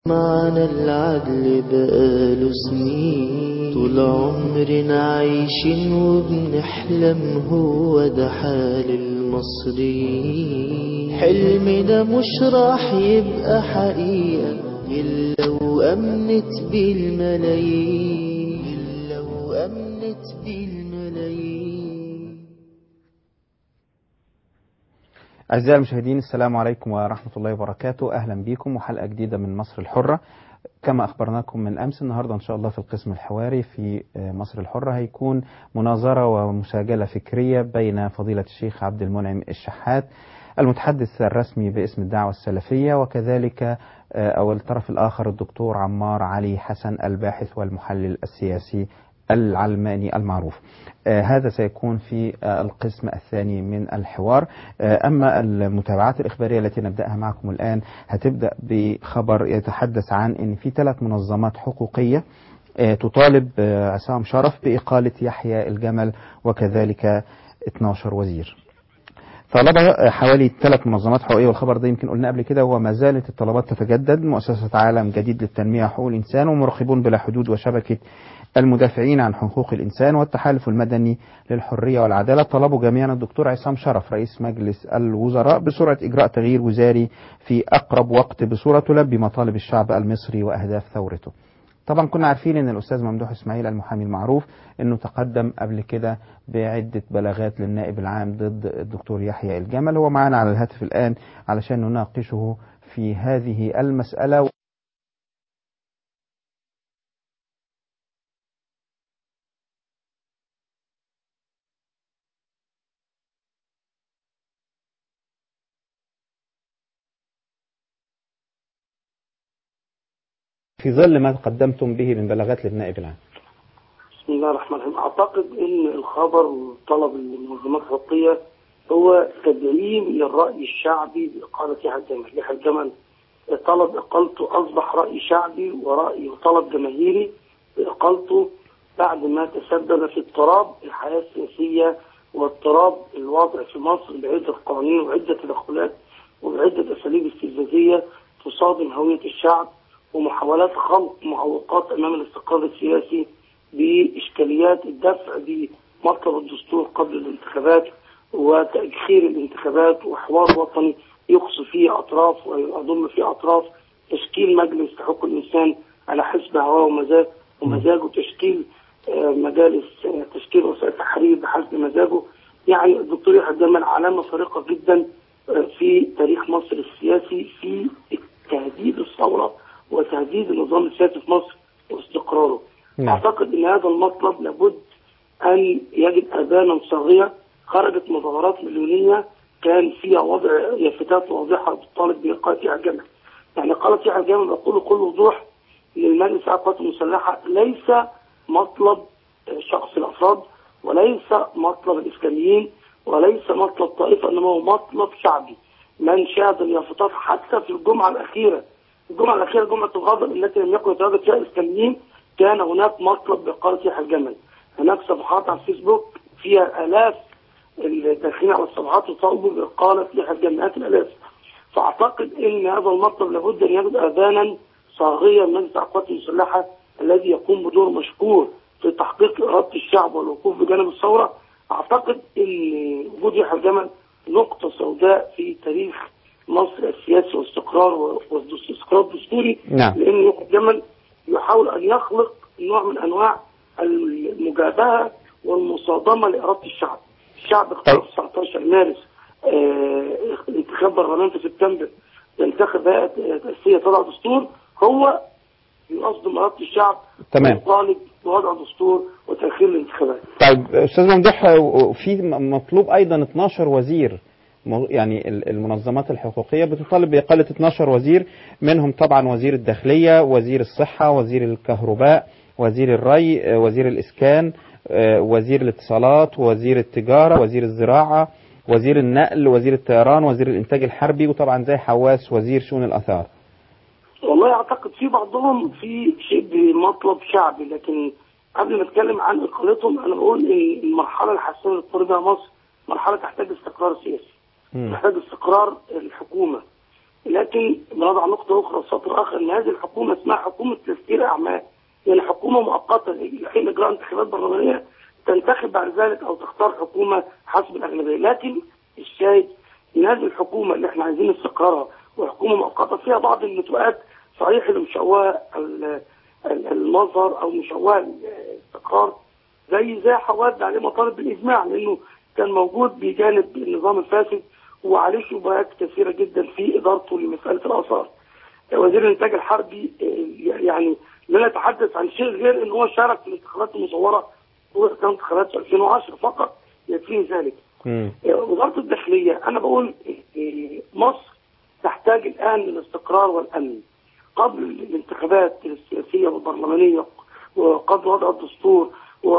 معنى العدل بقاله سنين طول عمرنا عايشين وبنحلم هو ده حال المصريين حلمنا مش راح يبقى حقيقة إلا وأمنت بيه الملايين إلا وأمنت بيه الملايين أعزائي المشاهدين السلام عليكم ورحمة الله وبركاته أهلا بكم وحلقة جديدة من مصر الحرة كما أخبرناكم من أمس النهاردة إن شاء الله في القسم الحواري في مصر الحرة هيكون مناظرة ومساجلة فكرية بين فضيلة الشيخ عبد المنعم الشحات المتحدث الرسمي باسم الدعوة السلفية وكذلك أو الطرف الآخر الدكتور عمار علي حسن الباحث والمحلل السياسي العلماني المعروف آه هذا سيكون في آه القسم الثاني من الحوار آه أما المتابعات الإخبارية التي نبدأها معكم الآن هتبدأ بخبر يتحدث عن أن في ثلاث منظمات حقوقية تطالب عصام شرف بإقالة يحيى الجمل وكذلك 12 وزير طلب حوالي ثلاث منظمات حقوقيه والخبر ده يمكن قلنا قبل كده وما زالت الطلبات تتجدد مؤسسه عالم جديد للتنميه وحقوق الانسان ومراقبون بلا حدود وشبكه المدافعين عن حقوق الانسان والتحالف المدني للحريه والعداله طلبوا جميعا الدكتور عصام شرف رئيس مجلس الوزراء بسرعه اجراء تغيير وزاري في اقرب وقت بصوره تلبي مطالب الشعب المصري واهداف ثورته. طبعا كنا عارفين ان الاستاذ ممدوح اسماعيل المحامي المعروف انه تقدم قبل كده بعده بلاغات للنائب العام ضد الدكتور يحيى الجمل هو معنا على الهاتف الان علشان نناقشه في هذه المساله في ظل ما قدمتم به من بلاغات للنائب العام بسم الله الرحمن الرحيم اعتقد ان الخبر وطلب المنظمات الحقوقيه هو تدعيم للراي الشعبي باقاله يحيى الجمل يحيى الجمل طلب اقالته اصبح راي شعبي وراي وطلب جماهيري باقالته بعد ما تسبب في اضطراب الحياه السياسيه واضطراب الوضع في مصر بعده قوانين وعده تدخلات وبعده اساليب استفزازيه تصادم هويه الشعب ومحاولات خلق معوقات امام الاستقرار السياسي باشكاليات الدفع بمطلب الدستور قبل الانتخابات وتاخير الانتخابات وحوار وطني يقصي فيه اطراف ويضم فيه اطراف تشكيل مجلس حقوق الانسان على حسب هواه ومزاج ومزاجه تشكيل مجالس تشكيل وسائل التحرير بحسب مزاجه يعني الدكتور يحيى الجمال علامه فارقه جدا في تاريخ مصر السياسي في تهديد الثوره وتهديد النظام السياسي في مصر واستقراره. نعم. اعتقد ان هذا المطلب لابد ان يجد اذانا صاغيه خرجت مظاهرات مليونيه كان فيها وضع يافتات واضحه بتطالب بايقاف يحيى الجمل. يعني قالت يحيى الجمل بقول بكل وضوح للمجلس القوات المسلحه ليس مطلب شخص الافراد وليس مطلب الاسلاميين وليس مطلب طائفه انما هو مطلب شعبي. من شاهد اليافطات حتى في الجمعه الاخيره الجمعة الأخيرة جمعة الغضب التي لم يكن يتواجد فيها الإسلاميين كان هناك مطلب بإقالة يحيى الجمل هناك صفحات على الفيسبوك فيها آلاف الداخلين على الصفحات يطالبوا بإقالة يحيى الجمل مئات الآلاف فأعتقد أن هذا المطلب لابد أن يجد آذانا صاغية من مجلس القوات المسلحة الذي يقوم بدور مشكور في تحقيق إرادة الشعب والوقوف بجانب الثورة أعتقد أن وجود يحيى الجمل نقطة سوداء في تاريخ مصر السياسي واستقرار واستقرار دستوري نعم. لان يحيى الجمل يحاول ان يخلق نوع من انواع المجابهه والمصادمه لاراده الشعب. الشعب اختار في 19 مارس آه انتخاب برلمان في سبتمبر ينتخب هيئه تاسيسيه تضع دستور هو يصدم اراده الشعب تمام ويطالب بوضع دستور وتاخير الانتخابات. طيب استاذ ممدوح في مطلوب ايضا 12 وزير يعني المنظمات الحقوقية بتطالب بإقالة 12 وزير منهم طبعا وزير الداخلية وزير الصحة وزير الكهرباء وزير الري وزير الإسكان وزير الاتصالات وزير التجارة وزير الزراعة وزير النقل وزير الطيران وزير الإنتاج الحربي وطبعا زي حواس وزير شؤون الآثار والله أعتقد في بعضهم في شبه مطلب شعبي لكن قبل ما أتكلم عن إقالتهم أنا بقول إن المرحلة الحساسة اللي بتمر بها مصر مرحلة تحتاج استقرار سياسي مم. تحتاج استقرار الحكومة لكن بنضع نقطة أخرى سطر آخر أن هذه الحكومة اسمها حكومة تسكير أعمال يعني حكومة مؤقتة لحين إجراء انتخابات برلمانية تنتخب بعد ذلك أو تختار حكومة حسب الأغلبية لكن الشاهد ان هذه الحكومة اللي احنا عايزين استقرارها وحكومة مؤقتة فيها بعض النتوءات صحيح اللي مشوهة ال- ال- المظهر أو مشوهة الاستقرار زي زي حواد عليه مطالب بالإجماع لأنه كان موجود بجانب النظام الفاسد وعليه شبهات كثيرة جدا في إدارته لمسألة الآثار وزير الإنتاج الحربي آه، يعني لا نتحدث عن شيء غير ان هو شارك في الانتخابات المصوره وكانت انتخابات في 2010 فقط يكفيه ذلك. مم. وزاره الداخليه انا بقول آه، مصر تحتاج الان للاستقرار والامن قبل الانتخابات السياسيه والبرلمانيه وقبل وضع الدستور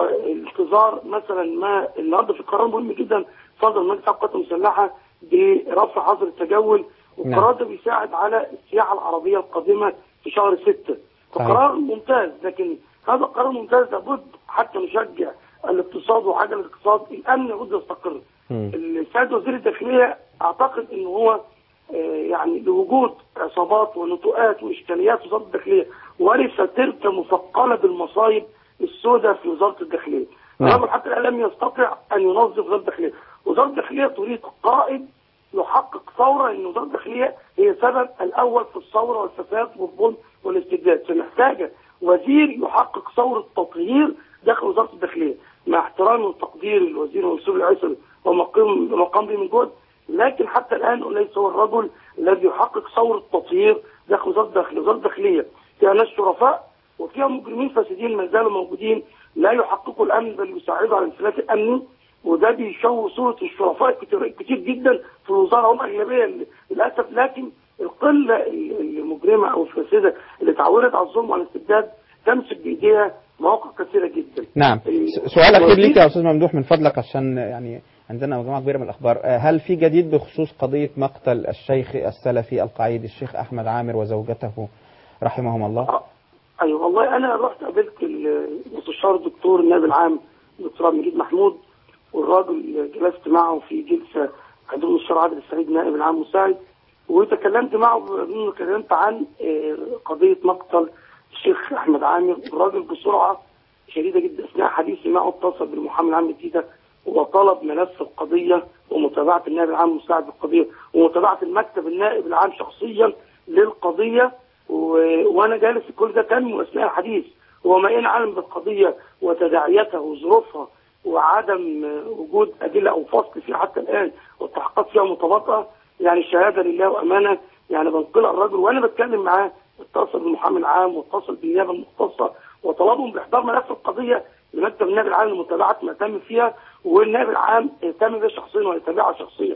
وانتظار مثلا ما النهارده في قرار مهم جدا صدر من مجلس القوات المسلحه برفع حظر التجول والقرار ده بيساعد على السياحه العربيه القادمه في شهر 6 صحيح. فقرار ممتاز لكن هذا قرار ممتاز لابد حتى نشجع الاقتصاد وعجل الاقتصاد الامن لابد يستقر مم. السيد وزير الداخليه اعتقد ان هو آه، يعني لوجود عصابات ونتوءات واشكاليات في وزاره الداخليه ورث تلك مثقله بالمصايب السوداء في وزاره الداخليه. نعم. الرجل حتى الان لم يستطع ان ينظف وزاره الداخليه. وزاره الداخليه تريد قائد يحقق ثوره ان وزاره الداخليه هي سبب الاول في الثوره والفساد والظلم والاستبداد، فمحتاجه وزير يحقق ثوره تطهير داخل وزاره الداخليه مع احترامي وتقديري للوزير منصور العيسوي ومقام مقام به من جهد لكن حتى الان ليس هو الرجل الذي يحقق ثوره تطهير داخل وزاره الداخليه، وزاره الداخليه فيها ناس شرفاء وفيها مجرمين فاسدين ما زالوا موجودين لا يحققوا الامن بل يساعدوا على الانفلات الامني وده بيشوه صوره الشرفاء كتير, كتير جدا في الوزاره هم اغلبيه للاسف لكن القله المجرمه او الفاسده اللي اتعودت على الظلم وعلى الاستبداد تمسك بايديها مواقع كثيره جدا. نعم س- سؤال أخير ليك يا أستاذ ممدوح من فضلك عشان يعني عندنا مجموعة كبيرة من الأخبار آه، هل في جديد بخصوص قضية مقتل الشيخ السلفي القعيد الشيخ أحمد عامر وزوجته رحمهم الله آه، ايوه والله انا رحت قابلت المستشار الدكتور النائب العام الدكتور عبد المجيد محمود والراجل جلست معه في جلسه عند المستشار عادل السعيد نائب العام مساعد وتكلمت معه تكلمت عن آه، قضيه مقتل الشيخ احمد عامر الراجل بسرعه شديده جدا اثناء حديثي معه اتصل بالمحامي العام الجديده وطلب ملف القضيه ومتابعه النائب العام المساعد بالقضيه ومتابعه المكتب النائب العام شخصيا للقضيه و... وانا جالس في كل ده تم اثناء الحديث وما ان علم بالقضيه وتداعياتها وظروفها وعدم آه، وجود ادله او فصل فيها حتى الان والتحقيقات فيها متباطئه يعني الشهاده لله وامانه يعني بنقلها الرجل وانا بتكلم معاه اتصل بالمحامي العام واتصل بالنيابه المختصه وطلبهم باحضار ملف القضيه لمكتب النائب العام لمتابعه ما تم فيها والنائب العام اهتم بها شخصيا ويتابعها شخصيا.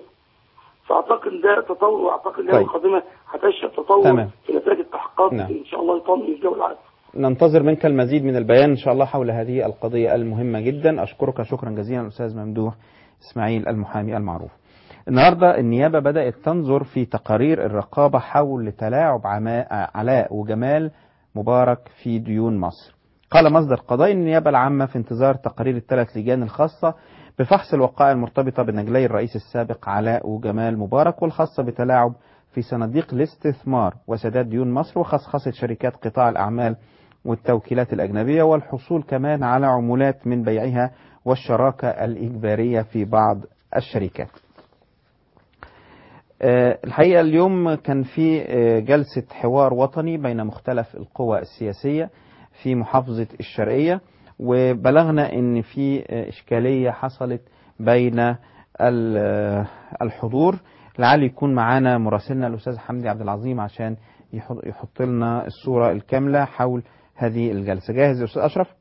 فاعتقد ده تطور واعتقد الأيام طيب. القادمه هتشهد تطور تمام. في نتائج التحقيقات نعم. ان شاء الله يطمن الجو العام. ننتظر منك المزيد من البيان إن شاء الله حول هذه القضية المهمة جدا أشكرك شكرا جزيلا أستاذ ممدوح إسماعيل المحامي المعروف النهاردة النيابة بدأت تنظر في تقارير الرقابة حول تلاعب عما- علاء وجمال مبارك في ديون مصر قال مصدر قضاء النيابة العامة في انتظار تقارير الثلاث لجان الخاصة بفحص الوقائع المرتبطة بنجلي الرئيس السابق علاء وجمال مبارك والخاصة بتلاعب في صناديق الاستثمار وسداد ديون مصر وخصخصة شركات قطاع الأعمال والتوكيلات الأجنبية والحصول كمان على عمولات من بيعها والشراكة الإجبارية في بعض الشركات آه، الحقيقة اليوم كان في آه، جلسة حوار وطني بين مختلف القوى السياسية في محافظة الشرقية وبلغنا ان في آه، اشكالية حصلت بين ال- آه، الحضور لعل يكون معانا مراسلنا الاستاذ حمدي عبد العظيم عشان يحط يحط لنا الصورة الكاملة حول هذه الجلسة جاهز يا استاذ اشرف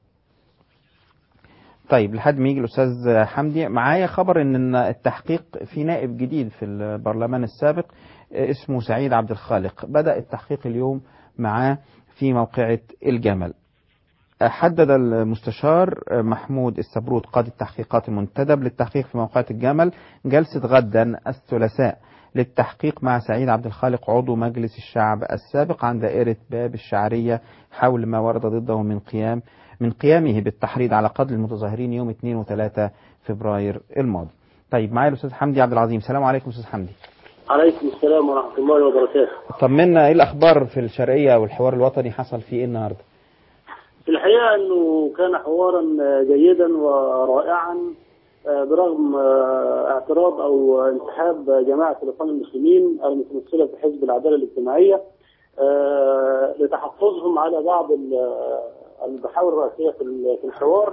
طيب لحد ما يجي الاستاذ حمدي معايا خبر ان التحقيق في نائب جديد في البرلمان السابق آه، اسمه سعيد عبد الخالق بدا التحقيق اليوم معاه في موقعة الجمل حدد المستشار محمود السبروت قاضي التحقيقات المنتدب للتحقيق في موقعة الجمل جلسة غدا الثلاثاء للتحقيق مع سعيد عبد الخالق عضو مجلس الشعب السابق عن دائرة باب الشعرية حول ما ورد ضده من قيام من قيامه بالتحريض على قتل المتظاهرين يوم 2 و3 فبراير الماضي. طيب معايا الاستاذ حمدي عبد العظيم، السلام عليكم استاذ حمدي. عليكم السلام ورحمة الله وبركاته طمنا ايه الاخبار في الشرقيه والحوار الوطني حصل فيه ايه النهارده في الحقيقة أنه كان حوارا جيدا ورائعا آه، برغم آه، اعتراض أو انسحاب جماعة الإخوان المسلمين المتمثلة في حزب العدالة الاجتماعية آه، لتحفظهم على بعض ال- المحاور الرئيسية في ال- في الحوار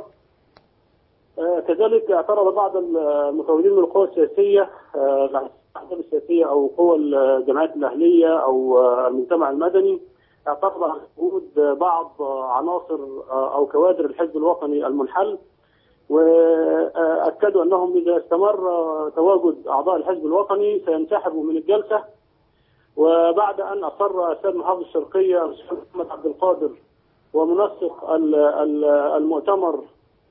آه، كذلك اعترض بعض المتواجدين من القوى السياسية آه، الأحزاب السياسية أو قوى الجمعيات الأهلية أو آه، المجتمع المدني اعترض على وجود بعض عناصر او كوادر الحزب الوطني المنحل واكدوا انهم اذا استمر تواجد اعضاء الحزب الوطني سينسحبوا من الجلسه وبعد ان اصر السيد محافظ الشرقيه الاستاذ محمد عبد القادر ومنسق ال- ال- المؤتمر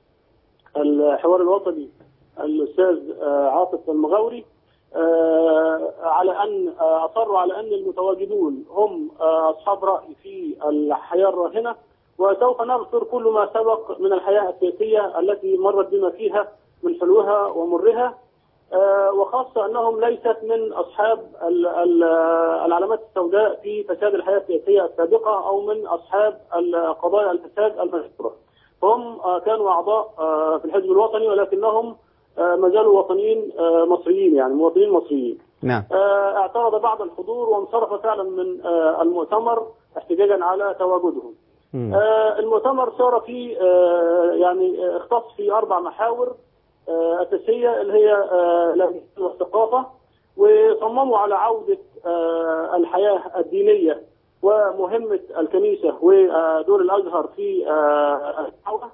الحوار الوطني الاستاذ آه، عاطف المغاوري آه، على ان آه، اصروا على ان المتواجدون هم آه، اصحاب راي في الحياه الراهنه وسوف نذكر كل ما سبق من الحياه السياسيه التي مرت بنا فيها من حلوها ومرها آه، وخاصه انهم ليست من اصحاب ال- ال- العلامات السوداء في فساد الحياه السياسيه السابقه او من اصحاب ال- قضايا الفساد المشهوره هم آه، كانوا اعضاء آه، في الحزب الوطني ولكنهم آه، ما زالوا وطنيين آه، مصريين يعني مواطنين مصريين نعم آه، اعترض بعض الحضور وانصرف فعلا من آه، المؤتمر احتجاجا على تواجدهم مم. آه، المؤتمر صار في آه، يعني آه، اختص في اربع محاور آه، اساسيه اللي هي آه، الأمن والثقافه وصمموا على عوده آه، الحياه الدينيه ومهمه الكنيسه ودور الازهر في آه، الدعوه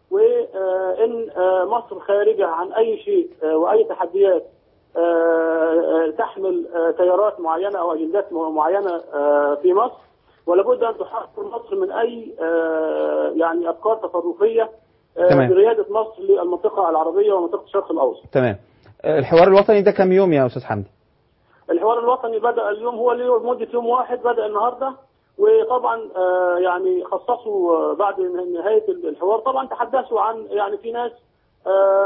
وان آه، مصر خارجه عن اي شيء آه، واي تحديات آه، آه، تحمل آه، تيارات معينه او اجندات معينه آه، في مصر ولابد ان تحرر مصر من اي آه، يعني افكار تطرفيه آه، تمام. برياده مصر للمنطقه العربيه ومنطقه الشرق الاوسط. تمام آه، الحوار الوطني ده كام يوم يا استاذ حمدي الحوار الوطني بدا اليوم هو ليه مده يوم واحد بدا النهارده وطبعا آه، يعني خصصوا آه، بعد نهايه الحوار طبعا تحدثوا عن يعني في ناس آه،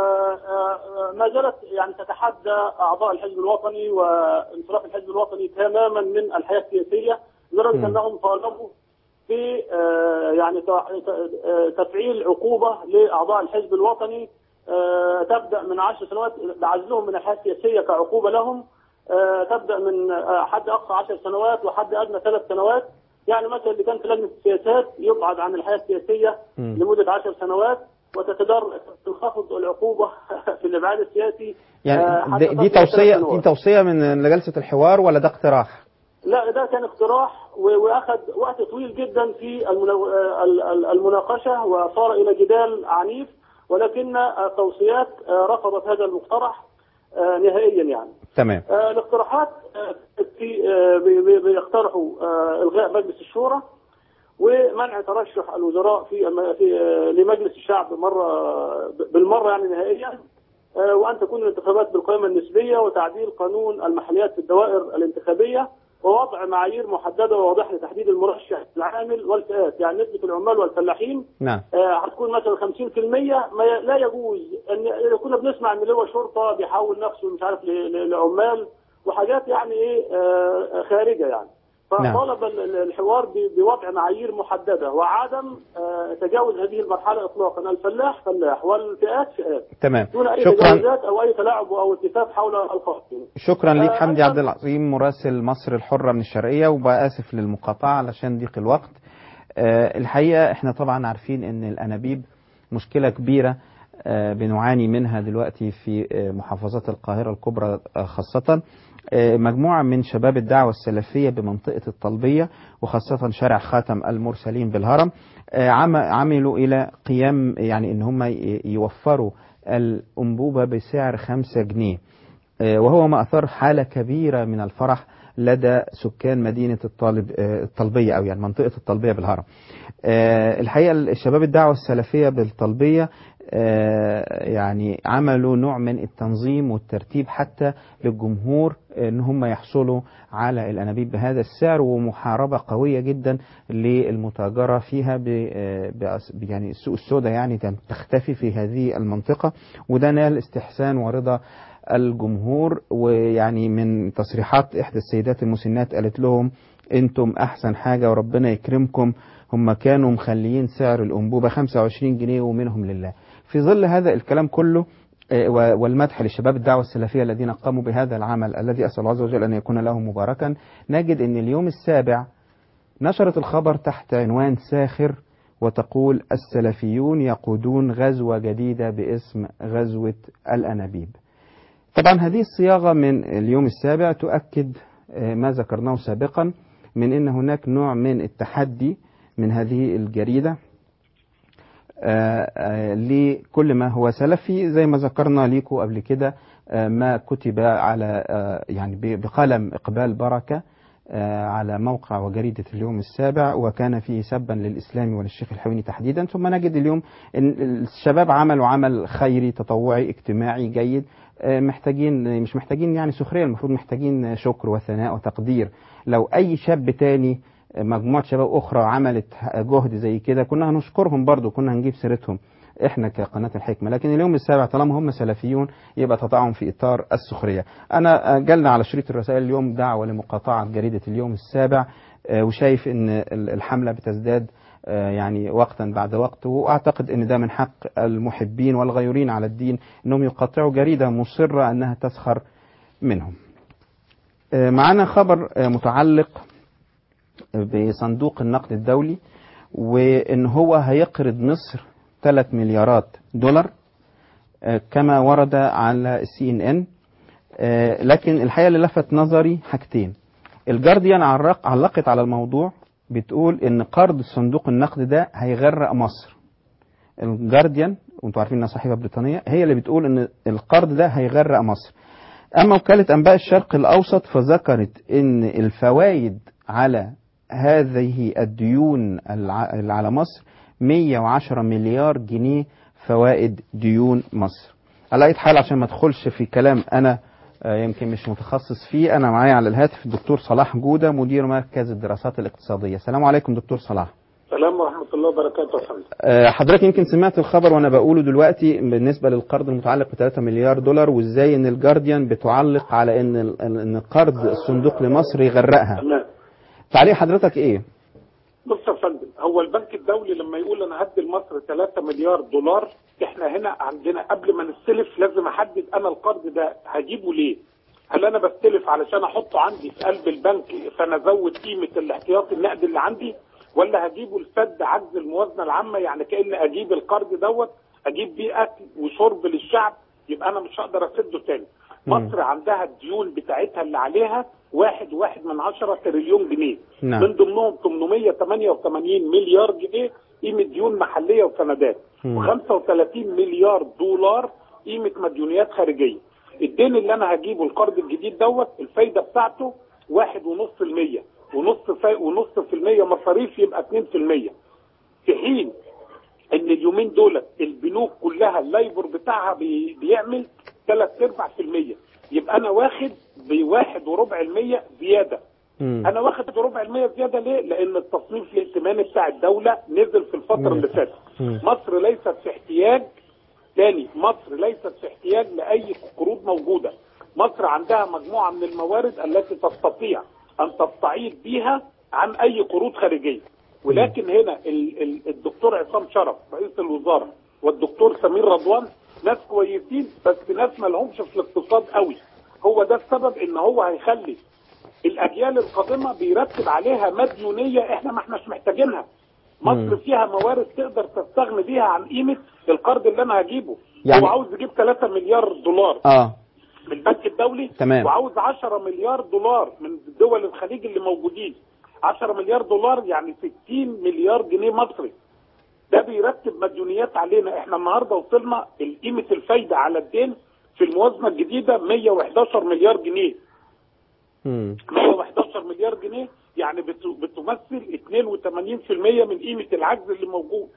آه، ما زالت يعني تتحدى اعضاء الحزب الوطني وانصراف الحزب الوطني تماما من الحياه السياسيه لدرجه مم. انهم طالبوا في آه، يعني تع- آه، تفعيل عقوبه لاعضاء الحزب الوطني آه، تبدا من عشر سنوات بعزلهم من الحياه السياسيه كعقوبه لهم آه، تبدا من آه، حد اقصى 10 سنوات وحد ادنى ثلاث سنوات يعني مثلا اللي كان في لجنه السياسات يبعد عن الحياه السياسيه مم. لمده 10 سنوات وتتدر تنخفض العقوبه في الابعاد السياسي آه، يعني حتى دي, دي تصل إلى توصيه ثلاث دي سنوات. توصيه من لجلسه الحوار ولا ده اقتراح لا ده كان اقتراح و- واخذ وقت طويل جدا في المنا- آه، ال- ال- المناقشه وصار الى جدال عنيف ولكن التوصيات آه، رفضت هذا المقترح آه، نهائيا يعني. تمام آه، الاقتراحات آه، في آه، بي- بي- بيقترحوا آه، الغاء مجلس الشورى ومنع ترشح الوزراء في الم- في آه، لمجلس الشعب مره بالمره يعني نهائيا آه، وان تكون الانتخابات بالقائمه النسبيه وتعديل قانون المحليات في الدوائر الانتخابيه ووضع معايير محدده وواضحه لتحديد المرشح العامل والفئات يعني نسبه العمال والفلاحين نعم آه، هتكون مثلا 50% ما ي- لا يجوز ان كنا بنسمع ان اللي هو شرطه بيحول نفسه مش عارف ل- ل- لعمال وحاجات يعني ايه آه، خارجه يعني نعم. فطالب ال- ال- الحوار ب- بوضع معايير محدده وعدم آه، تجاوز هذه المرحله اطلاقا الفلاح فلاح والفئات فئات تمام دون اي شكرا تجاوزات او اي تلاعب او التفاف حول القوانين شكرا ليك آه، حمدي أيضاً- عبد العظيم مراسل مصر الحرة من الشرقية وبآسف للمقاطعة علشان ضيق الوقت آه، الحقيقة احنا طبعا عارفين ان الأنابيب مشكلة كبيرة آه، بنعاني منها دلوقتي في آه، محافظات القاهرة الكبرى آه، خاصة آه، مجموعة من شباب الدعوة السلفية بمنطقة الطلبية وخاصة شارع خاتم المرسلين بالهرم آه، عم- عملوا إلى قيام يعني إن هم ي- يوفروا الأنبوبة بسعر خمسة جنيه آه، وهو ما أثار حالة كبيرة من الفرح لدى سكان مدينة الطالب آه، الطلبية أو يعني منطقة الطلبية بالهرم آه، الحقيقة الشباب الدعوة السلفية بالطلبية آه، يعني عملوا نوع من التنظيم والترتيب حتى للجمهور ان هم يحصلوا على الانابيب بهذا السعر ومحاربه قويه جدا للمتاجره فيها ب آه، بأس- يعني السوق السوداء يعني تختفي في هذه المنطقه وده نال استحسان ورضا الجمهور ويعني من تصريحات إحدى السيدات المسنات قالت لهم أنتم أحسن حاجة وربنا يكرمكم هم كانوا مخليين سعر الأنبوبة 25 جنيه ومنهم لله في ظل هذا الكلام كله آه، و- والمدح لشباب الدعوة السلفية الذين قاموا بهذا العمل الذي أسأل الله عز وجل أن يكون لهم مباركا نجد أن اليوم السابع نشرت الخبر تحت عنوان ساخر وتقول السلفيون يقودون غزوة جديدة باسم غزوة الأنابيب طبعا هذه الصياغة من اليوم السابع تؤكد آه، ما ذكرناه سابقا من أن هناك نوع من التحدي من هذه الجريدة آه، آه، لكل ما هو سلفي زي ما ذكرنا ليكم قبل كده آه، ما كتب على آه، يعني ب- بقلم إقبال بركة آه، على موقع وجريدة اليوم السابع وكان فيه سبا للإسلام وللشيخ الحويني تحديدا ثم نجد اليوم أن الشباب عملوا عمل خيري تطوعي اجتماعي جيد آه، محتاجين مش محتاجين يعني سخرية المفروض محتاجين شكر وثناء وتقدير لو أي شاب تاني مجموعة شباب أخرى عملت جهد زي كده كنا هنشكرهم برضو كنا هنجيب سيرتهم احنا كقناة الحكمة لكن اليوم السابع طالما هم سلفيون يبقى تطاعهم في إطار السخرية أنا جالنا على شريط الرسائل اليوم دعوة لمقاطعة جريدة اليوم السابع آه، وشايف ان ال- الحملة بتزداد آه، يعني وقتا بعد وقت واعتقد ان ده من حق المحبين والغيورين على الدين انهم يقاطعوا جريدة مصرة انها تسخر منهم آه، معنا خبر آه، متعلق بصندوق النقد الدولي وان هو هيقرض مصر 3 مليارات دولار آه، كما ورد على السي ان ان لكن الحقيقه اللي لفت نظري حاجتين الجارديان علق علقت على الموضوع بتقول ان قرض صندوق النقد ده هيغرق مصر الجارديان وانتوا عارفين انها صحيفه بريطانيه هي اللي بتقول ان القرض ده هيغرق مصر اما وكاله انباء الشرق الاوسط فذكرت ان الفوائد على هذه الديون الع- اللي على مصر 110 مليار جنيه فوائد ديون مصر على اي حال عشان ما ادخلش في كلام انا آه، يمكن مش متخصص فيه انا معايا على الهاتف الدكتور صلاح جوده مدير مركز الدراسات الاقتصاديه السلام عليكم دكتور صلاح السلام ورحمه الله وبركاته يا فندم آه، حضرتك يمكن سمعت الخبر وانا بقوله دلوقتي بالنسبه للقرض المتعلق ب 3 مليار دولار وازاي ان الجارديان بتعلق على ان ال- ان قرض الصندوق لمصر يغرقها تمام تعليق حضرتك ايه بص يا فندم هو البنك الدولي لما يقول انا هدي لمصر 3 مليار دولار احنا هنا عندنا قبل ما نستلف لازم احدد انا القرض ده هجيبه ليه؟ هل انا بستلف علشان احطه عندي في قلب البنك فانا ازود قيمه الاحتياطي النقد اللي عندي ولا هجيبه لسد عجز الموازنه العامه يعني كان اجيب القرض دوت اجيب بيه اكل وشرب للشعب يبقى انا مش هقدر اسده تاني. مم. مصر عندها الديون بتاعتها اللي عليها واحد واحد من عشرة تريليون جنيه نعم. من ضمنهم 888 مليار جنيه قيمة ديون محلية وسندات مم. و35 مليار دولار قيمة مديونيات خارجية الدين اللي انا هجيبه القرض الجديد دوت الفايدة بتاعته واحد ونص في المية ونص في ونص في المية مصاريف يبقى اتنين في المية في حين ان اليومين دول البنوك كلها اللايبر بتاعها بي بيعمل ثلاث ارباع في المية يبقى انا واخد بواحد وربع المية زيادة مم. انا واخد ربع المية زيادة ليه لان التصنيف الائتماني بتاع الدولة نزل في الفترة اللي فاتت مم. مصر ليست في احتياج تاني مصر ليست في احتياج لاي قروض موجودة مصر عندها مجموعة من الموارد التي تستطيع ان تستعيد بيها عن اي قروض خارجية ولكن هنا ال- ال- الدكتور عصام شرف رئيس الوزارة والدكتور سمير رضوان ناس كويسين بس ناس ما لهمش في الاقتصاد قوي هو ده السبب ان هو هيخلي الاجيال القادمه بيرتب عليها مديونيه احنا ما احناش محتاجينها مصر مم. فيها موارد تقدر تستغني بيها عن قيمه القرض اللي انا هجيبه يعني- هو عاوز يجيب 3 مليار دولار اه من البنك الدولي تمام. وعاوز 10 مليار دولار من دول الخليج اللي موجودين 10 مليار دولار يعني 60 مليار جنيه مصري ده بيرتب مديونيات علينا احنا النهارده وصلنا قيمه الفايده على الدين في الموازنه الجديده 111 مليار جنيه مم. 111 مليار جنيه يعني بت- بتمثل 82% من قيمه العجز اللي موجود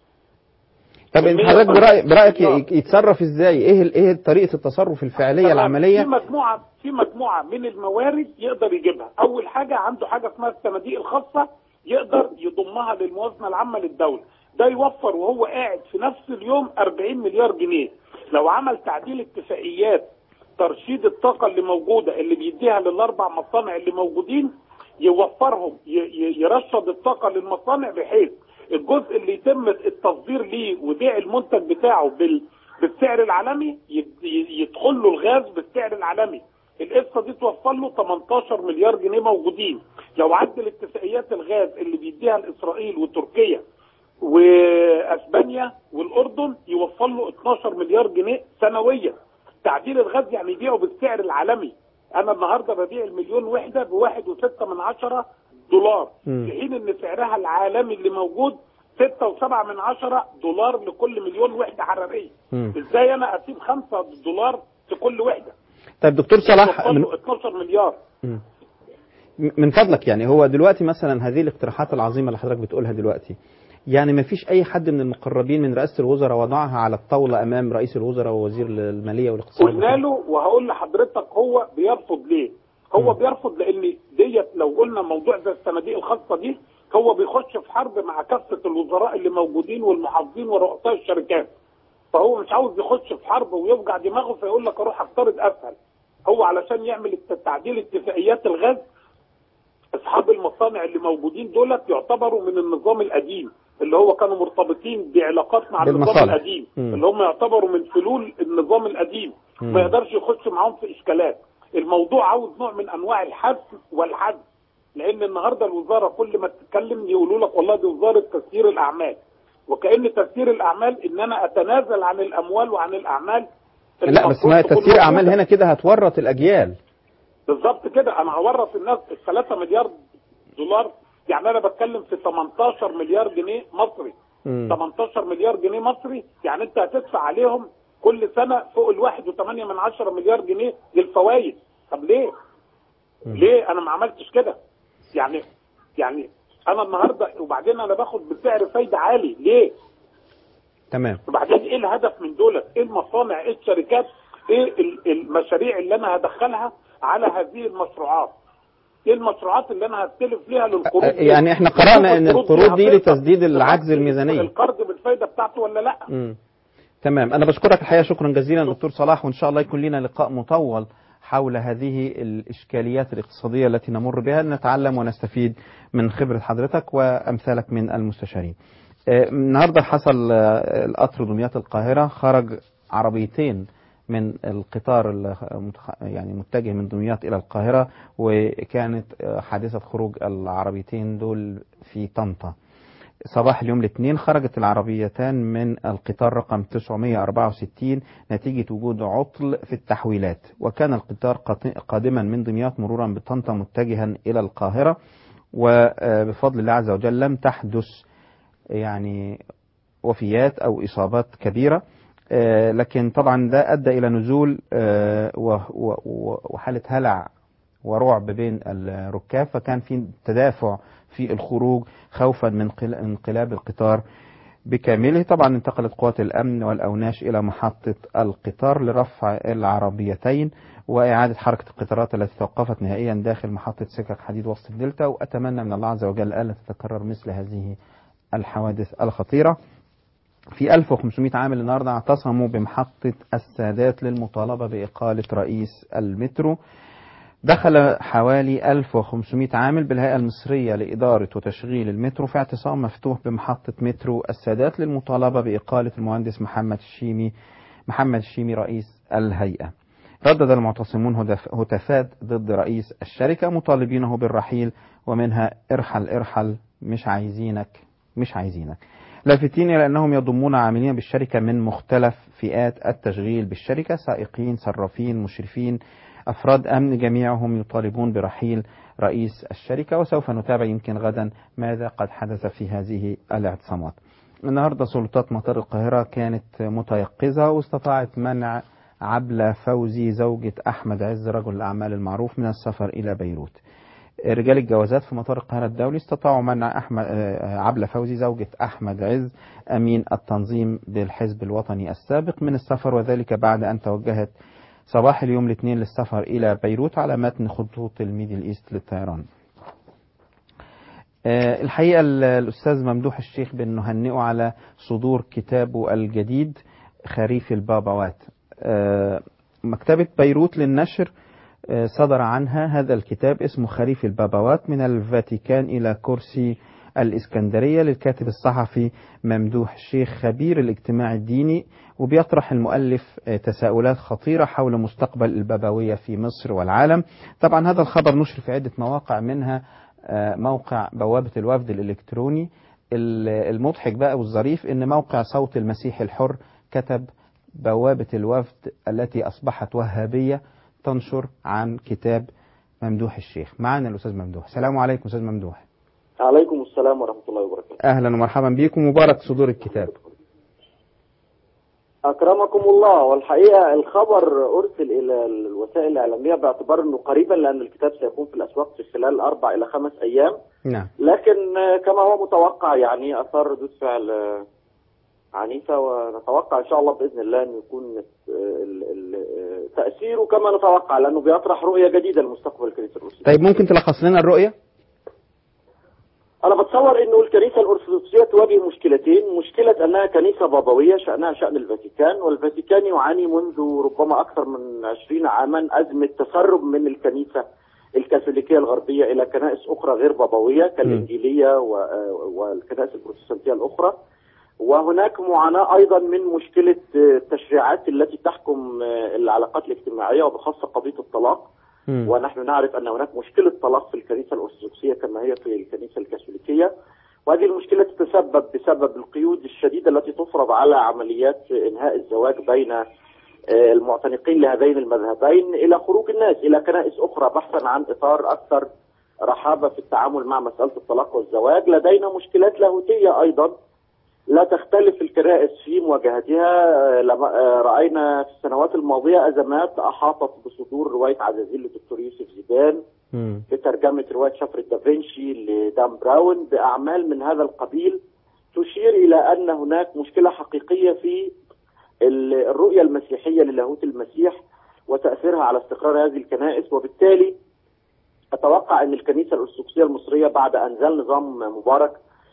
طب انت حضرتك برأي برايك ي- يتصرف ازاي ايه ال- ايه طريقه التصرف الفعليه تمام. العمليه في مجموعه في مجموعه من الموارد يقدر يجيبها اول حاجه عنده حاجه اسمها الصناديق الخاصه يقدر يضمها للموازنه العامه للدوله ده يوفر وهو قاعد في نفس اليوم 40 مليار جنيه لو عمل تعديل اتفاقيات ترشيد الطاقه اللي موجوده اللي بيديها للاربع مصانع اللي موجودين يوفرهم ي- ي- يرشد الطاقه للمصانع بحيث الجزء اللي يتم التصدير ليه وبيع المنتج بتاعه بال بالسعر العالمي يد- ي- يدخل له الغاز بالسعر العالمي القصه دي توفر له 18 مليار جنيه موجودين لو عدل اتفاقيات الغاز اللي بيديها لاسرائيل وتركيا واسبانيا والاردن يوفر له 12 مليار جنيه سنويا تعديل الغاز يعني يبيعه بالسعر العالمي انا النهارده ببيع المليون وحده بواحد وستة من عشرة دولار مم. في حين ان سعرها العالمي اللي موجود ستة وسبعة من عشرة دولار لكل مليون وحدة حرارية مم. ازاي انا اسيب خمسة دولار في كل وحدة طيب دكتور صلاح من, يوفر له 12 مليار مم. من فضلك يعني هو دلوقتي مثلا هذه الاقتراحات العظيمة اللي حضرتك بتقولها دلوقتي يعني ما فيش أي حد من المقربين من رئاسة الوزراء وضعها على الطاولة أمام رئيس الوزراء ووزير المالية والاقتصاد قلنا له وهقول لحضرتك هو بيرفض ليه هو مم. بيرفض لان ديت لو قلنا موضوع زي الصناديق الخاصه دي هو بيخش في حرب مع كافه الوزراء اللي موجودين والمحافظين ورؤساء الشركات فهو مش عاوز يخش في حرب ويوجع دماغه فيقول لك اروح افترض اسهل هو علشان يعمل الت- تعديل اتفاقيات الغاز اصحاب المصانع اللي موجودين دولت يعتبروا من النظام القديم اللي هو كانوا مرتبطين بعلاقات مع النظام بالمصالح. القديم مم. اللي هم يعتبروا من فلول النظام القديم مم. ما يقدرش يخش معاهم في اشكالات الموضوع عاوز نوع من انواع الحسم والحد لان النهارده الوزاره كل ما تتكلم يقولوا لك والله دي وزاره تسيير الاعمال وكان تسيير الاعمال ان انا اتنازل عن الاموال وعن الاعمال لا بس ما هي المفروض تكون تسيير أعمال موجودة. هنا كده هتورط الأجيال بالظبط كده انا هورط الناس ال 3 مليار دولار يعني انا بتكلم في 18 مليار جنيه مصري مم. 18 مليار جنيه مصري يعني انت هتدفع عليهم كل سنه فوق الواحد وثمانية من عشرة مليار جنيه للفوائد طب ليه؟ مم. ليه انا ما عملتش كده؟ يعني يعني انا النهارده وبعدين انا باخد بسعر فايده عالي ليه؟ تمام وبعدين ايه الهدف من دولت؟ ايه المصانع؟ ايه الشركات؟ ايه ال- المشاريع اللي انا هدخلها على هذه المشروعات؟ ايه المشروعات اللي انا هستلف ليها للقروض؟ دي؟ يعني إحنا قرأنا إن القروض دي هتقدر لتسديد العجز تغطي الميزانية. القرض بالفايده بتاعته ولا لا؟ مم. تمام أنا بشكرك الحقيقة شكرا جزيلا دكتور صلاح وإن شاء الله يكون لنا لقاء مطول حول هذه الإشكاليات الاقتصادية التي نمر بها نتعلم ونستفيد من خبرة حضرتك وأمثالك من المستشارين آه، النهاردة حصل آه، القطر دمياط القاهرة خرج عربيتين من القطار المتخ- يعني متجه من دمياط إلى القاهرة وكانت آه، حادثة خروج العربيتين دول في طنطا صباح اليوم الاثنين خرجت العربيتان من القطار رقم 964 نتيجة وجود عطل في التحويلات وكان القطار قط- قادما من دمياط مرورا بطنطا متجها إلى القاهرة وبفضل الله عز وجل لم تحدث يعني وفيات أو إصابات كبيرة آه، لكن طبعا ده أدى إلى نزول آه، و- و- و- وحالة هلع ورعب بين الركاب فكان في تدافع في الخروج خوفا من قل- انقلاب القطار بكامله طبعا انتقلت قوات الأمن والأوناش إلى محطة القطار لرفع العربيتين وإعادة حركة القطارات التي توقفت نهائيا داخل محطة سكك حديد وسط الدلتا وأتمنى من الله عز وجل ألا تتكرر مثل هذه الحوادث الخطيرة في 1500 عامل النهارده اعتصموا بمحطة السادات للمطالبة بإقالة رئيس المترو دخل حوالي 1500 عامل بالهيئة المصرية لإدارة وتشغيل المترو في اعتصام مفتوح بمحطة مترو السادات للمطالبة بإقالة المهندس محمد الشيمي محمد الشيمي رئيس الهيئة ردد المعتصمون هدف- هتافات ضد رئيس الشركة مطالبينه بالرحيل ومنها ارحل ارحل مش عايزينك مش عايزينك لافتين إلى أنهم يضمون عاملين بالشركة من مختلف فئات التشغيل بالشركة سائقين صرافين مشرفين أفراد أمن جميعهم يطالبون برحيل رئيس الشركة وسوف نتابع يمكن غدا ماذا قد حدث في هذه الاعتصامات النهاردة سلطات مطار القاهرة كانت متيقظة واستطاعت منع عبلة فوزي زوجة أحمد عز رجل الأعمال المعروف من السفر إلى بيروت رجال الجوازات في مطار القاهرة الدولي استطاعوا منع أحمد آه، عبلة فوزي زوجة أحمد عز أمين التنظيم بالحزب الوطني السابق من السفر وذلك بعد أن توجهت صباح اليوم الاثنين للسفر إلى بيروت على متن خطوط الميدل إيست للطيران آه، الحقيقة ال- الأستاذ ممدوح الشيخ بنهنئه على صدور كتابه الجديد خريف البابوات آه، مكتبة بيروت للنشر آه، صدر عنها هذا الكتاب اسمه خريف البابوات من الفاتيكان إلى كرسي الإسكندرية للكاتب الصحفي ممدوح الشيخ خبير الاجتماع الديني وبيطرح المؤلف آه، تساؤلات خطيرة حول مستقبل البابوية في مصر والعالم طبعا هذا الخبر نشر في عدة مواقع منها آه، موقع بوابة الوفد الإلكتروني ال- المضحك بقى والظريف ان موقع صوت المسيح الحر كتب بوابة الوفد التي أصبحت وهابية تنشر عن كتاب ممدوح الشيخ معنا الأستاذ ممدوح السلام عليكم أستاذ ممدوح عليكم السلام ورحمة الله وبركاته أهلا ومرحبا بكم مبارك صدور الكتاب أكرمكم الله والحقيقة الخبر أرسل إلى الوسائل الإعلامية باعتبار أنه قريبا لأن الكتاب سيكون في الأسواق في خلال أربع إلى خمس أيام نعم لكن آه، كما هو متوقع يعني أثار ردود فعل آه، عنيفة ونتوقع إن شاء الله بإذن الله أن يكون آه، ال- ال- آه، تأثيره كما نتوقع لأنه بيطرح رؤية جديدة لمستقبل الكنيسة الروسية طيب ممكن تلخص لنا الرؤية أنا بتصور إنه الكنيسة الأرثوذكسية تواجه مشكلتين، مشكلة أنها كنيسة بابوية شأنها شأن الفاتيكان، والفاتيكان يعاني منذ ربما أكثر من 20 عاما أزمة تسرب من الكنيسة الكاثوليكية الغربية إلى كنائس أخرى غير بابوية كالإنجيلية و- والكنائس البروتستانتية الأخرى. وهناك معاناة أيضا من مشكلة التشريعات التي تحكم العلاقات الاجتماعية وبخاصة قضية الطلاق. مم. ونحن نعرف ان هناك مشكله طلاق في الكنيسه الارثوذكسيه كما هي في الكنيسه الكاثوليكيه وهذه المشكله تتسبب بسبب القيود الشديده التي تفرض على عمليات انهاء الزواج بين آه، المعتنقين لهذين المذهبين الى خروج الناس الى كنائس اخرى بحثا عن اطار اكثر رحابه في التعامل مع مساله الطلاق والزواج لدينا مشكلات لاهوتيه ايضا لا تختلف الكنائس في مواجهتها آه، لما- آه، رأينا في السنوات الماضية أزمات أحاطت بصدور رواية عزازيل للدكتور يوسف زيدان مم. بترجمة رواية شفرة دافنشي لدان براون بأعمال من هذا القبيل تشير إلى أن هناك مشكلة حقيقية في ال- الرؤية المسيحية للاهوت المسيح وتأثيرها على استقرار هذه الكنائس وبالتالي أتوقع أن الكنيسة الأرثوذكسية المصرية بعد أن زال نظام مبارك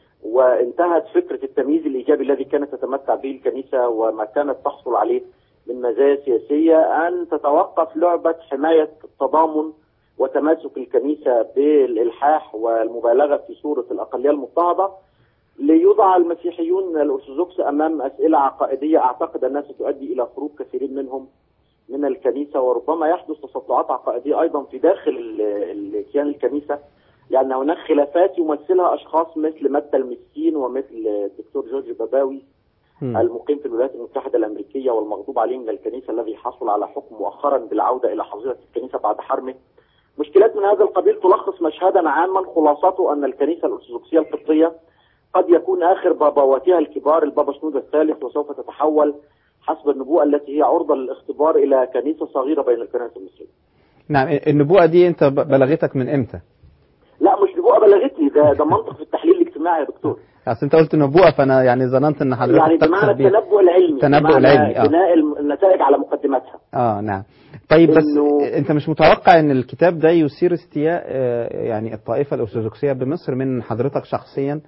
وانتهت فكرة التمييز الإيجابي الذي كانت تتمتع به الكنيسة وما كانت تحصل عليه من مزايا سياسية أن تتوقف لعبة حماية التضامن وتماسك الكنيسة بالإلحاح والمبالغة في صورة الأقلية المضطهدة ليوضع المسيحيون الأرثوذكس أمام أسئلة عقائدية أعتقد أنها ستؤدي إلى خروج كثيرين منهم من الكنيسة وربما يحدث تصدعات عقائدية أيضا في داخل ال- ال- كيان الكنيسة لأن هناك خلافات يمثلها أشخاص مثل متى المسكين ومثل الدكتور جورج باباوي مم. المقيم في الولايات المتحدة الأمريكية والمغضوب عليه من الكنيسة الذي حصل على حكم مؤخرا بالعودة إلى حظيرة الكنيسة بعد حرمه مشكلات من هذا القبيل تلخص مشهدا عاما خلاصته أن الكنيسة الأرثوذكسية القبطية قد يكون آخر بابواتها الكبار البابا شنودة الثالث وسوف تتحول حسب النبوءة التي هي عرضة للاختبار إلى كنيسة صغيرة بين الكنائس المصرية نعم النبوءة دي أنت ب- بلغتك من إمتى؟ لا مش نبوءة بلغتني ده ده منطق في التحليل الاجتماعي يا دكتور أصل أنت قلت نبوءة فأنا يعني ظننت إن حضرتك يعني بمعنى تقصد بيها. التنبؤ العلمي التنبؤ بمعنى العلمي، آه. بناء الم- النتائج على مقدماتها اه نعم طيب بس إنه- انت مش متوقع ان الكتاب ده يثير استياء آه، يعني الطائفه الارثوذكسيه بمصر من حضرتك شخصيا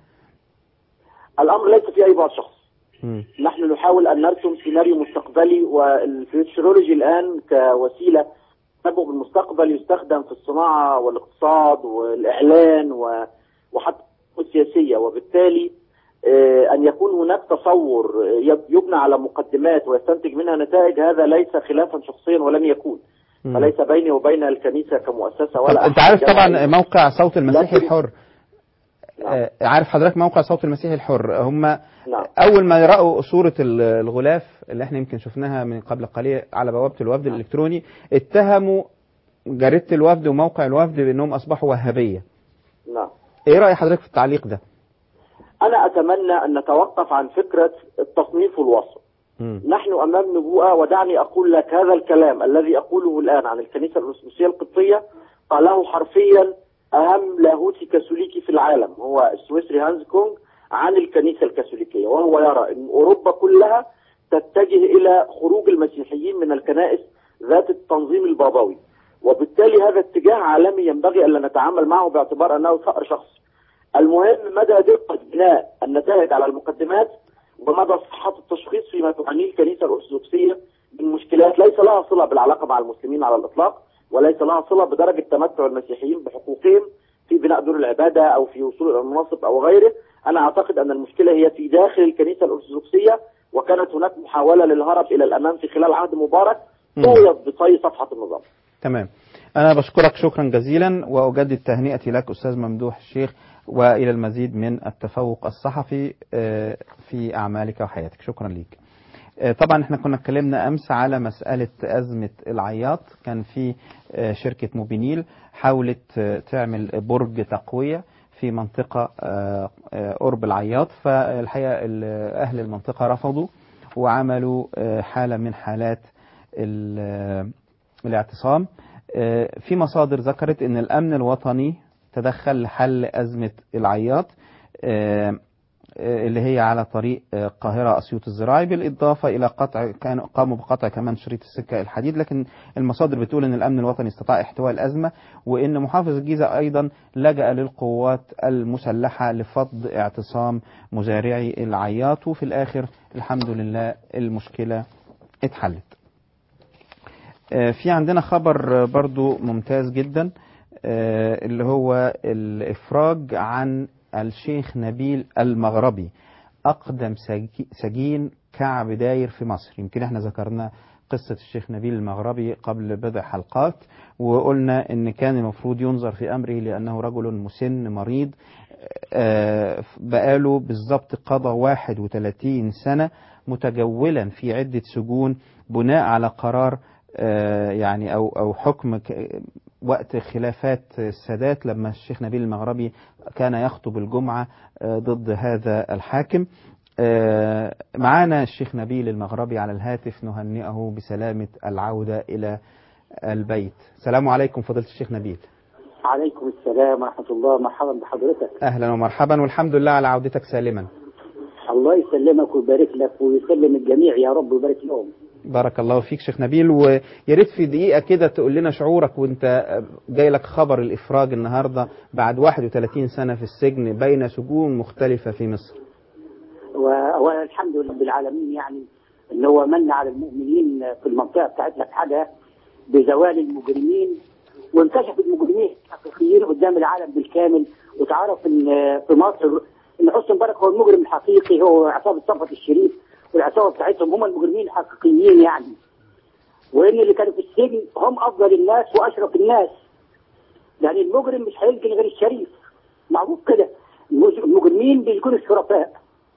الأمر ليس في أي بعد شخص مم. نحن نحاول أن نرسم سيناريو مستقبلي والفيوتشرولوجي الآن كوسيلة تنبؤ بالمستقبل يستخدم في الصناعة والاقتصاد والإعلان و- وحتى السياسية وبالتالي آه، أن يكون هناك تصور يب- يبنى على مقدمات ويستنتج منها نتائج هذا ليس خلافا شخصيا ولن يكون مم. فليس بيني وبين الكنيسة كمؤسسة طب ولا انت أحد عارف طبعا جمعي. موقع صوت المسيح لكن- الحر آه، عارف حضرتك موقع صوت المسيح الحر هم نعم. اول ما يرأوا صورة ال- الغلاف اللي احنا يمكن شفناها من قبل قليل على بوابة الوفد الالكتروني اتهموا جريدة الوفد وموقع الوفد بانهم اصبحوا وهابية نعم ايه رأي حضرتك في التعليق ده أنا أتمنى أن نتوقف عن فكرة التصنيف والوصف مم. نحن أمام نبوءة ودعني أقول لك هذا الكلام الذي أقوله الآن عن الكنيسة الأرثوذكسية القبطية قاله حرفيا أهم لاهوتي كاثوليكي في العالم هو السويسري هانز كونغ عن الكنيسة الكاثوليكية وهو يرى أن أوروبا كلها تتجه إلى خروج المسيحيين من الكنائس ذات التنظيم البابوي وبالتالي هذا اتجاه عالمي ينبغي ألا نتعامل معه باعتبار أنه ثأر شخصي المهم مدى دقة بناء النتائج على المقدمات ومدى صحة التشخيص فيما تعنيه الكنيسة الأرثوذكسية من مشكلات ليس لها صله بالعلاقه مع المسلمين على الاطلاق وليس لها صله بدرجه تمتع المسيحيين بحقوقهم في بناء دور العباده او في وصول الى المناصب او غيره انا اعتقد ان المشكله هي في داخل الكنيسه الارثوذكسيه وكانت هناك محاوله للهرب الى الامام في خلال عهد مبارك مم. طويت بطي صفحه النظام تمام أنا بشكرك شكرا جزيلا وأجدد تهنئتي لك أستاذ ممدوح الشيخ وإلى المزيد من التفوق الصحفي آه، في أعمالك وحياتك شكرا ليك آه، طبعا احنا كنا اتكلمنا امس على مساله ازمه العياط كان في آه، شركه موبينيل حاولت آه، تعمل برج تقويه في منطقه آه، آه، قرب العياط فالحقيقه ال- اهل المنطقه رفضوا وعملوا آه، حاله من حالات ال- آه، الاعتصام آه، في مصادر ذكرت ان الامن الوطني تدخل لحل ازمه العياط آه، آه، اللي هي على طريق آه، القاهرة أسيوط الزراعي بالإضافة إلى قطع كان قاموا بقطع كمان شريط السكة الحديد لكن المصادر بتقول أن الأمن الوطني استطاع احتواء الأزمة وأن محافظ الجيزة أيضا لجأ للقوات المسلحة لفض اعتصام مزارعي العياط وفي الآخر الحمد لله المشكلة اتحلت آه، في عندنا خبر آه، برضو ممتاز جدا آه، اللي هو الإفراج عن الشيخ نبيل المغربي أقدم سجي- سجين كعب داير في مصر يمكن احنا ذكرنا قصة الشيخ نبيل المغربي قبل بضع حلقات وقلنا ان كان المفروض ينظر في امره لانه رجل مسن مريض آه، بقاله بالضبط قضى 31 سنة متجولا في عدة سجون بناء على قرار آه، يعني او او حكم ك- وقت خلافات السادات لما الشيخ نبيل المغربي كان يخطب الجمعة آه، ضد هذا الحاكم آه، معانا الشيخ نبيل المغربي على الهاتف نهنئه بسلامة العودة إلى البيت السلام عليكم فضيلة الشيخ نبيل عليكم السلام ورحمة الله مرحبا بحضرتك أهلا ومرحبا والحمد لله على عودتك سالما الله يسلمك ويبارك لك ويسلم الجميع يا رب ويبارك لهم بارك الله فيك شيخ نبيل ويا ريت في دقيقة كده تقول لنا شعورك وانت جاي لك خبر الإفراج النهاردة بعد 31 سنة في السجن بين سجون مختلفة في مصر و- والحمد لله بالعالمين يعني ان هو من على المؤمنين في المنطقة بتاعتنا بحاجة بزوال المجرمين وانكشف المجرمين الحقيقيين قدام العالم بالكامل وتعرف ان في مصر ان حسني مبارك هو المجرم الحقيقي هو عصابة صفوت الشريف والعصابة بتاعتهم هم المجرمين الحقيقيين يعني وان اللي كانوا في السجن هم افضل الناس واشرف الناس يعني المجرم مش هيلقي غير الشريف معروف كده المج- المجرمين بيكونوا الشرفاء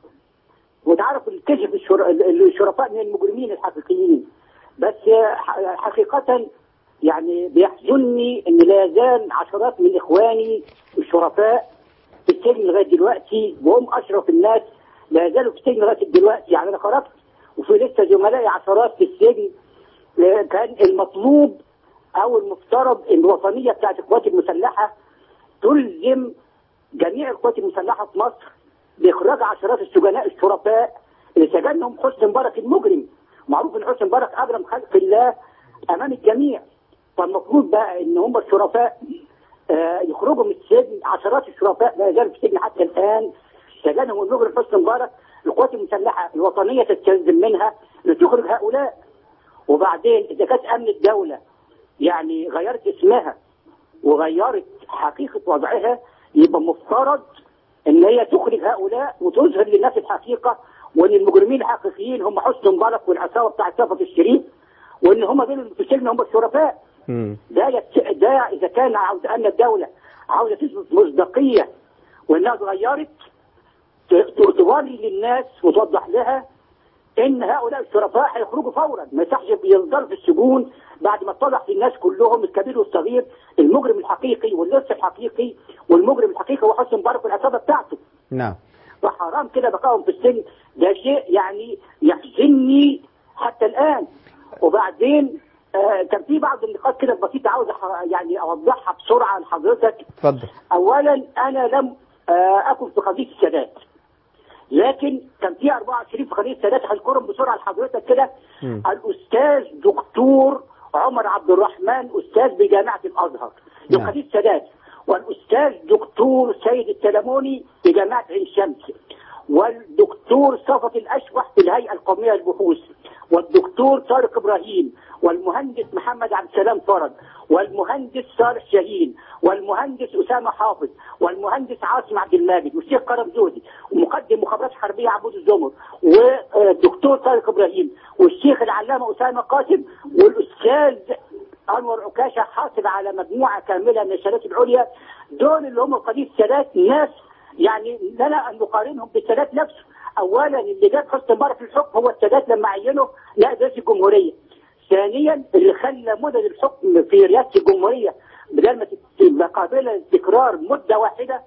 وتعرف الكشف الشر... الشرفاء من المجرمين الحقيقيين بس ح- حقيقة يعني بيحزنني ان لا يزال عشرات من اخواني الشرفاء في السجن لغايه دلوقتي وهم اشرف الناس لا يزالوا في السجن لغايه دلوقتي يعني انا خرجت وفي لسه زملائي عشرات في السجن آه، كان المطلوب او المفترض ان الوطنيه بتاعت القوات المسلحه تلزم جميع القوات المسلحه في مصر باخراج عشرات السجناء الشرفاء اللي سجنهم حسني مبارك المجرم معروف ان حسني مبارك اجرم خلق الله امام الجميع فالمفروض بقى ان هم الشرفاء آه، يخرجوا من السجن عشرات الشرفاء لا يزالوا في السجن حتى الان سجنهم المجرم حسني مبارك القوات المسلحه الوطنيه تستلزم منها لتخرج هؤلاء وبعدين اذا كانت امن الدوله يعني غيرت اسمها وغيرت حقيقه وضعها يبقى مفترض ان هي تخرج هؤلاء وتظهر للناس الحقيقه وان المجرمين الحقيقيين هم حسني مبارك والعصابه بتاعت صفوت الشريف وان هم دول اللي في السجن هم الشرفاء مم. ده يت... ده اذا كان عاوز ان الدوله عاوزه تثبت مصداقيه وانها اتغيرت ت- ت- توري للناس وتوضح لها ان هؤلاء الشرفاء هيخرجوا فورا ما يصحش يفضلوا في السجون بعد ما اتضح للناس كلهم الكبير والصغير المجرم الحقيقي واللص الحقيقي والمجرم الحقيقي هو حسني مبارك والعصابه بتاعته نعم فحرام كده بقائهم في السجن ده شيء يعني يحزنني حتى الان وبعدين آه كان في بعض النقاط كده بسيطه عاوز أح- يعني اوضحها بسرعه لحضرتك اتفضل اولا انا لم آه اكن في قضيه السادات لكن كان في 24 في قضيه السادات هذكرهم بسرعه لحضرتك كده مم. الاستاذ دكتور عمر عبد الرحمن استاذ بجامعه الازهر في نعم. قضيه السادات والاستاذ دكتور سيد التلموني في جامعه عين شمس والدكتور صفت الاشوح في الهيئه القوميه للبحوث والدكتور طارق ابراهيم والمهندس محمد عبد السلام فرج والمهندس صالح شاهين والمهندس اسامه حافظ والمهندس عاصم عبد الماجد والشيخ كرم زودي ومقدم مخابرات حربيه عبود الزمر والدكتور طارق ابراهيم والشيخ العلامه اسامه قاسم والاستاذ انور عكاشه حاصل على مجموعه كامله من الشهادات العليا دول اللي هم قضيه السادات ناس يعني لنا ان نقارنهم بالسادات نفسه اولا اللي جاب حسني مبارك في الحكم هو السادات لما عينه نائب رئيس الجمهوريه ثانيا اللي خلى مدد الحكم في رئاسه الجمهوريه بدل ما تبقى قابله للتكرار مده واحده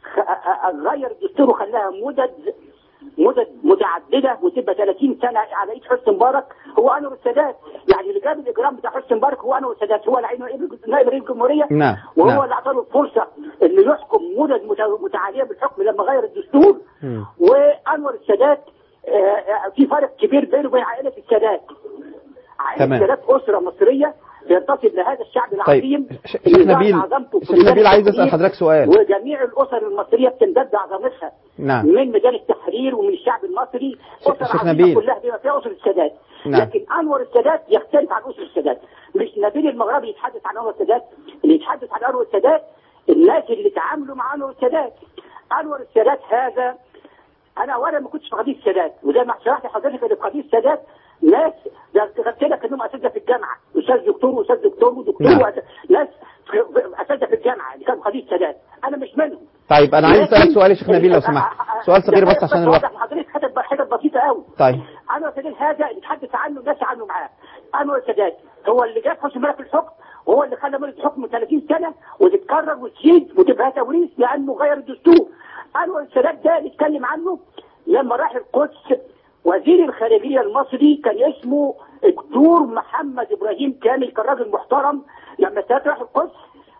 خ- غير الدستور وخلاها مدد مدد متعدده وتبقى 30 سنه على ايد حسني مبارك هو انور السادات يعني اللي جاب الاجرام بتاع حسني مبارك هو انور السادات هو اللي عينه نائب رئيس الجمهوريه نعم، وهو نعم. اللي اعطى له الفرصه انه يحكم مدد مت- متعاليه بالحكم لما غير الدستور مم. وانور السادات آه، آه، في فرق كبير بينه وبين عائله السادات عائله تمام. السادات اسره مصريه ينتصب لهذا الشعب العظيم طيب ش- اللي شيخ ظهر نبيل عظمته في شيخ ميدان نبيل عايز اسال التحرير، حضرتك سؤال وجميع الاسر المصريه بتمتد عظمتها نعم. من ميدان التحرير ومن الشعب المصري اسر شيخ عظيمه نبيل. كلها بما فيها اسر السادات نعم. لكن انور السادات يختلف عن اسر السادات مش نبيل المغربي يتحدث عن انور السادات اللي يتحدث عن انور السادات الناس اللي تعاملوا مع انور السادات انور السادات هذا انا اولا ما كنتش في قضيه السادات وزي ما شرحت لحضرتك ان في قضيه السادات ناس ده كتبت لك انهم اساتذه في الجامعه استاذ دكتور واستاذ دكتور ودكتور نعم. وأس- ناس في- اساتذه في الجامعه اللي كانوا في قضيه السادات انا مش منهم طيب انا عايز اسالك لكن- سؤال يا شيخ نبيل لو سمحت سؤال صغير بس عشان الوقت واضح لحضرتك حتت حتت بسيطه قوي طيب انور السادات هذا اللي تحدث عنه الناس عنه معاه انور السادات هو اللي جاب حسني مبارك في الحكم وهو اللي خلى مدة الحكم 30 سنه وتتكرر وتزيد وتبقى توريث لانه غير الدستور انور السادات ده اللي اتكلم عنه لما راح القدس وزير الخارجيه المصري كان اسمه الدكتور محمد ابراهيم كامل كان راجل محترم لما السادات راح القدس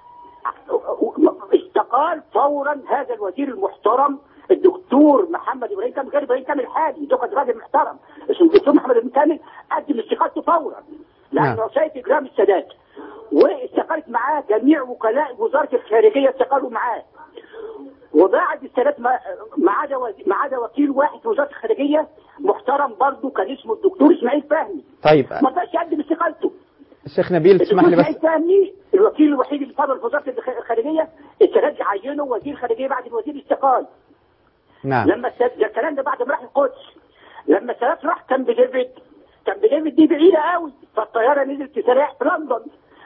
استقال فورا هذا الوزير المحترم الدكتور محمد ابراهيم كامل غير ابراهيم كامل حالي ده كان راجل محترم اسمه الدكتور محمد ابراهيم كامل قدم استقالته فورا لانه نعم. شايف اجرام السادات واستقالت معاه جميع وكلاء وزاره الخارجيه استقالوا معاه وبعد السادات ما ما عدا وز- ما عدا وكيل واحد في وزاره الخارجيه محترم برضه كان اسمه الدكتور اسماعيل فهمي طيب ما رضاش يقدم استقالته الشيخ نبيل تسمح لي الدكتور بس سعيد فهمي الوكيل الوحيد اللي فضل في وزاره الخ- الخارجيه السادات عينه وزير خارجيه بعد الوزير استقال نعم لما السادات ده الكلام ده بعد ما راح القدس لما السادات راح كان بديفيد كان بديفيد دي بعيده قوي فالطياره نزلت تسرح في لندن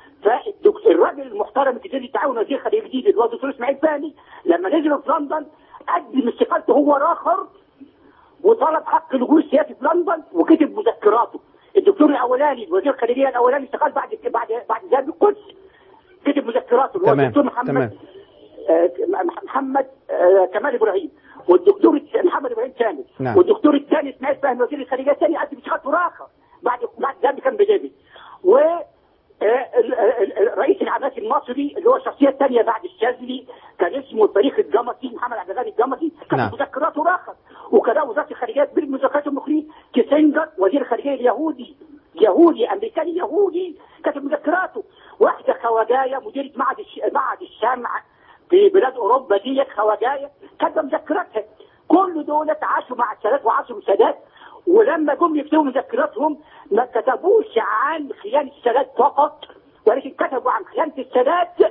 فالراجل المحترم الكتير التعاون وزير خارجيه جديد اللي هو الدكتور اسماعيل فهمي لما نزلوا في لندن قدم استقالته هو راخر وطلب حق لجوء السياسي في لندن وكتب مذكراته الدكتور الاولاني وزير الخارجيه الاولاني استقال بعد بعد بعد ذهاب القدس كتب مذكراته اللي هو تمام، الدكتور محمد تمام. آه، محمد آه، كمال ابراهيم والدكتور الت- محمد ابراهيم كامل نعم. والدكتور الثاني اسماعيل فهمي وزير الخارجيه الثاني قدم استقالته راخر بعد بعد ذهاب كان بديفيد و آه، ال- ال- ال- رئيس العباسي المصري اللي هو الشخصيه الثانيه بعد الشاذلي كان اسمه التاريخ الجمصي محمد عبد الغني الجمصي كان نعم. مذكراته راخر وكذا وزاره الخارجيه بالمذكرات المخرين كيسنجر وزير الخارجيه اليهودي يهودي امريكاني يهودي كتب مذكراته واحده خواجايه مديره معهد الش- معهد الشمع في بلاد اوروبا ديت خواجايه كاتبه مذكراتها كل دول عاشوا مع السادات وعاشوا السادات ولما جم يكتبوا مذكراتهم ما كتبوش عن خيانه السادات فقط ولكن كتبوا عن خيانه السادات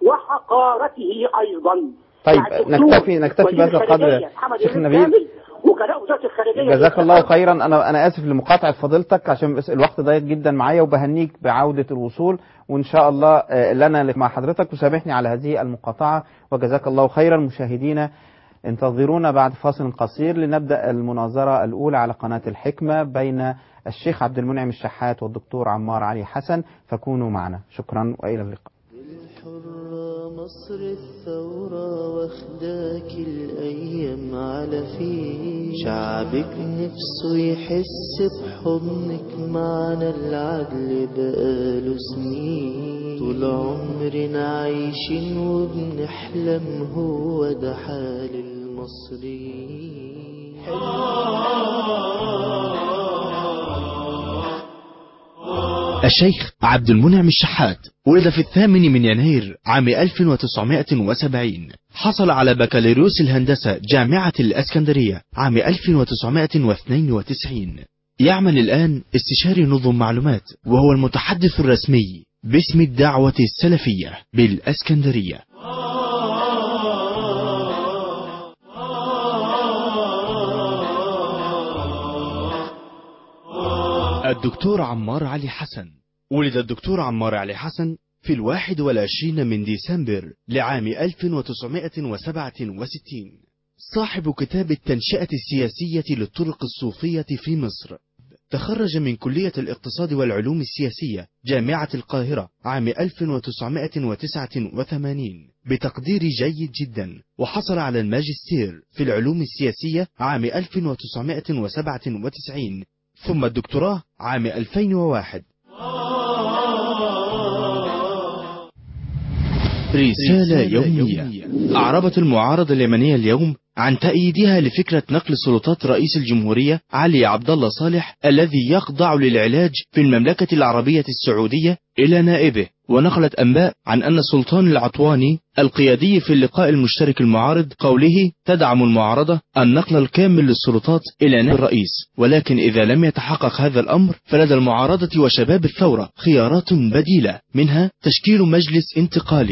وحقارته ايضا طيب، يعني الدكتور نكتفي- نكتفي وزير بهذا القدر. الخارجية محمد شيخ إبراهيم نبيل. كامل وكلاء وزاره الخارجيه جزاك الله خيرا انا انا اسف لمقاطعه فضيلتك عشان بس الوقت ضيق جدا معايا وبهنيك بعوده الوصول وان شاء الله آه، لنا مع حضرتك وسامحني على هذه المقاطعه وجزاك الله خيرا مشاهدينا انتظرونا بعد فاصل قصير لنبدا المناظره الاولى على قناه الحكمه بين الشيخ عبد المنعم الشحات والدكتور عمار علي حسن فكونوا معنا شكرا والى اللقاء الحرة مصر الثورة واخداك الأيام على فيه شعبك نفسه يحس بحضنك معنا العدل بقاله سنين طول عمرنا عايشين وبنحلم هو ده حال المصريين الشيخ عبد المنعم الشحات ولد في الثامن من يناير عام 1970 حصل على بكالوريوس الهندسة جامعة الأسكندرية عام 1992 يعمل الآن استشاري نظم معلومات وهو المتحدث الرسمي باسم الدعوة السلفية بالأسكندرية الدكتور عمار علي حسن ولد الدكتور عمار علي حسن في الواحد والعشرين من ديسمبر لعام 1967 صاحب كتاب التنشئة السياسية للطرق الصوفية في مصر تخرج من كلية الاقتصاد والعلوم السياسية جامعة القاهرة عام 1989 بتقدير جيد جدا وحصل على الماجستير في العلوم السياسية عام 1997 ثم الدكتوراه عام 2001 رسالة يومية أعربت المعارضة اليمنية اليوم عن تأييدها لفكرة نقل سلطات رئيس الجمهورية علي عبد الله صالح الذي يخضع للعلاج في المملكة العربية السعودية إلى نائبه ونقلت أنباء عن أن سلطان العطواني القيادي في اللقاء المشترك المعارض قوله تدعم المعارضة النقل الكامل للسلطات إلى نائب الرئيس ولكن إذا لم يتحقق هذا الأمر فلدى المعارضة وشباب الثورة خيارات بديلة منها تشكيل مجلس انتقالي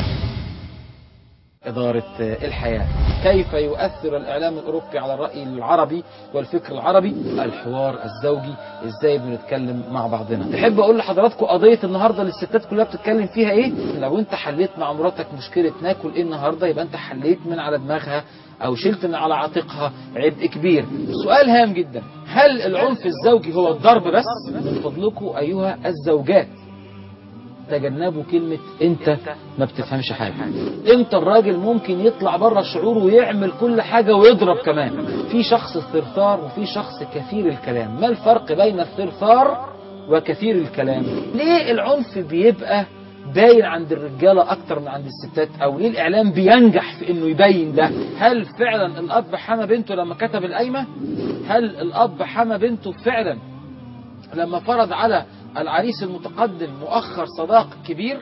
إدارة الحياة كيف يؤثر الإعلام الأوروبي على الرأي العربي والفكر العربي الحوار الزوجي إزاي بنتكلم مع بعضنا تحب أقول لحضراتكم قضية النهاردة اللي الستات كلها بتتكلم فيها إيه لو أنت حليت مع مراتك مشكلة ناكل إيه النهاردة يبقى أنت حليت من على دماغها أو شلت من على عاتقها عبء كبير سؤال هام جدا هل العنف الزوجي هو الضرب بس من فضلكم أيها الزوجات تجنبوا كلمة انت ما بتفهمش حاجة امتى الراجل ممكن يطلع بره شعوره ويعمل كل حاجة ويضرب كمان في شخص ثرثار وفي شخص كثير الكلام ما الفرق بين الثرثار وكثير الكلام ليه العنف بيبقى باين عند الرجالة أكتر من عند الستات أو ليه الإعلام بينجح في إنه يبين ده هل فعلا الأب حمى بنته لما كتب القايمة هل الأب حمى بنته فعلا لما فرض على العريس المتقدم مؤخر صداق كبير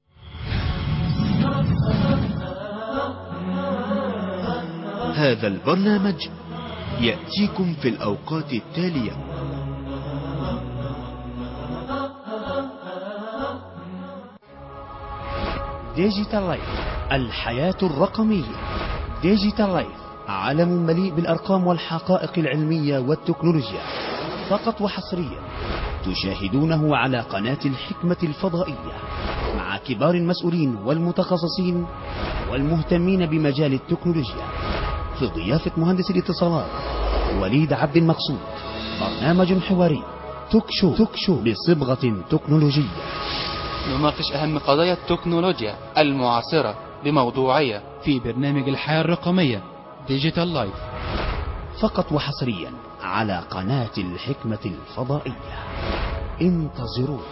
هذا البرنامج يأتيكم في الأوقات التالية ديجيتال لايف الحياة الرقمية ديجيتال لايف عالم مليء بالأرقام والحقائق العلمية والتكنولوجيا فقط وحصريا تشاهدونه على قناة الحكمة الفضائية مع كبار المسؤولين والمتخصصين والمهتمين بمجال التكنولوجيا في ضيافة مهندس الاتصالات وليد عبد المقصود برنامج حواري توك شو, توك شو بصبغة تكنولوجية نناقش أهم قضايا التكنولوجيا المعاصرة بموضوعية في برنامج الحياة الرقمية ديجيتال لايف فقط وحصريا على قناة الحكمة الفضائية انتظرونا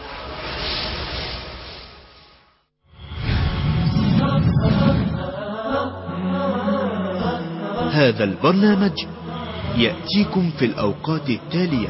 هذا البرنامج يأتيكم في الأوقات التالية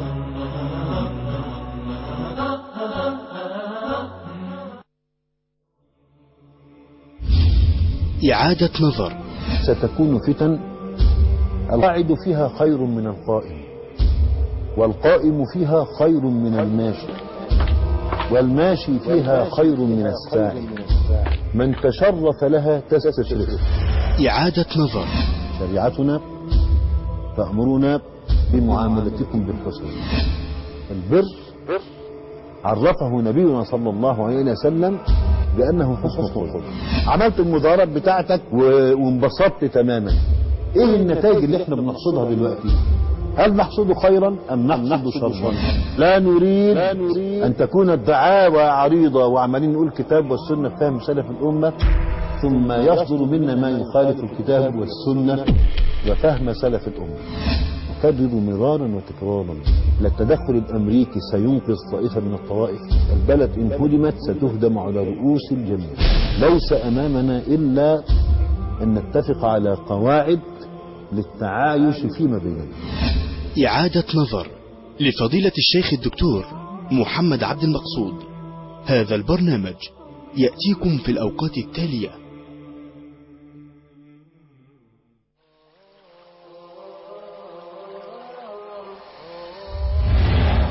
إعادة نظر ستكون فتن القاعد فيها خير من القائم والقائم فيها خير من الماشي والماشي فيها خير من الساعي من تشرف لها تستشرف إعادة نظر شريعتنا تأمرنا بمعاملتكم بالحسن البر عرفه نبينا صلى الله عليه وسلم بأنه حسن الخلق عملت المضارب بتاعتك و- وانبسطت تماما ايه النتائج اللي احنا بنحصدها دلوقتي هل نحصد خيرا ام نحصد شرا لا نريد, لا نريد ان تكون الدعاوى عريضة وعمالين نقول كتاب والسنة فهم سلف الامة ثم يصدر منا ما يخالف الكتاب والسنة وفهم سلف الامة أكرر مرارا وتكرارا لا التدخل الأمريكي سينقذ طائفة من الطوائف البلد إن هدمت ستهدم على رؤوس الجميع ليس أمامنا إلا أن نتفق على قواعد للتعايش فيما بيننا إعادة نظر لفضيلة الشيخ الدكتور محمد عبد المقصود هذا البرنامج يأتيكم في الأوقات التالية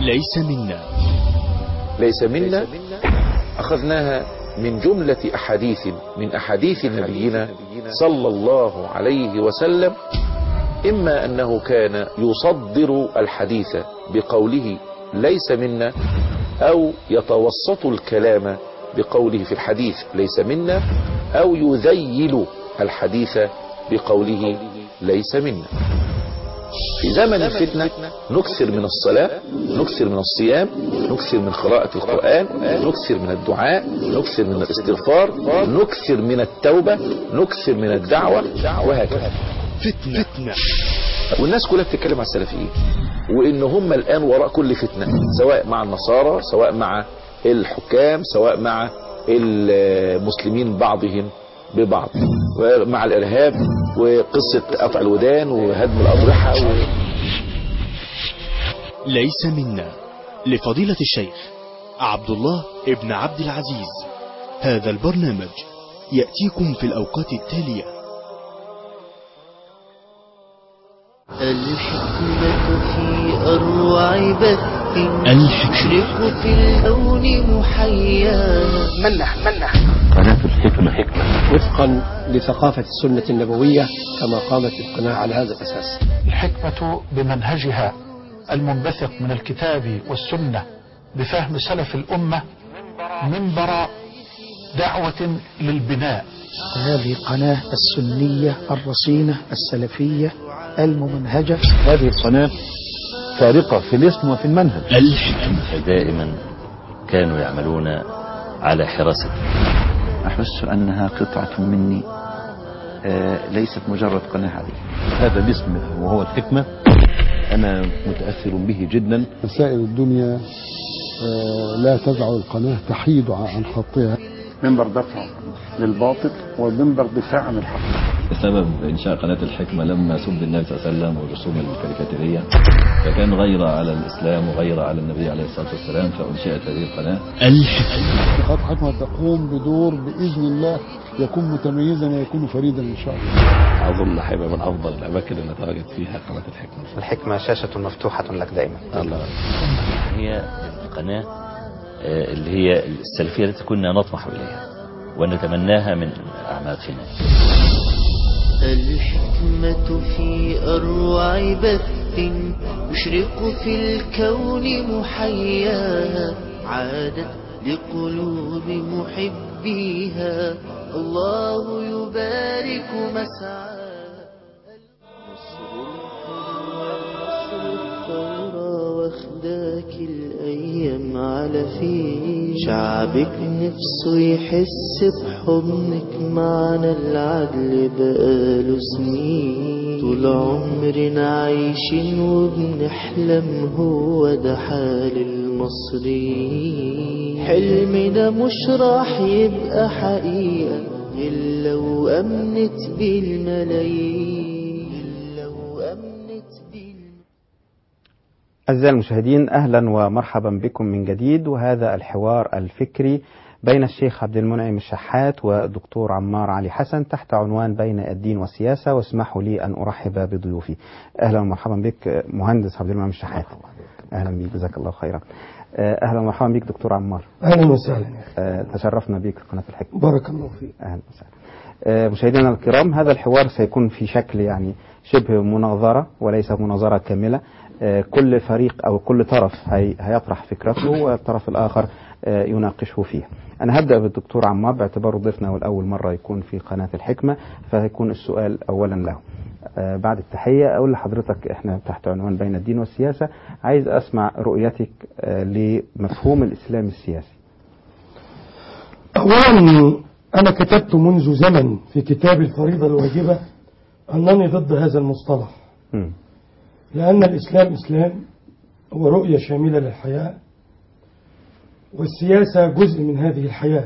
ليس منا ليس منا أخذناها من جملة أحاديث من أحاديث نبينا صلى الله عليه وسلم إما أنه كان يصدر الحديث بقوله ليس منا أو يتوسط الكلام بقوله في الحديث ليس منا أو يذيل الحديث بقوله ليس منا في زمن الفتنة نكثر من الصلاة نكثر من الصيام نكثر من قراءة القرآن نكثر من الدعاء نكثر من الاستغفار نكثر من التوبة نكثر من الدعوة وهكذا فتنة, فتنة. والناس كلها بتتكلم على السلفيين وان هم الان وراء كل فتنة سواء مع النصارى سواء مع الحكام سواء مع المسلمين بعضهم ببعض مع الارهاب وقصة قطع الودان وهدم الاضرحة و... ليس منا لفضيلة الشيخ عبد الله ابن عبد العزيز هذا البرنامج يأتيكم في الأوقات التالية الحكمة في أروع بث الحكمة تشرق في الكون محيا منح منح قناة الحكمة حكمة وفقا لثقافة السنة النبوية كما قامت القناة على هذا الأساس الحكمة بمنهجها المنبثق من الكتاب والسنة بفهم سلف الأمة منبر دعوة للبناء هذه القناة السنية الرصينة السلفية الممنهجة هذه القناة فارقة في الاسم وفي المنهج الحكمة دائما كانوا يعملون على حراسة أحس أنها قطعة مني آه ليست مجرد قناة عادية هذا الاسم وهو الحكمة أنا متأثر به جدا مسائل الدنيا آه لا تدع القناة تحيد عن خطها منبر دفع للباطل ومنبر دفاع عن الحق سبب إنشاء قناة الحكمة لما سب النبي صلى الله عليه وسلم والرسوم الكاريكاتيرية فكان غيرة على الإسلام وغيرة على النبي عليه الصلاة والسلام فأنشئت هذه القناة الحكمة قناة حكمة تقوم بدور بإذن الله يكون متميزا ويكون فريدا إن شاء الله أظن هيبقى من أفضل الأماكن اللي نتواجد فيها قناة الحكمة الحكمة شاشة مفتوحة لك دائما الله هي القناة اللي هي السلفية التي كنا نطمح إليها ونتمناها من أعماقنا الحكمة في أروع بث يشرق في الكون محياها عادت لقلوب محبيها الله يبارك مسعاها واخداك الأيام على فيه شعبك نفسه يحس بحضنك معنا العدل بقاله سنين طول عمرنا عايشين وبنحلم هو ده حال المصريين حلمنا مش راح يبقى حقيقة إلا لو أمنت بالملايين إلا لو أمنت أعزائي المشاهدين أهلا ومرحبا بكم من جديد وهذا الحوار الفكري بين الشيخ عبد المنعم الشحات والدكتور عمار علي حسن تحت عنوان بين الدين والسياسة واسمحوا لي أن أرحب بضيوفي أهلا ومرحبا بك مهندس عبد المنعم الشحات أهلا بك جزاك الله خيرا أهلا ومرحبا بك دكتور عمار أهلا وسهلا تشرفنا بك في قناة الحكمة بارك الله فيك أهلا وسهلا مشاهدينا الكرام هذا الحوار سيكون في شكل يعني شبه مناظرة وليس مناظرة كاملة كل فريق أو كل طرف هي هيطرح فكرته والطرف الآخر يناقشه فيها أنا هبدأ بالدكتور عمار باعتباره ضيفنا والأول مرة يكون في قناة الحكمة فهيكون السؤال أولا له بعد التحية أقول لحضرتك إحنا تحت عنوان بين الدين والسياسة عايز أسمع رؤيتك لمفهوم الإسلام السياسي أولا أنا كتبت منذ زمن في كتاب الفريضة الواجبة أنني ضد هذا المصطلح م. لأن الإسلام إسلام هو رؤية شاملة للحياة والسياسة جزء من هذه الحياة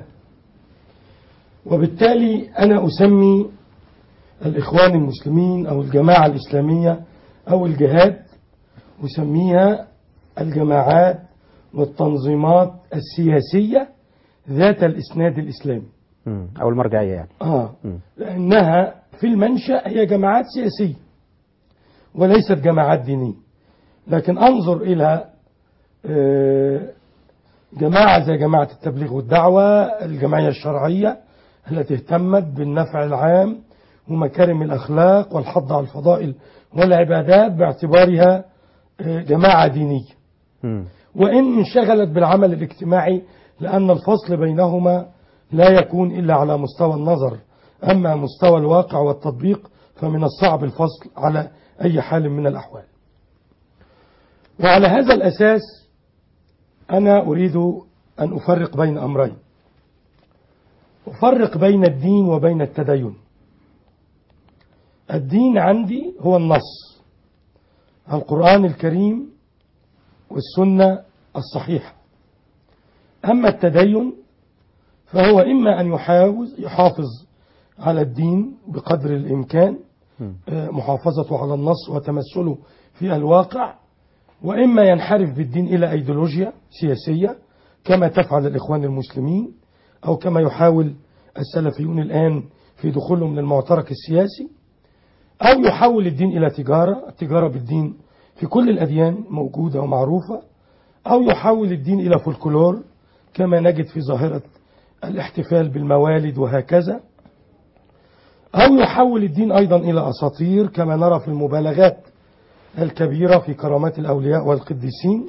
وبالتالي أنا أسمي الإخوان المسلمين أو الجماعة الإسلامية أو الجهاد أسميها الجماعات والتنظيمات السياسية ذات الإسناد الإسلامي أو المرجعية يعني آه لأنها في المنشأ هي جماعات سياسية وليست جماعات دينية لكن أنظر إلى آه، جماعة زي جماعة التبليغ والدعوة الجمعية الشرعية التي اهتمت بالنفع العام ومكارم الأخلاق والحض على الفضائل والعبادات باعتبارها آه، جماعة دينية وإن انشغلت بالعمل الاجتماعي لأن الفصل بينهما لا يكون إلا على مستوى النظر أما مستوى الواقع والتطبيق فمن الصعب الفصل على أي حال من الأحوال وعلى هذا الأساس أنا أريد أن أفرق بين أمرين أفرق بين الدين وبين التدين الدين عندي هو النص القرآن الكريم والسنة الصحيحة أما التدين فهو إما أن يحاوز يحافظ على الدين بقدر الإمكان آه، محافظته على النص وتمثله في الواقع وإما ينحرف بالدين إلى أيديولوجيا سياسية كما تفعل الإخوان المسلمين أو كما يحاول السلفيون الآن في دخولهم للمعترك السياسي أو يحول الدين إلى تجارة التجارة بالدين في كل الأديان موجودة ومعروفة أو يحول الدين إلى فولكلور كما نجد في ظاهرة الاحتفال بالموالد وهكذا أو يحول الدين أيضا إلى أساطير كما نرى في المبالغات الكبيرة في كرامات الأولياء والقديسين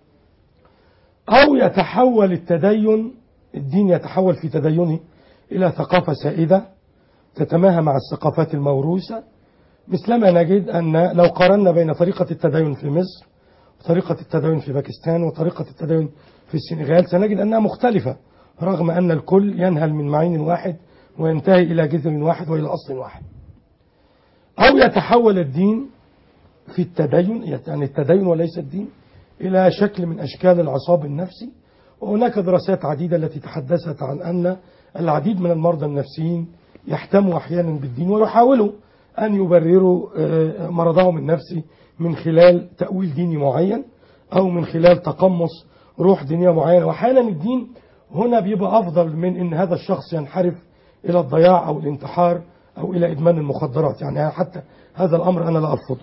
أو يتحول التدين الدين يتحول في تدينه إلى ثقافة سائدة تتماهى مع الثقافات الموروثة مثلما نجد أن لو قارنا بين طريقة التدين في مصر وطريقة التدين في باكستان وطريقة التدين في السنغال سنجد أنها مختلفة رغم أن الكل ينهل من معين واحد وينتهي إلى جذر واحد وإلى أصل واحد أو يتحول الدين في التدين يعني التدين وليس الدين إلى شكل من أشكال العصاب النفسي وهناك دراسات عديدة التي تحدثت عن أن العديد من المرضى النفسيين يحتموا أحيانا بالدين ويحاولوا أن يبرروا آه، مرضهم النفسي من خلال تأويل ديني معين أو من خلال تقمص روح دينية معينة وأحيانا الدين هنا بيبقى أفضل من أن هذا الشخص ينحرف إلى الضياع أو الانتحار أو إلى إدمان المخدرات يعني حتى هذا الأمر أنا لا أرفضه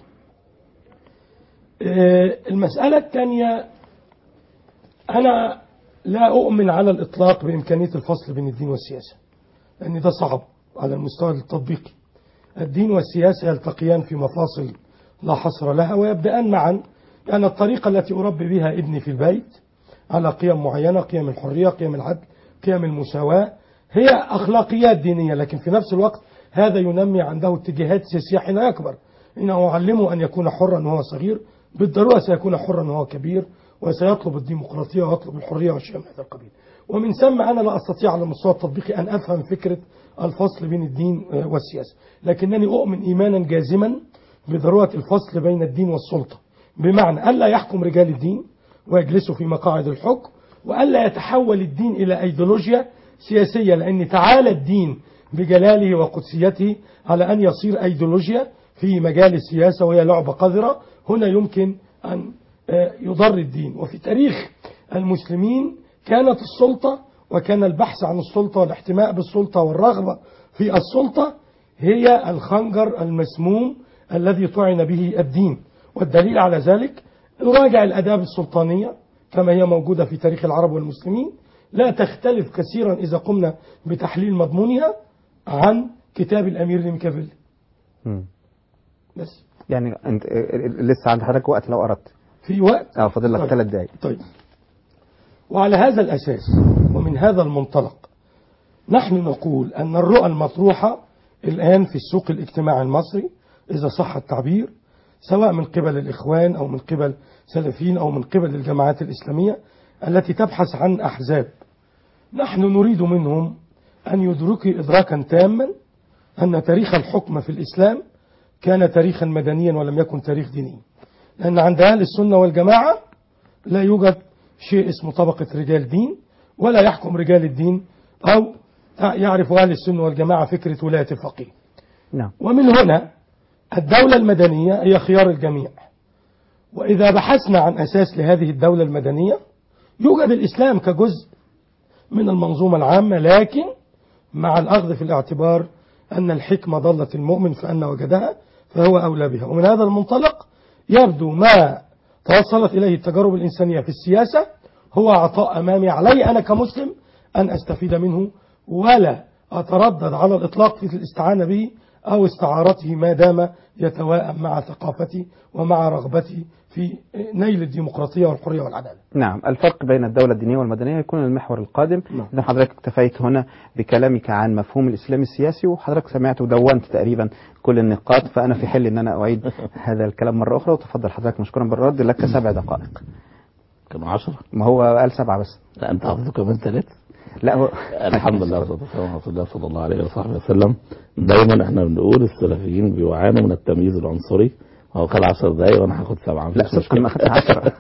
آه، المسألة الثانية أنا لا أؤمن على الإطلاق بإمكانية الفصل بين الدين والسياسة لأن ده صعب على المستوى التطبيقي الدين والسياسة يلتقيان في مفاصل لا حصر لها ويبدأان معا يعني الطريقة التي أربي بها ابني في البيت على قيم معينة قيم الحرية قيم العدل قيم المساواة هي أخلاقيات دينية لكن في نفس الوقت هذا ينمي عنده اتجاهات سياسية حين يكبر إن أعلمه أن يكون حرا وهو صغير بالضرورة سيكون حرا وهو كبير وسيطلب الديمقراطية ويطلب الحرية والشيء من هذا القبيل ومن ثم أنا لا أستطيع على المستوى التطبيقي أن أفهم فكرة الفصل بين الدين آه، والسياسة لكنني أؤمن إيمانا جازما بضرورة الفصل بين الدين والسلطة بمعنى ألا يحكم رجال الدين ويجلسوا في مقاعد الحكم وألا يتحول الدين إلى أيديولوجيا سياسية لأن تعالى الدين بجلاله وقدسيته على أن يصير أيديولوجيا في مجال السياسة وهي لعبة قذرة هنا يمكن أن آه، يضر الدين وفي تاريخ المسلمين كانت السلطة وكان البحث عن السلطة والاحتماء بالسلطة والرغبة في السلطة هي الخنجر المسموم الذي طعن به الدين والدليل على ذلك نراجع الأداب السلطانية كما هي موجودة في تاريخ العرب والمسلمين لا تختلف كثيرا إذا قمنا بتحليل مضمونها عن كتاب الأمير لميكافيلي مم. بس يعني أنت آه، لسه عند حضرتك وقت لو أردت في وقت اه فاضل لك طيب. ثلاث دقايق طيب وعلى هذا الأساس ومن هذا المنطلق نحن نقول أن الرؤى المطروحة الآن في السوق الاجتماعي المصري إذا صح التعبير سواء من قبل الإخوان أو من قبل سلفيين أو من قبل الجماعات الإسلامية التي تبحث عن أحزاب نحن نريد منهم أن يدركوا إدراكا تاما أن تاريخ الحكم في الإسلام كان تاريخا مدنيا ولم يكن تاريخ ديني لأن عند أهل السنة والجماعة لا يوجد شيء اسمه طبقة رجال دين ولا يحكم رجال الدين أو يعرف أهل السنة والجماعة فكرة ولاية الفقيه نعم ومن هنا الدولة المدنية هي خيار الجميع وإذا بحثنا عن أساس لهذه الدولة المدنية يوجد الإسلام كجزء من المنظومة العامة لكن مع الأخذ في الاعتبار أن الحكمة ضلت المؤمن فأن وجدها فهو أولى بها ومن هذا المنطلق يبدو ما توصلت إليه التجارب الإنسانية في السياسة هو عطاء أمامي علي أنا كمسلم أن أستفيد منه ولا أتردد على الإطلاق في الاستعانة به أو استعارته ما دام يتواءم مع ثقافتي ومع رغبتي في نيل الديمقراطية والحرية والعدالة نعم الفرق بين الدولة الدينية والمدنية يكون المحور القادم إذا حضرتك اكتفيت هنا بكلامك عن مفهوم الإسلام السياسي وحضرتك سمعت ودونت تقريبا كل النقاط فأنا في حل أن أنا أعيد هذا الكلام مرة أخرى وتفضل حضرتك مشكورا بالرد لك سبع دقائق كانوا عشرة ما هو قال سبعة بس لا أنت حافظه كمان ثلاثة لا هو الحمد لله والصلاة والسلام على رسول الله صلى الله عليه وصحبه وسلم دايما احنا بنقول السلفيين بيعانوا من التمييز العنصري هو خد 10 دقايق وانا هاخد سبعه لا صدقا ما اخدت 10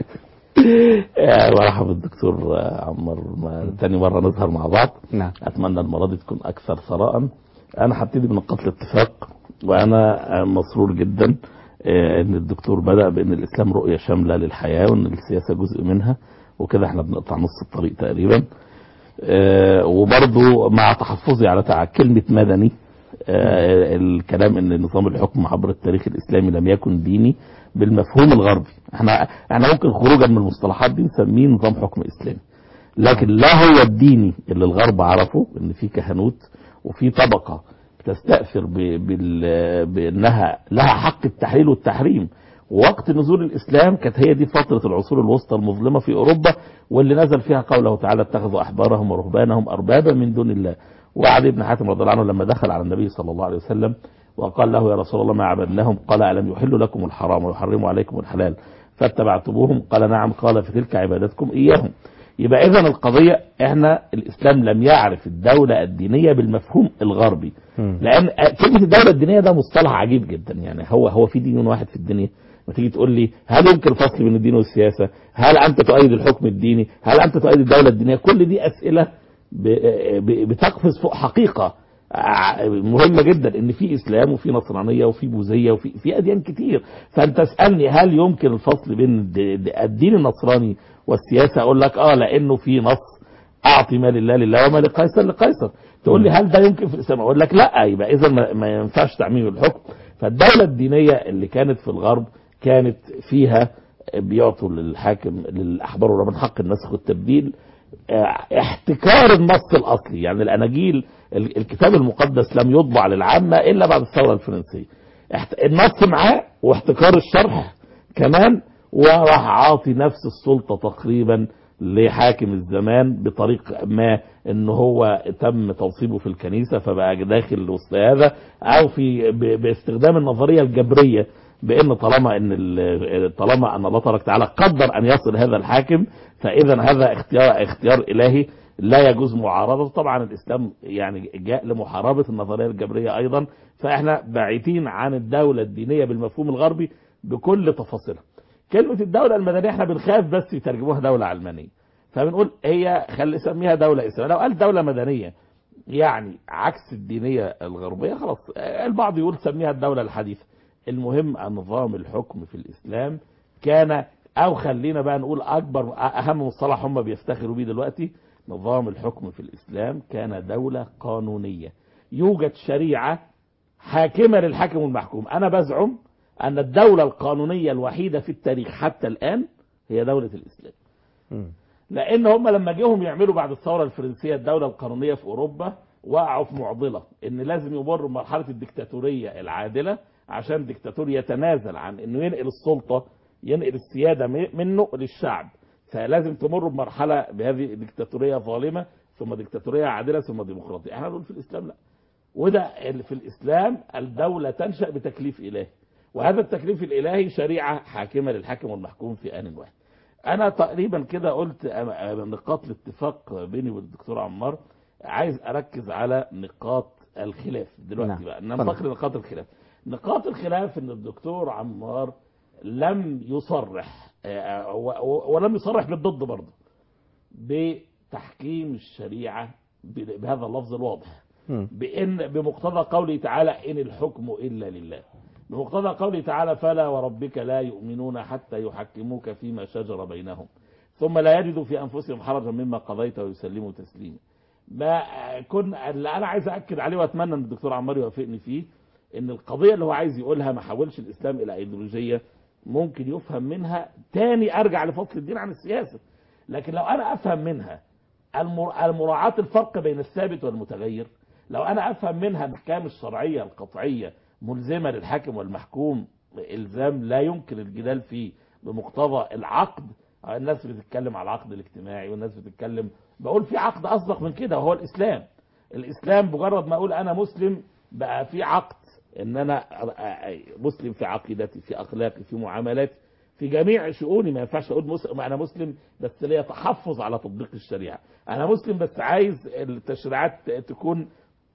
مرحبا بالدكتور عمر ما تاني مره نظهر مع بعض نعم اتمنى المره دي تكون اكثر ثراء انا هبتدي بنقاط الاتفاق وانا مسرور جدا ان الدكتور بدا بان الاسلام رؤيه شامله للحياه وان السياسه جزء منها وكده احنا بنقطع نص الطريق تقريبا وبرضو مع تحفظي على تع- كلمه مدني آه، الكلام ان نظام الحكم عبر التاريخ الاسلامي لم يكن ديني بالمفهوم الغربي احنا احنا ممكن خروجا من المصطلحات دي نسميه نظام حكم اسلامي لكن لا هو الديني اللي الغرب عرفه ان في كهنوت وفي طبقه تستأثر ب- بال- بانها لها حق التحليل والتحريم ووقت نزول الاسلام كانت هي دي فتره العصور الوسطى المظلمه في اوروبا واللي نزل فيها قوله تعالى اتخذوا احبارهم ورهبانهم اربابا من دون الله وعلي بن حاتم رضي الله عنه لما دخل على النبي صلى الله عليه وسلم وقال له يا رسول الله ما عبدناهم قال ألم يحل لكم الحرام ويحرموا عليكم الحلال فاتبعتموهم قال نعم قال فتلك عبادتكم إياهم يبقى إذا القضية إحنا الإسلام لم يعرف الدولة الدينية بالمفهوم الغربي لأن كلمة الدولة الدينية ده مصطلح عجيب جدا يعني هو هو في دين واحد في الدنيا ما تيجي تقول لي هل يمكن الفصل بين الدين والسياسة هل أنت تؤيد الحكم الديني هل أنت تؤيد الدولة الدينية كل دي أسئلة ب- ب- بتقفز فوق حقيقة ع- مهمة جدا ان في اسلام وفي نصرانية وفي بوذية وفي في اديان كتير فانت تسألني هل يمكن الفصل بين الد- الد- الدين النصراني والسياسة اقول لك اه لانه في نص اعطي ما لله لله وما لقيصر لقيصر تقول لي هل ده يمكن في الاسلام اقول لك لا يبقى اذا ما, ما ينفعش تعميم الحكم فالدولة الدينية اللي كانت في الغرب كانت فيها بيعطوا للحاكم للاحبار والرهبان حق النسخ والتبديل احتكار النص الاصلي يعني الاناجيل ال- الكتاب المقدس لم يطبع للعامه الا بعد الثوره الفرنسيه احت- النص معاه واحتكار الشرح كمان وراح عاطي نفس السلطه تقريبا لحاكم الزمان بطريق ما ان هو تم توصيبه في الكنيسه فبقى داخل وسط هذا او في ب- باستخدام النظريه الجبريه بان طالما ان ال- طالما ان الله تبارك وتعالى قدر ان يصل هذا الحاكم فاذا هذا اختيار اختيار الهي لا يجوز معارضته طبعا الاسلام يعني جاء لمحاربه النظريه الجبريه ايضا فاحنا بعيدين عن الدوله الدينيه بالمفهوم الغربي بكل تفاصيلها كلمه الدوله المدنيه احنا بنخاف بس يترجموها دوله علمانيه فبنقول هي خلي سميها دوله اسلاميه لو قال دوله مدنيه يعني عكس الدينيه الغربيه خلاص البعض يقول سميها الدوله الحديثه المهم أن نظام الحكم في الإسلام كان أو خلينا بقى نقول أكبر أهم مصطلح هم بيفتخروا بيه دلوقتي نظام الحكم في الإسلام كان دولة قانونية يوجد شريعة حاكمة للحاكم والمحكوم أنا بزعم أن الدولة القانونية الوحيدة في التاريخ حتى الآن هي دولة الإسلام لان هم لما جيهم يعملوا بعد الثوره الفرنسيه الدوله القانونيه في اوروبا وقعوا في معضله ان لازم يمر بمرحله الدكتاتوريه العادله عشان الدكتاتور يتنازل عن انه ينقل السلطه ينقل السياده م- منه للشعب فلازم تمر بمرحله بهذه الدكتاتوريه ظالمه ثم دكتاتوريه عادله ثم ديمقراطيه احنا نقول في الاسلام لا وده ال- في الاسلام الدوله تنشا بتكليف الهي وهذا التكليف الالهي شريعه حاكمه للحاكم والمحكوم في ان واحد انا تقريبا كده قلت أم- أم- نقاط الاتفاق بيني والدكتور عمار عايز اركز على نقاط الخلاف دلوقتي نعم. بقى اتفضل. ننتقل لنقاط الخلاف نقاط الخلاف ان الدكتور عمار لم يصرح آه، و- و- ولم يصرح بالضد برضه بتحكيم الشريعه ب- بهذا اللفظ الواضح بان بمقتضى قوله تعالى ان الحكم الا لله بمقتضى قوله تعالى فلا وربك لا يؤمنون حتى يحكموك فيما شجر بينهم ثم لا يجدوا في انفسهم حرجا مما قضيت ويسلموا تسليما ما كنا اللي انا عايز اكد عليه واتمنى ان الدكتور عمار يوافقني فيه ان القضيه اللي هو عايز يقولها ما حولش الاسلام الى ايديولوجيه ممكن يفهم منها تاني ارجع لفصل الدين عن السياسه لكن لو انا افهم منها المر- المراعاة الفرق بين الثابت والمتغير لو انا افهم منها الاحكام الشرعيه القطعيه ملزمه للحاكم والمحكوم الزام لا يمكن الجدال فيه بمقتضى العقد الناس بتتكلم على العقد الاجتماعي والناس بتتكلم بقول في عقد اصدق من كده وهو الاسلام الاسلام مجرد ما اقول انا مسلم بقى في عقد ان انا مسلم في عقيدتي في اخلاقي في معاملاتي في جميع شؤوني ما ينفعش اقول مسلم انا مسلم بس ليا تحفظ على تطبيق الشريعه انا مسلم بس عايز التشريعات تكون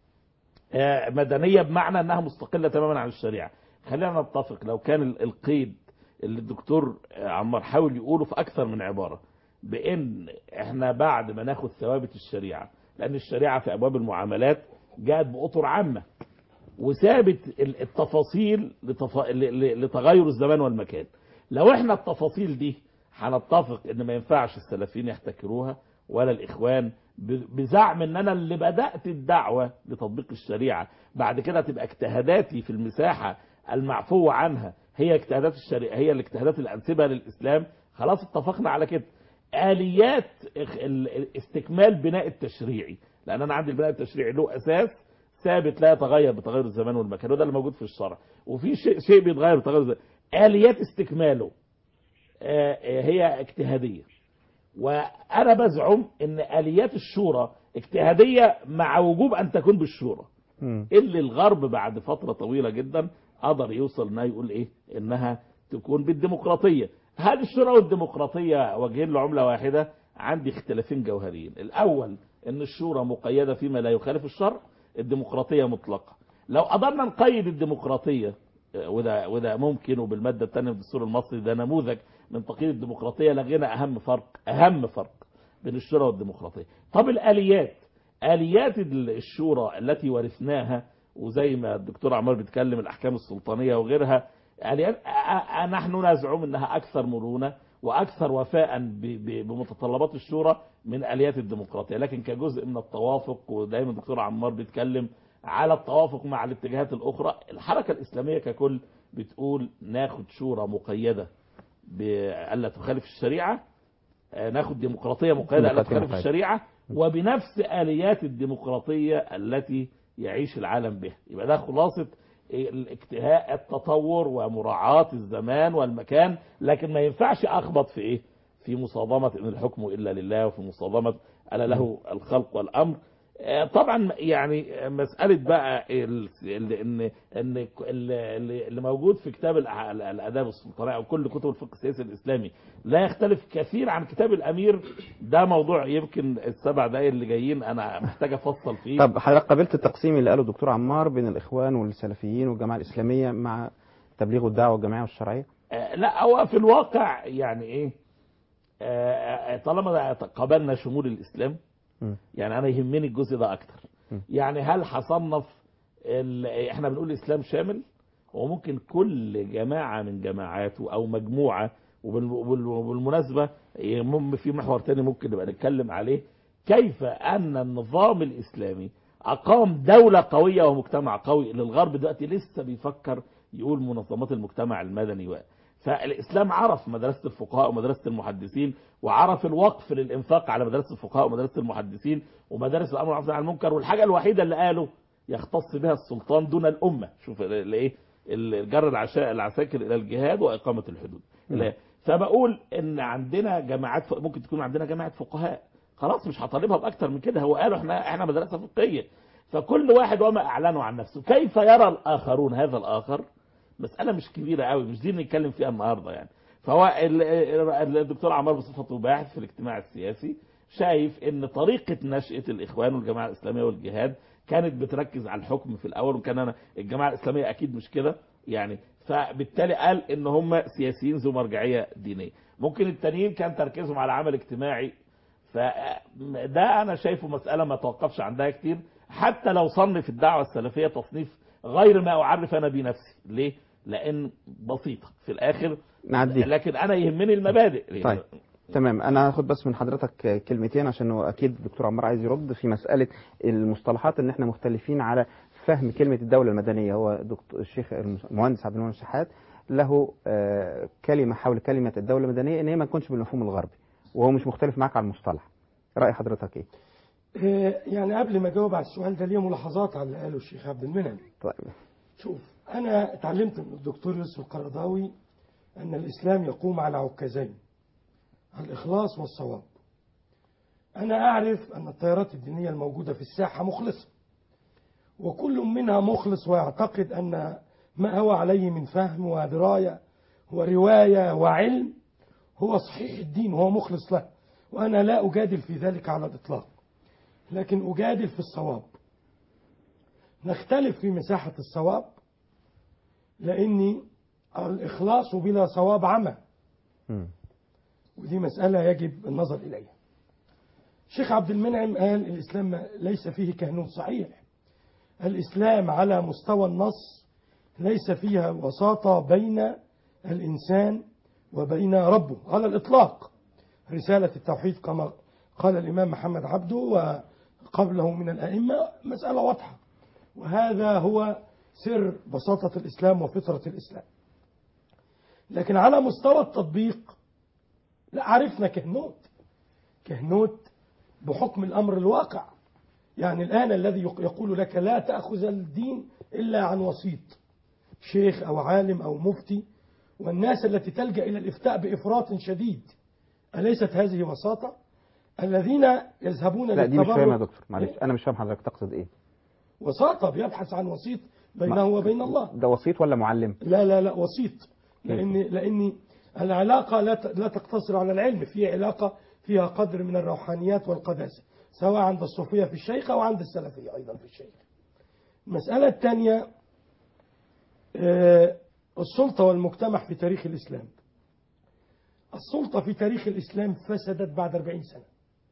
آه، مدنيه بمعنى انها مستقله تماما عن الشريعه خلينا نتفق لو كان ال- القيد اللي الدكتور آه، عمار حاول يقوله في اكثر من عباره بان احنا بعد ما ناخد ثوابت الشريعه لان الشريعه في ابواب المعاملات جاءت باطر عامه وثابت ال- التفاصيل لتف... ل- ل- لتغير الزمان والمكان لو احنا التفاصيل دي هنتفق ان ما ينفعش السلفيين يحتكروها ولا الاخوان ب- بزعم ان انا اللي بدات الدعوه لتطبيق الشريعه بعد كده تبقى اجتهاداتي في المساحه المعفو عنها هي اجتهادات الشريعه هي الاجتهادات الانسبه للاسلام خلاص اتفقنا على كده اليات اخ- ال- ال- استكمال بناء التشريعي لان انا عندي البناء التشريعي له اساس ثابت لا يتغير بتغير الزمان والمكان وده اللي موجود في الشرع وفي شيء شيء بيتغير بتغير الزمان اليات استكماله آه، آه، هي اجتهاديه وانا بزعم ان اليات الشورى اجتهاديه مع وجوب ان تكون بالشورى اللي الغرب بعد فتره طويله جدا قدر يوصل انها يقول ايه انها تكون بالديمقراطيه هل الشورى والديمقراطيه وجهين لعمله واحده عندي اختلافين جوهريين الاول ان الشورى مقيده فيما لا يخالف الشرع الديمقراطيه مطلقه لو قدرنا نقيد الديمقراطيه آه، وده وده ممكن وبالماده الثانيه من الدستور المصري ده نموذج من تقييد الديمقراطيه لغينا اهم فرق اهم فرق بين الشورى والديمقراطيه طب الاليات اليات الشورى التي ورثناها وزي ما الدكتور عمار بيتكلم الاحكام السلطانيه وغيرها اليات آه، آه، نحن نزعم انها اكثر مرونه واكثر وفاء ب- ب- بمتطلبات الشورى من اليات الديمقراطيه لكن كجزء من التوافق ودايما الدكتور عمار بيتكلم على التوافق مع الاتجاهات الاخرى الحركه الاسلاميه ككل بتقول ناخد شورى مقيده بألا تخالف الشريعه آه، ناخد ديمقراطيه مقيده ألا ديمقراطية تخالف مقيدة. الشريعه وبنفس اليات الديمقراطيه التي يعيش العالم بها يبقى ده خلاصه الاجتهاء التطور ومراعاة الزمان والمكان لكن ما ينفعش اخبط في ايه في مصادمة ان الحكم الا لله وفي مصادمة الا له الخلق والامر آه، طبعا يعني مسألة بقى ال- ال- ان ان ال- اللي موجود في كتاب الأ- الاداب السلطانية او كل كتب الفقه السياسي الاسلامي لا يختلف كثير عن كتاب الامير ده موضوع يمكن السبع دقايق اللي جايين انا محتاج افصل فيه طب حضرتك قابلت التقسيم اللي قاله الدكتور عمار بين الاخوان والسلفيين والجماعه الاسلاميه مع تبليغ الدعوه الجماعيه والشرعيه آه، لا هو في الواقع يعني ايه آه، آه، طالما قابلنا شمول الاسلام م. يعني انا يهمني الجزء ده اكتر م. يعني هل هصنف ال- احنا بنقول الاسلام شامل وممكن كل جماعه من جماعاته او مجموعه وبال- وبال- وبالمناسبه يهم- في محور تاني ممكن نبقى نتكلم عليه كيف ان النظام الاسلامي اقام دوله قويه ومجتمع قوي اللي الغرب دلوقتي لسه بيفكر يقول منظمات المجتمع المدني و... فالاسلام عرف مدرسه الفقهاء ومدرسه المحدثين وعرف الوقف للانفاق على مدرسه الفقهاء ومدرسه المحدثين ومدارس الامر والنهي عن المنكر والحاجه الوحيده اللي قالوا يختص بها السلطان دون الامه شوف الايه الجر العشاء العساكر الى الجهاد واقامه الحدود لا. فبقول ان عندنا جماعات ف- ممكن تكون عندنا جماعه فقهاء خلاص مش هطالبها باكتر من كده هو قالوا احنا احنا مدرسه فقهيه فكل واحد وما اعلنوا عن نفسه كيف يرى الاخرون هذا الاخر مساله مش كبيره قوي مش دي اللي نتكلم فيها النهارده يعني فهو ال- ال- الدكتور عمار بصفته باحث في الاجتماع السياسي شايف ان طريقه نشاه الاخوان والجماعه الاسلاميه والجهاد كانت بتركز على الحكم في الاول وكان انا الجماعه الاسلاميه اكيد مش كده يعني فبالتالي قال ان هم سياسيين ذو مرجعيه دينيه ممكن التانيين كان تركيزهم على عمل اجتماعي فده انا شايفه مساله ما توقفش عندها كتير حتى لو صنف الدعوه السلفيه تصنيف غير ما اعرف انا بنفسي ليه لان بسيطه في الاخر نعديها. لكن انا يهمني المبادئ طيب تمام انا هاخد بس من حضرتك كلمتين عشان هو اكيد الدكتور عمار عايز يرد في مساله المصطلحات ان احنا مختلفين على فهم كلمه الدوله المدنيه هو دكتور الشيخ المهندس عبد المنعم شحات له آه، كلمة حول كلمة الدولة المدنية إن هي ما تكونش بالمفهوم الغربي وهو مش مختلف معاك على المصطلح رأي حضرتك إيه؟ آه، يعني قبل ما اجاوب على السؤال ده ليه ملاحظات على اللي قاله الشيخ عبد المنعم طيب شوف انا اتعلمت من الدكتور يوسف القرضاوي ان الاسلام يقوم على عكازين الاخلاص والصواب انا اعرف ان التيارات الدينيه الموجوده في الساحه مخلصه وكل منها مخلص ويعتقد ان ما هو عليه من فهم ودرايه وروايه وعلم هو صحيح الدين وهو مخلص له وانا لا اجادل في ذلك على الاطلاق لكن أجادل في الصواب نختلف في مساحة الصواب لأن الإخلاص بلا صواب عمى ودي مسألة يجب النظر إليها شيخ عبد المنعم قال الإسلام ليس فيه كهنوت صحيح الإسلام على مستوى النص ليس فيها وساطة بين الإنسان وبين ربه على الإطلاق رسالة التوحيد كما قال الإمام محمد عبده وقبله من الأئمة مسألة واضحة وهذا هو سر بساطة الإسلام وفطرة الإسلام لكن على مستوى التطبيق لا عرفنا كهنوت كهنوت بحكم الأمر الواقع يعني الآن الذي يقول لك لا تأخذ الدين إلا عن وسيط شيخ أو عالم أو مفتي والناس التي تلجأ إلى الإفتاء بإفراط شديد أليست هذه وساطة الذين يذهبون لا دي مش فاهم يا للتبرك دكتور معلش أنا مش فاهم حضرتك تقصد إيه؟ وساطة بيبحث عن وسيط بينه وبين الله ده وسيط ولا معلم؟ لا لا لا وسيط لأن لأن العلاقة لا ت- لا تقتصر على العلم في علاقة فيها قدر من الروحانيات والقداسة سواء عند الصوفية في الشيخ أو عند السلفية أيضا في الشيخ المسألة الثانية آه، السلطة والمجتمع في تاريخ الإسلام السلطة في تاريخ الإسلام فسدت بعد 40 سنة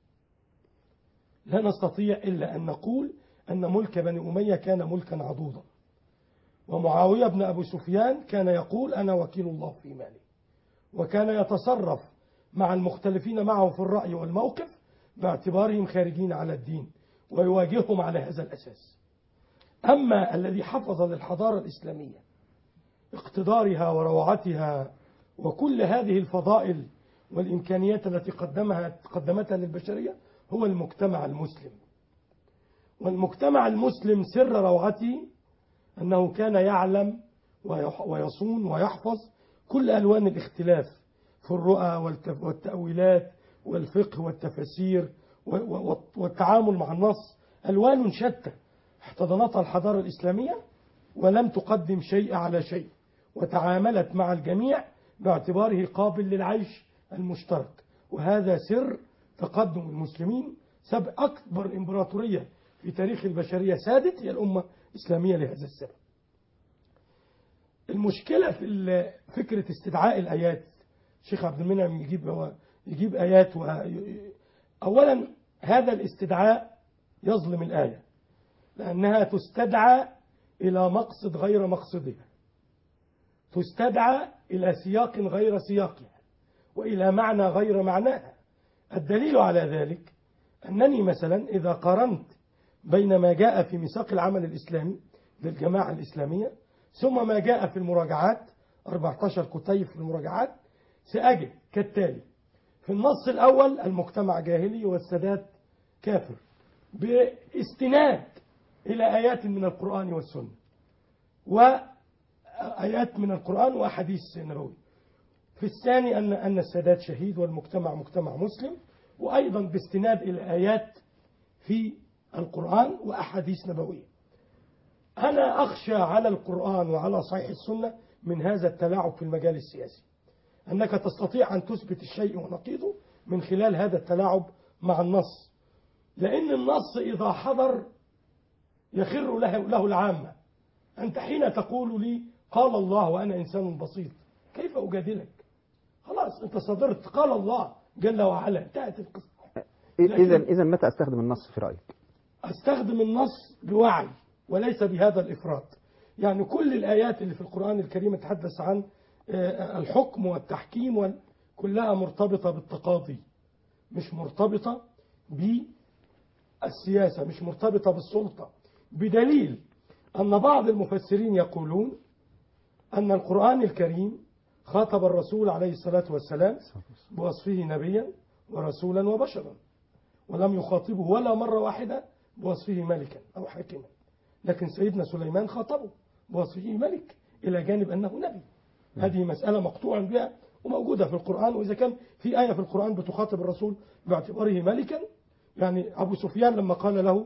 لا نستطيع إلا أن نقول أن ملك بني أمية كان ملكا عضوضا ومعاوية بن أبو سفيان كان يقول أنا وكيل الله في مالي وكان يتصرف مع المختلفين معه في الرأي والموقف باعتبارهم خارجين على الدين ويواجههم على هذا الأساس أما الذي حفظ للحضارة الإسلامية اقتدارها وروعتها وكل هذه الفضائل والإمكانيات التي قدمها قدمتها للبشرية هو المجتمع المسلم والمجتمع المسلم سر روعته أنه كان يعلم ويح- ويصون ويحفظ كل ألوان الاختلاف في الرؤى والتف- والتأويلات والفقه والتفاسير و- و- والتعامل مع النص ألوان شتى احتضنتها الحضارة الإسلامية ولم تقدم شيء على شيء وتعاملت مع الجميع باعتباره قابل للعيش المشترك وهذا سر تقدم المسلمين سب أكبر إمبراطورية في تاريخ البشرية سادت هي الأمة الإسلامية لهذا السبب المشكلة في ال- فكرة استدعاء الآيات شيخ عبد المنعم يجيب هو يجيب آيات و... أولا هذا الاستدعاء يظلم الآية لأنها تستدعى إلى مقصد غير مقصدها تستدعى إلى سياق غير سياقها وإلى معنى غير معناها الدليل على ذلك أنني مثلا إذا قارنت بين ما جاء في ميثاق العمل الإسلامي للجماعة الإسلامية ثم ما جاء في المراجعات 14 كتيب في المراجعات سأجد كالتالي في النص الأول المجتمع جاهلي والسادات كافر باستناد إلى آيات من القرآن والسنة وآيات من القرآن وأحاديث نبوي في الثاني أن أن السادات شهيد والمجتمع مجتمع مسلم وأيضا باستناد إلى آيات في القرآن وأحاديث نبوية أنا أخشى على القرآن وعلى صحيح السنة من هذا التلاعب في المجال السياسي أنك تستطيع أن تثبت الشيء ونقيضه من خلال هذا التلاعب مع النص لأن النص إذا حضر يخر له, له العامة أنت حين تقول لي قال الله وأنا إنسان بسيط كيف أجادلك خلاص أنت صدرت قال الله جل وعلا انتهت القصة إذا إذا متى أستخدم النص في رأيك؟ استخدم النص بوعي وليس بهذا الإفراط يعني كل الآيات اللي في القرآن الكريم تحدث عن آه، الحكم والتحكيم وال- كلها مرتبطة بالتقاضي مش مرتبطة بالسياسة مش مرتبطة بالسلطة بدليل أن بعض المفسرين يقولون أن القرآن الكريم خاطب الرسول عليه الصلاة والسلام بوصفه نبيا ورسولا وبشرا ولم يخاطبه ولا مرة واحدة بوصفه ملكا أو حاكما لكن سيدنا سليمان خاطبه بوصفه ملك إلى جانب أنه نبي هذه مسألة مقطوع بها وموجودة في القرآن وإذا كان في آية في القرآن بتخاطب الرسول باعتباره ملكا يعني أبو سفيان لما قال له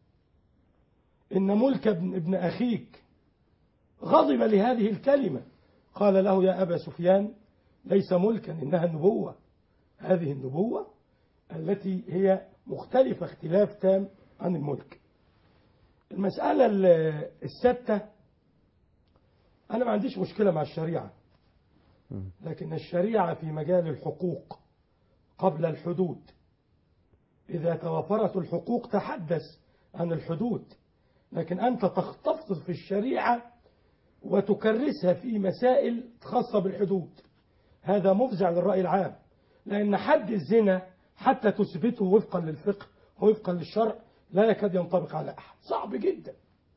إن ملك ابن, ابن أخيك غضب لهذه الكلمة قال له يا أبا سفيان ليس ملكا إنها النبوة هذه النبوة التي هي مختلفة اختلاف تام عن الملك المسألة الستة أنا ما عنديش مشكلة مع الشريعة لكن الشريعة في مجال الحقوق قبل الحدود إذا توفرت الحقوق تحدث عن الحدود لكن أنت تختص في الشريعة وتكرسها في مسائل خاصة بالحدود هذا مفزع للرأي العام لأن حد الزنا حتى تثبته وفقا للفقه ووفقا للشرع لا يكاد ينطبق على أحد صعب جدا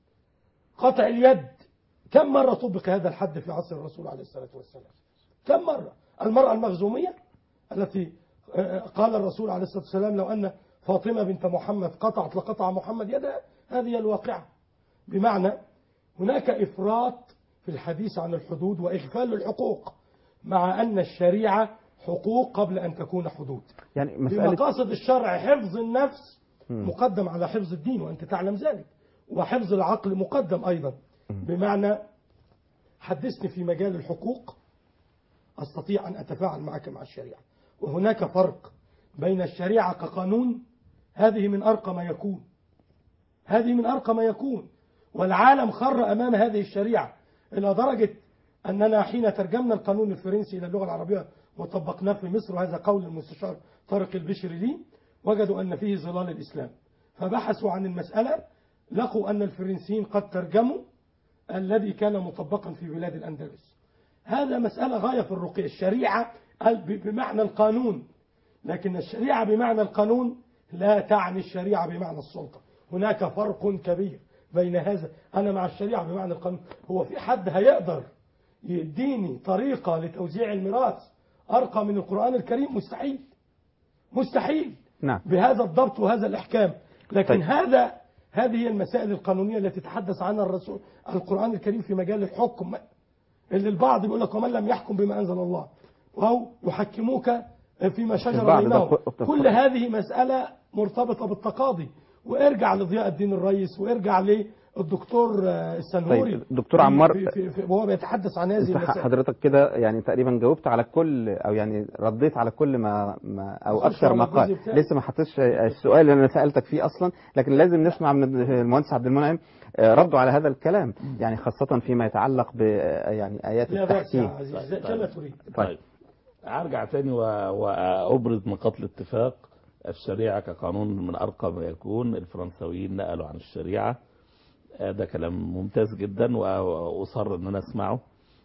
قطع اليد كم مرة طبق هذا الحد في عصر الرسول عليه الصلاة والسلام كم مرة المرأة المخزومية التي قال الرسول عليه الصلاة والسلام لو أن فاطمة بنت محمد قطعت لقطع محمد يدها هذه الواقعة بمعنى هناك إفراط في الحديث عن الحدود وإغفال للحقوق مع أن الشريعة حقوق قبل أن تكون حدود يعني مسألة بمقاصد الشرع حفظ النفس مقدم على حفظ الدين وأنت تعلم ذلك وحفظ العقل مقدم أيضا بمعنى حدثني في مجال الحقوق أستطيع أن أتفاعل معك مع الشريعة وهناك فرق بين الشريعة كقانون هذه من أرقى ما يكون هذه من أرقى ما يكون والعالم خر أمام هذه الشريعة إلى درجة أننا حين ترجمنا القانون الفرنسي إلى اللغة العربية وطبقناه في مصر وهذا قول المستشار طارق البشري لي وجدوا أن فيه ظلال الإسلام فبحثوا عن المسألة لقوا أن الفرنسيين قد ترجموا الذي كان مطبقا في بلاد الأندلس هذا مسألة غاية في الرقي الشريعة بمعنى القانون لكن الشريعة بمعنى القانون لا تعني الشريعة بمعنى السلطة هناك فرق كبير بين هذا أنا مع الشريعة بمعنى القانون هو في حد هيقدر يديني طريقة لتوزيع الميراث أرقى من القرآن الكريم مستحيل مستحيل نعم بهذا الضبط وهذا الإحكام لكن طيب. هذا هذه هي المسائل القانونية التي تحدث عنها الرسول القرآن الكريم في مجال الحكم اللي البعض بيقول لك ومن لم يحكم بما أنزل الله أو يحكموك فيما شجر بينهم كل هذه مسألة مرتبطة بالتقاضي وارجع لضياء الدين الرئيس وارجع للدكتور السنهوري طيب دكتور عمار في في في وهو بيتحدث عن هذه المسائل حضرتك كده يعني تقريبا جاوبت على كل او يعني رديت على كل ما, ما او اكثر ما قال لسه ما حطيتش السؤال اللي انا سالتك فيه اصلا لكن لازم نسمع من المهندس عبد المنعم ردوا على هذا الكلام يعني خاصة فيما يتعلق ب يعني آيات التحكيم كما تريد طيب ارجع تاني وابرز نقاط الاتفاق الشريعة كقانون من أرقى ما يكون الفرنساويين نقلوا عن الشريعة ده كلام ممتاز جدا وأصر أن أنا أسمعه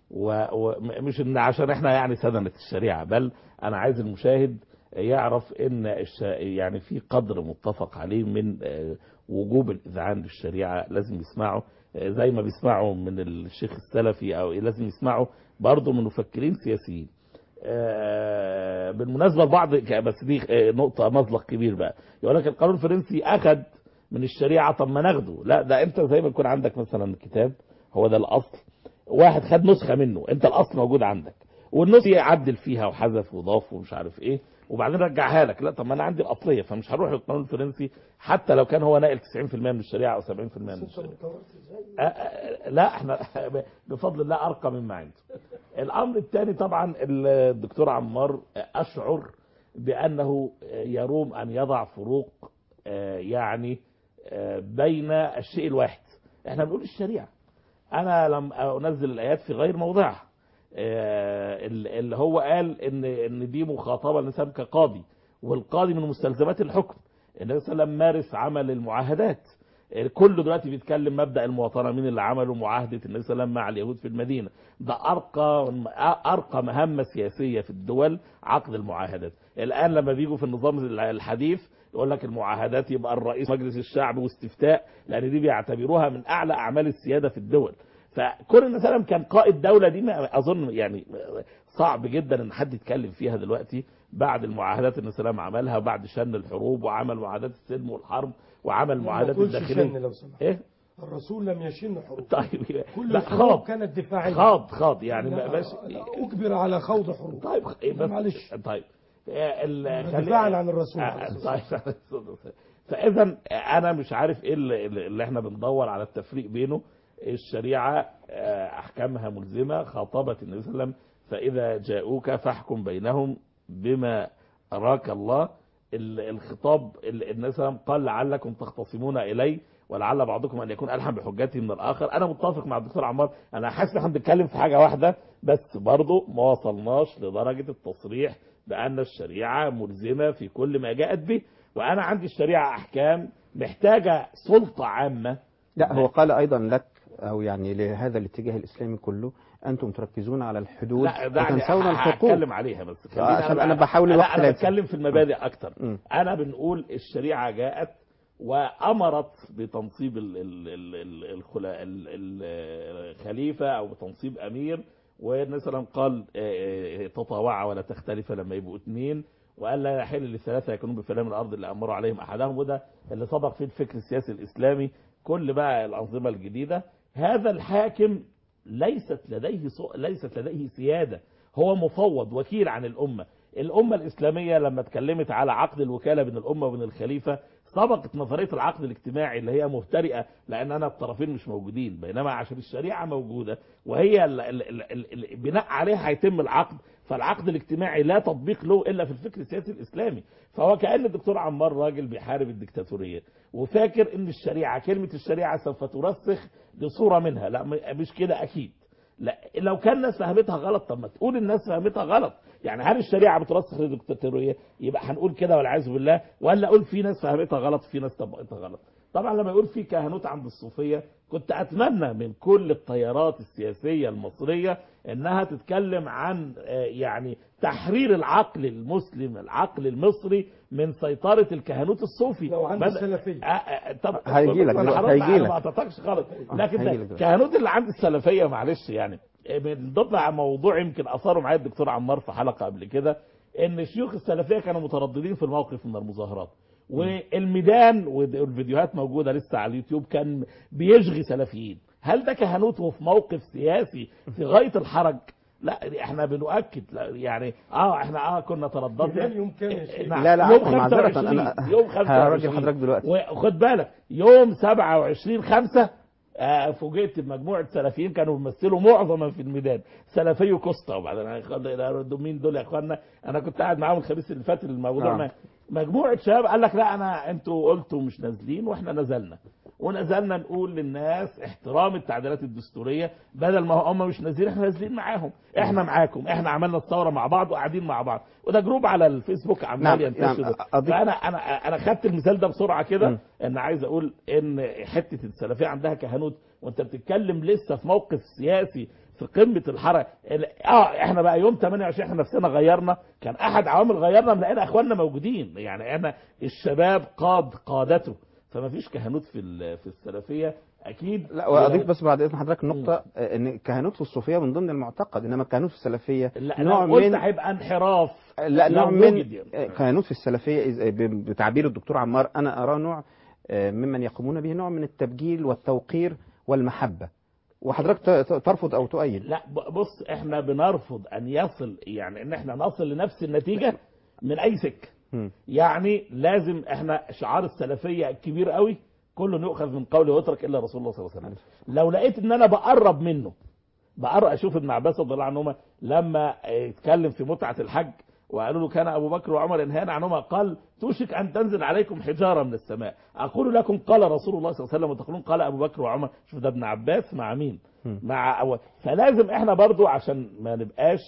ومش إن عشان إحنا يعني سدنة الشريعة بل أنا عايز المشاهد يعرف إن يعني في قدر متفق عليه من وجوب الإذعان للشريعة لازم يسمعه زي ما بيسمعوا من الشيخ السلفي أو لازم يسمعوا برضه من مفكرين سياسيين بالمناسبة البعض بس دي نقطة مطلق كبير بقى يقول لك القانون الفرنسي أخذ من الشريعة طب ما ناخده لا ده أنت زي ما يكون عندك مثلا كتاب هو ده الأصل واحد خد نسخة منه أنت الأصل موجود عندك والنسخة يعدل فيها وحذف وضاف ومش عارف إيه وبعدين رجعها لك لا طب ما أنا عندي الأصلية فمش هروح للقانون الفرنسي حتى لو كان هو ناقل 90% من الشريعة أو 70% من الشريعة لا احنا بفضل الله أرقى مما عنده الأمر الثاني طبعا الدكتور عمار أشعر بأنه يروم أن يضع فروق يعني بين الشيء الواحد احنا بنقول الشريعة أنا لم أنزل الآيات في غير موضعها اللي هو قال ان ان دي مخاطبه الانسان كقاضي والقاضي من مستلزمات الحكم النبي صلى الله عليه وسلم مارس عمل المعاهدات كله دلوقتي بيتكلم مبدا المواطنه مين اللي عملوا معاهده النبي صلى الله عليه وسلم مع اليهود في المدينه ده ارقى ارقى مهمه سياسيه في الدول عقد المعاهدات الان لما بيجوا في النظام الحديث يقول لك المعاهدات يبقى الرئيس مجلس الشعب واستفتاء لان دي بيعتبروها من اعلى اعمال السياده في الدول فكون النبي صلى الله عليه وسلم كان قائد دوله دي ما اظن يعني صعب جدا ان حد يتكلم فيها دلوقتي بعد المعاهدات اللي السلام عملها وبعد شن الحروب وعمل معاهدات السلم والحرب وعمل ما معاهدات تقولش شن الداخليه لو سمحت ايه الرسول لم يشن حروب طيب كل لا، الحروب خاض كانت دفاعية خاض خاض يعني لا، ما باش أجبر على خوض حروب طيب إيه لا، بس معلش طيب آه، ال- خلي- دفاعا عن الرسول آه، عليه الصلاة طيب فاذا انا مش عارف ايه اللي, اللي احنا بندور على التفريق بينه الشريعه آه، احكامها ملزمه خاطبت النبي صلى الله عليه وسلم فاذا جاءوك فاحكم بينهم بما اراك الله ال- الخطاب ال- النبي صلى الله عليه وسلم قال لعلكم تختصمون الي ولعل بعضكم ان يكون الحم بحجته من الاخر انا متفق مع الدكتور عمار انا حاسس ان احنا بنتكلم في حاجه واحده بس برضه ما وصلناش لدرجه التصريح بان الشريعه ملزمه في كل ما جاءت به وانا عندي الشريعه احكام محتاجه سلطه عامه لا هو قال أيضا لك أو يعني لهذا الاتجاه الإسلامي كله أنتم تركزون على الحدود لا ده وتنسون يعني الحقوق هتكلم عليها بس خليني عشان بقى- أنا بحاول لا الوقت انا لا بتكلم في المبادئ اكتر م. انا بنقول الشريعه جاءت وامرت بتنصيب ال- ال- ال- ال- الخلا- ال- ال- الخليفه او بتنصيب امير والنبي صلى الله عليه وسلم قال آه، آه، تطاوعا ولا تختلفا لما يبقوا اثنين وقال لا يحل للثلاثه يكونون بفلام الارض اللي امروا عليهم احدهم وده اللي صدق فيه الفكر السياسي الاسلامي كل بقى الانظمه الجديده هذا الحاكم ليست لديه سو... ليست لديه سياده هو مفوض وكيل عن الامه الامه الاسلاميه لما اتكلمت على عقد الوكاله بين الامه وبين الخليفه سبقت نظريه العقد الاجتماعي اللي هي مفترئه لان انا الطرفين مش موجودين بينما عشان الشريعه موجوده وهي ال... ال... ال... ال... البناء عليها هيتم العقد فالعقد الاجتماعي لا تطبيق له الا في الفكر السياسي الاسلامي فهو كان الدكتور عمار راجل بيحارب الدكتاتوريه وفاكر ان الشريعه كلمه الشريعه سوف ترسخ لصوره منها لا م- مش كده اكيد لا لو كان الناس فهمتها غلط طب ما تقول الناس فهمتها غلط يعني هل الشريعه بترسخ للدكتاتوريه يبقى هنقول كده والعياذ بالله ولا اقول في ناس فهمتها غلط في ناس طبقتها غلط طبعا لما يقول في كهنوت عند الصوفيه كنت اتمنى من كل التيارات السياسيه المصريه انها تتكلم عن آه، يعني تحرير العقل المسلم العقل المصري من سيطره الكهنوت الصوفي لو عند بدأ- السلفية. آه، آه، طب هيجي لك أنا دلوقتي، هرد هيجي على لك. ما اعتقدش غلط آه، لكن هيجي ده لك دلوقتي. كهنوت اللي عند السلفيه معلش يعني من ضمن موضوع يمكن اثاره معايا الدكتور عمار في حلقه قبل كده ان شيوخ السلفيه كانوا مترددين في الموقف من المظاهرات والميدان والفيديوهات موجوده لسه على اليوتيوب كان بيشغي سلفيين هل ده كهنوت وفي موقف سياسي في غايه الحرج لا احنا بنؤكد لا يعني اه احنا اه كنا ترددنا يوم كام يا شيخ؟ نعم. لا لا يوم عفوا معذرة 25 أنا يوم 25 هراجع حضرتك دلوقتي وخد بالك يوم 27 5 آه، فوجئت بمجموعه سلفيين كانوا بيمثلوا معظما في الميدان سلفي كوستا وبعدين أنا خد- دول مين دول يا اخوانا انا كنت قاعد معاهم الخميس اللي فات الموضوع نعم. ما مجموعه شباب قال لك لا انا انتوا قلتوا مش نازلين واحنا نزلنا ونزلنا نقول للناس احترام التعديلات الدستوريه بدل ما هم مش نازلين احنا نازلين معاهم احنا معاكم احنا عملنا الثوره مع بعض وقاعدين مع بعض وده جروب على الفيسبوك عمال نعم، ينتشر نعم، أضيف- فانا انا انا خدت المثال ده بسرعه كده م. ان عايز اقول ان حته السلفيه عندها كهنوت وانت بتتكلم لسه في موقف سياسي في قمه الحرج ال- اه احنا بقى يوم 28 احنا نفسنا غيرنا كان احد عوامل غيرنا من لقينا اخواننا موجودين يعني انا الشباب قاد قادته فما فيش كهنوت في ال- في السلفيه اكيد لا واضيف بس بعد اذن حضرتك نقطه آه، ان الكهنوت في الصوفيه من ضمن المعتقد انما الكهنوت في السلفيه لا نوع لو قلت من هيبقى انحراف لا لو نوع من وجد يعني. آه، كهنوت في السلفيه إذ- ب- بتعبير الدكتور عمار انا اراه نوع آه، ممن يقومون به نوع من التبجيل والتوقير والمحبه وحضرتك ت- ت- ترفض او تؤيد لا ب- بص احنا بنرفض ان يصل يعني ان احنا نصل لنفس النتيجه من اي سكه مم. يعني لازم احنا شعار السلفيه الكبير قوي كله يؤخذ من قوله ويترك الا رسول الله صلى الله عليه وسلم لو لقيت ان انا بقرب منه بقرب اشوف ابن عباس رضي الله عنهما لما اتكلم في متعه الحج وقالوا له كان ابو بكر وعمر ينهان عنهما قال توشك ان تنزل عليكم حجاره من السماء اقول لكم قال رسول الله صلى الله عليه وسلم وتقولون قال ابو بكر وعمر شوف ده ابن عباس مع مين مع أو فلازم احنا برضو عشان ما نبقاش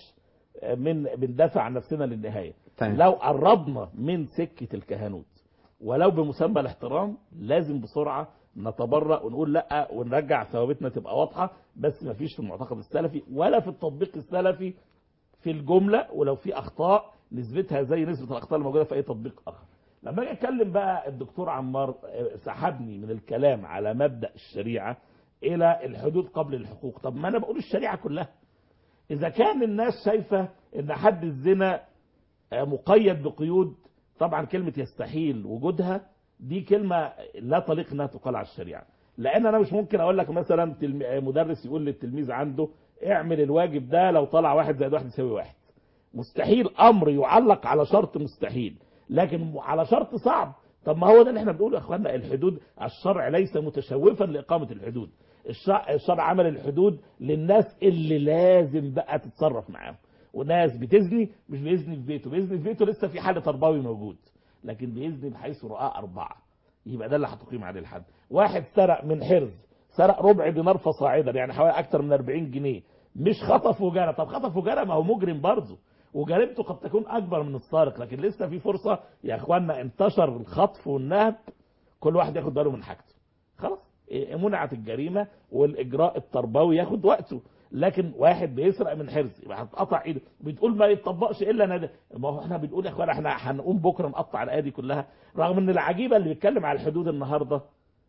من بندافع عن نفسنا للنهايه تمام. لو قربنا من سكه الكهنوت ولو بمسمى الاحترام لازم بسرعه نتبرأ ونقول لا ونرجع ثوابتنا تبقى واضحه بس ما فيش في المعتقد السلفي ولا في التطبيق السلفي في الجمله ولو في اخطاء نسبتها زي نسبه الاخطاء الموجوده في اي تطبيق اخر. لما اجي اتكلم بقى الدكتور عمار آه، سحبني من الكلام على مبدا الشريعه الى الحدود قبل الحقوق طب ما انا بقول الشريعه كلها اذا كان الناس شايفه ان حد الزنا آه، مقيد بقيود طبعا كلمه يستحيل وجودها دي كلمه لا تليق انها تقال على الشريعه لان انا مش ممكن اقول لك مثلا تلم- آه، مدرس يقول للتلميذ عنده اعمل الواجب ده لو طلع واحد زائد واحد يساوي واحد مستحيل امر يعلق على شرط مستحيل لكن على شرط صعب طب ما هو ده اللي احنا بنقوله يا اخوانا الحدود الشرع ليس متشوفا لاقامه الحدود الشرع, الشرع عمل الحدود للناس اللي لازم بقى تتصرف معاهم وناس بتزني مش بيزني في بيته بيزني في بيته لسه في حاله تربوي موجود لكن بيزني بحيث رآه اربعه يبقى ده اللي هتقيم عليه الحد واحد سرق من حرز سرق ربع دينار فصاعدا يعني حوالي اكتر من 40 جنيه مش خطف وجرى طب خطف وجرى ما هو مجرم برضه وجريمته قد تكون اكبر من السارق لكن لسه في فرصه يا اخوانا انتشر الخطف والنهب كل واحد ياخد باله من حاجته خلاص إيه، منعت الجريمه والاجراء التربوي ياخد وقته لكن واحد بيسرق من حرز يبقى هتقطع ايده بتقول ما يتطبقش الا ندى ما هو احنا بنقول يا اخوانا احنا هنقوم بكره نقطع الايه دي كلها رغم ان العجيبه اللي بيتكلم على الحدود النهارده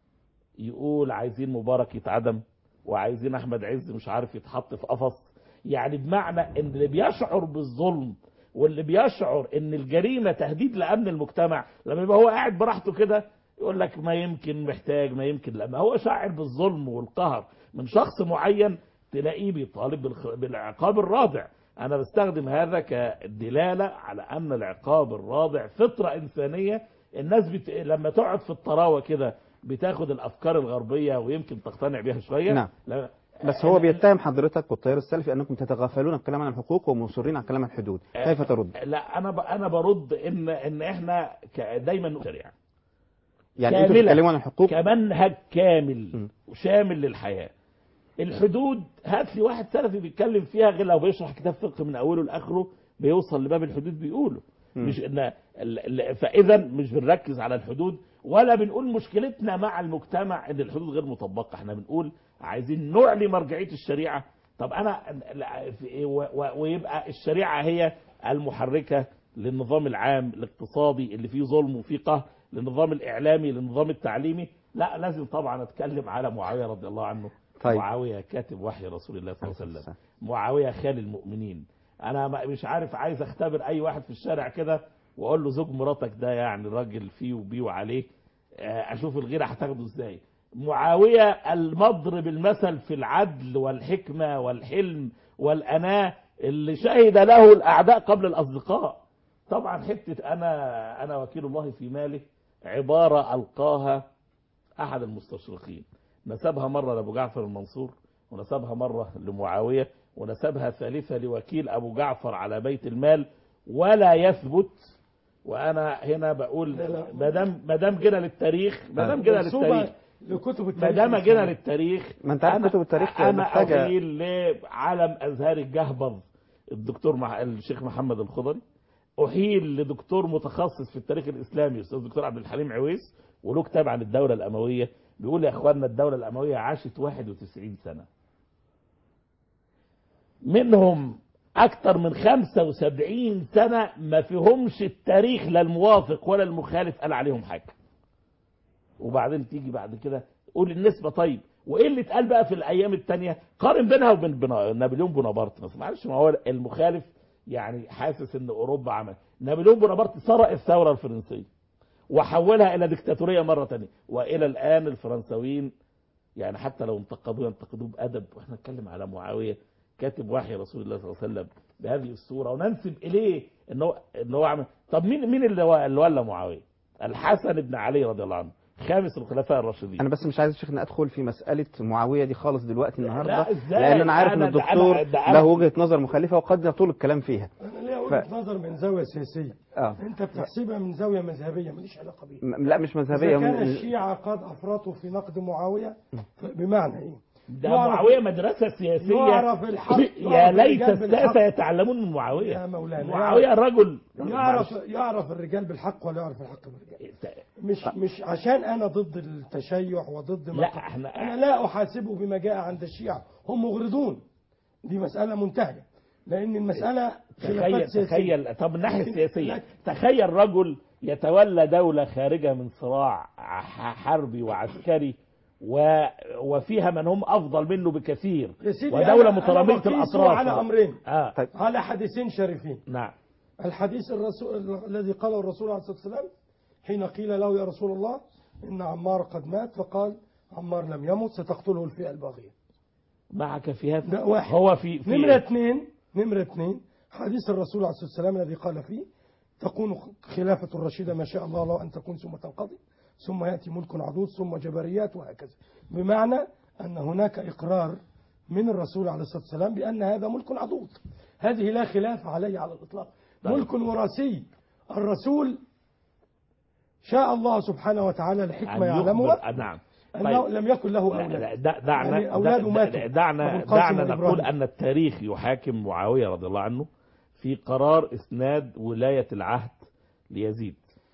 يقول عايزين مبارك يتعدم وعايزين احمد عز مش عارف يتحط في قفص يعني بمعنى ان اللي بيشعر بالظلم واللي بيشعر ان الجريمه تهديد لامن المجتمع لما يبقى هو قاعد براحته كده يقول لك ما يمكن محتاج ما يمكن لما هو شاعر بالظلم والقهر من شخص معين تلاقيه بيطالب بالخ- بالعقاب الرادع انا بستخدم هذا كدلاله على ان العقاب الرادع فطره انسانيه الناس بت... لما تقعد في الطراوه كده بتاخد الافكار الغربيه ويمكن تقتنع بيها شويه نعم. لا بس هو بيتهم حضرتك والتيار السلفي انكم تتغافلون عن الكلام عن الحقوق ومصرين عن كلام الحدود كيف ترد لا انا ب... انا برد ان ان احنا ك... دايما شريعه يعني انتوا كاملة. بتتكلموا عن الحقوق كمنهج كامل وشامل للحياه الحدود هات لي واحد سلفي بيتكلم فيها غير لو بيشرح كتاب فقه من اوله لاخره بيوصل لباب الحدود بيقوله مم. مش ان ال- ال- فاذا مش بنركز على الحدود ولا بنقول مشكلتنا مع المجتمع ان الحدود غير مطبقه احنا بنقول عايزين نعلي مرجعيه الشريعه طب انا لا، في- و- و- ويبقى الشريعه هي المحركه للنظام العام الاقتصادي اللي فيه ظلم وفيه قهر للنظام الاعلامي للنظام التعليمي لا لازم طبعا اتكلم على معاويه رضي الله عنه طيب. معاويه كاتب وحي رسول الله صلى الله عليه وسلم معاويه خال المؤمنين انا ما- مش عارف عايز اختبر اي واحد في الشارع كده واقول له زوج مراتك ده يعني راجل فيه وبيه وعليه آه، اشوف الغيره هتاخده ازاي معاويه المضرب المثل في العدل والحكمه والحلم والاناه اللي شهد له الاعداء قبل الاصدقاء طبعا حته انا انا وكيل الله في ماله عباره القاها احد المستشرقين نسبها مره لابو جعفر المنصور ونسبها مره لمعاويه ونسبها ثالثه لوكيل ابو جعفر على بيت المال ولا يثبت وانا هنا بقول ما دام ما دام جينا للتاريخ ما دام جينا منسوبة للتاريخ لكتب ما التاريخ دام جينا الإسلامي. للتاريخ ما انت عارف أنا- كتب التاريخ انا محتاجة- احيل لعلم ازهار الجهبذ الدكتور مع الشيخ محمد الخضري احيل لدكتور متخصص في التاريخ الاسلامي الاستاذ دكتور عبد الحليم عويس وله كتاب عن الدوله الامويه بيقول يا اخواننا الدوله الامويه عاشت 91 سنه منهم اكتر من 75 سنه ما فيهمش التاريخ لا الموافق ولا المخالف قال عليهم حاجه وبعدين تيجي بعد كده قول النسبة طيب وايه اللي اتقال بقى في الايام التانية قارن بينها وبين بنا- نابليون بونابرت بس معلش ما هو المخالف يعني حاسس ان اوروبا عمل نابليون بونابرت سرق الثورة الفرنسية وحولها الى ديكتاتورية مرة تانية والى الان الفرنساويين يعني حتى لو انتقدوه ينتقدوه بادب واحنا نتكلم على معاوية كاتب وحي رسول الله صلى الله عليه وسلم بهذه الصورة وننسب اليه ان هو ان هو عمل طب مين مين اللي هو- اللي ولى معاوية الحسن بن علي رضي الله عنه خامس الخلفاء الراشدين انا بس مش عايز شيخنا ادخل في مساله معاويه دي خالص دلوقتي النهارده لا، إزاي؟ لان انا عارف ان أنا- ده الدكتور أنا- ده أنا- له وجهه نظر مخالفه وقد يطول الكلام فيها انا ليا ف- وجهه نظر من زاويه سياسيه اه انت بتحسبها من زاويه مذهبيه ماليش علاقه بيها م- لا مش مذهبيه إذا كان من- الشيعة قد أفرطوا في نقد معاوية بمعنى إيه؟ ده يعرف- معاوية مدرسة سياسية يعرف الحق يا يعرف ليت الرجال بالحق. الساسة يتعلمون من معاوية يا مولانا معاوية الرجل يعرف يعرف الرجال بالحق ولا يعرف الحق بالرجال مش مش عشان انا ضد التشيع وضد ما لا، إحنا- انا لا احاسبه بما جاء عند الشيعة هم مغرضون دي مسألة منتهية لأن المسألة خلافات تخيل سياسية. تخيل طب من الناحية السياسية لكن- تخيل رجل يتولى دولة خارجة من صراع ح- حربي وعسكري و... وفيها من هم افضل منه بكثير يا سيدي ودوله أنا- متراميه أنا بقيسه الاطراف على أمرين اه طيب. على حديثين شريفين نعم الحديث الرسول الذي قاله الرسول عليه الصلاة والسلام حين قيل له يا رسول الله إن عمار قد مات فقال عمار لم يمت ستقتله الفئة الباغية معك في هذا ده واحد هو في, في نمرة اثنين نمرة اثنين حديث الرسول عليه الصلاة والسلام الذي قال فيه تكون خلافة الرشيدة ما شاء الله الله أن تكون ثم تنقضي ثم يأتي ملك عضوض ثم جبريات وهكذا بمعنى أن هناك إقرار من الرسول عليه الصلاة والسلام بأن هذا ملك عضوض هذه لا خلاف عليه على الإطلاق ملك وراثي الرسول شاء الله سبحانه وتعالى لحكمة أن يعلمها يخبر- نعم أنه لم يكن له لا- أولاد لا، دع- دعنا يعني أولاده دع- ماتوا دعنا أبو القاسم دعنا وإبراهيم. نقول أن التاريخ يحاكم معاوية رضي الله عنه في قرار إسناد ولاية العهد ليزيد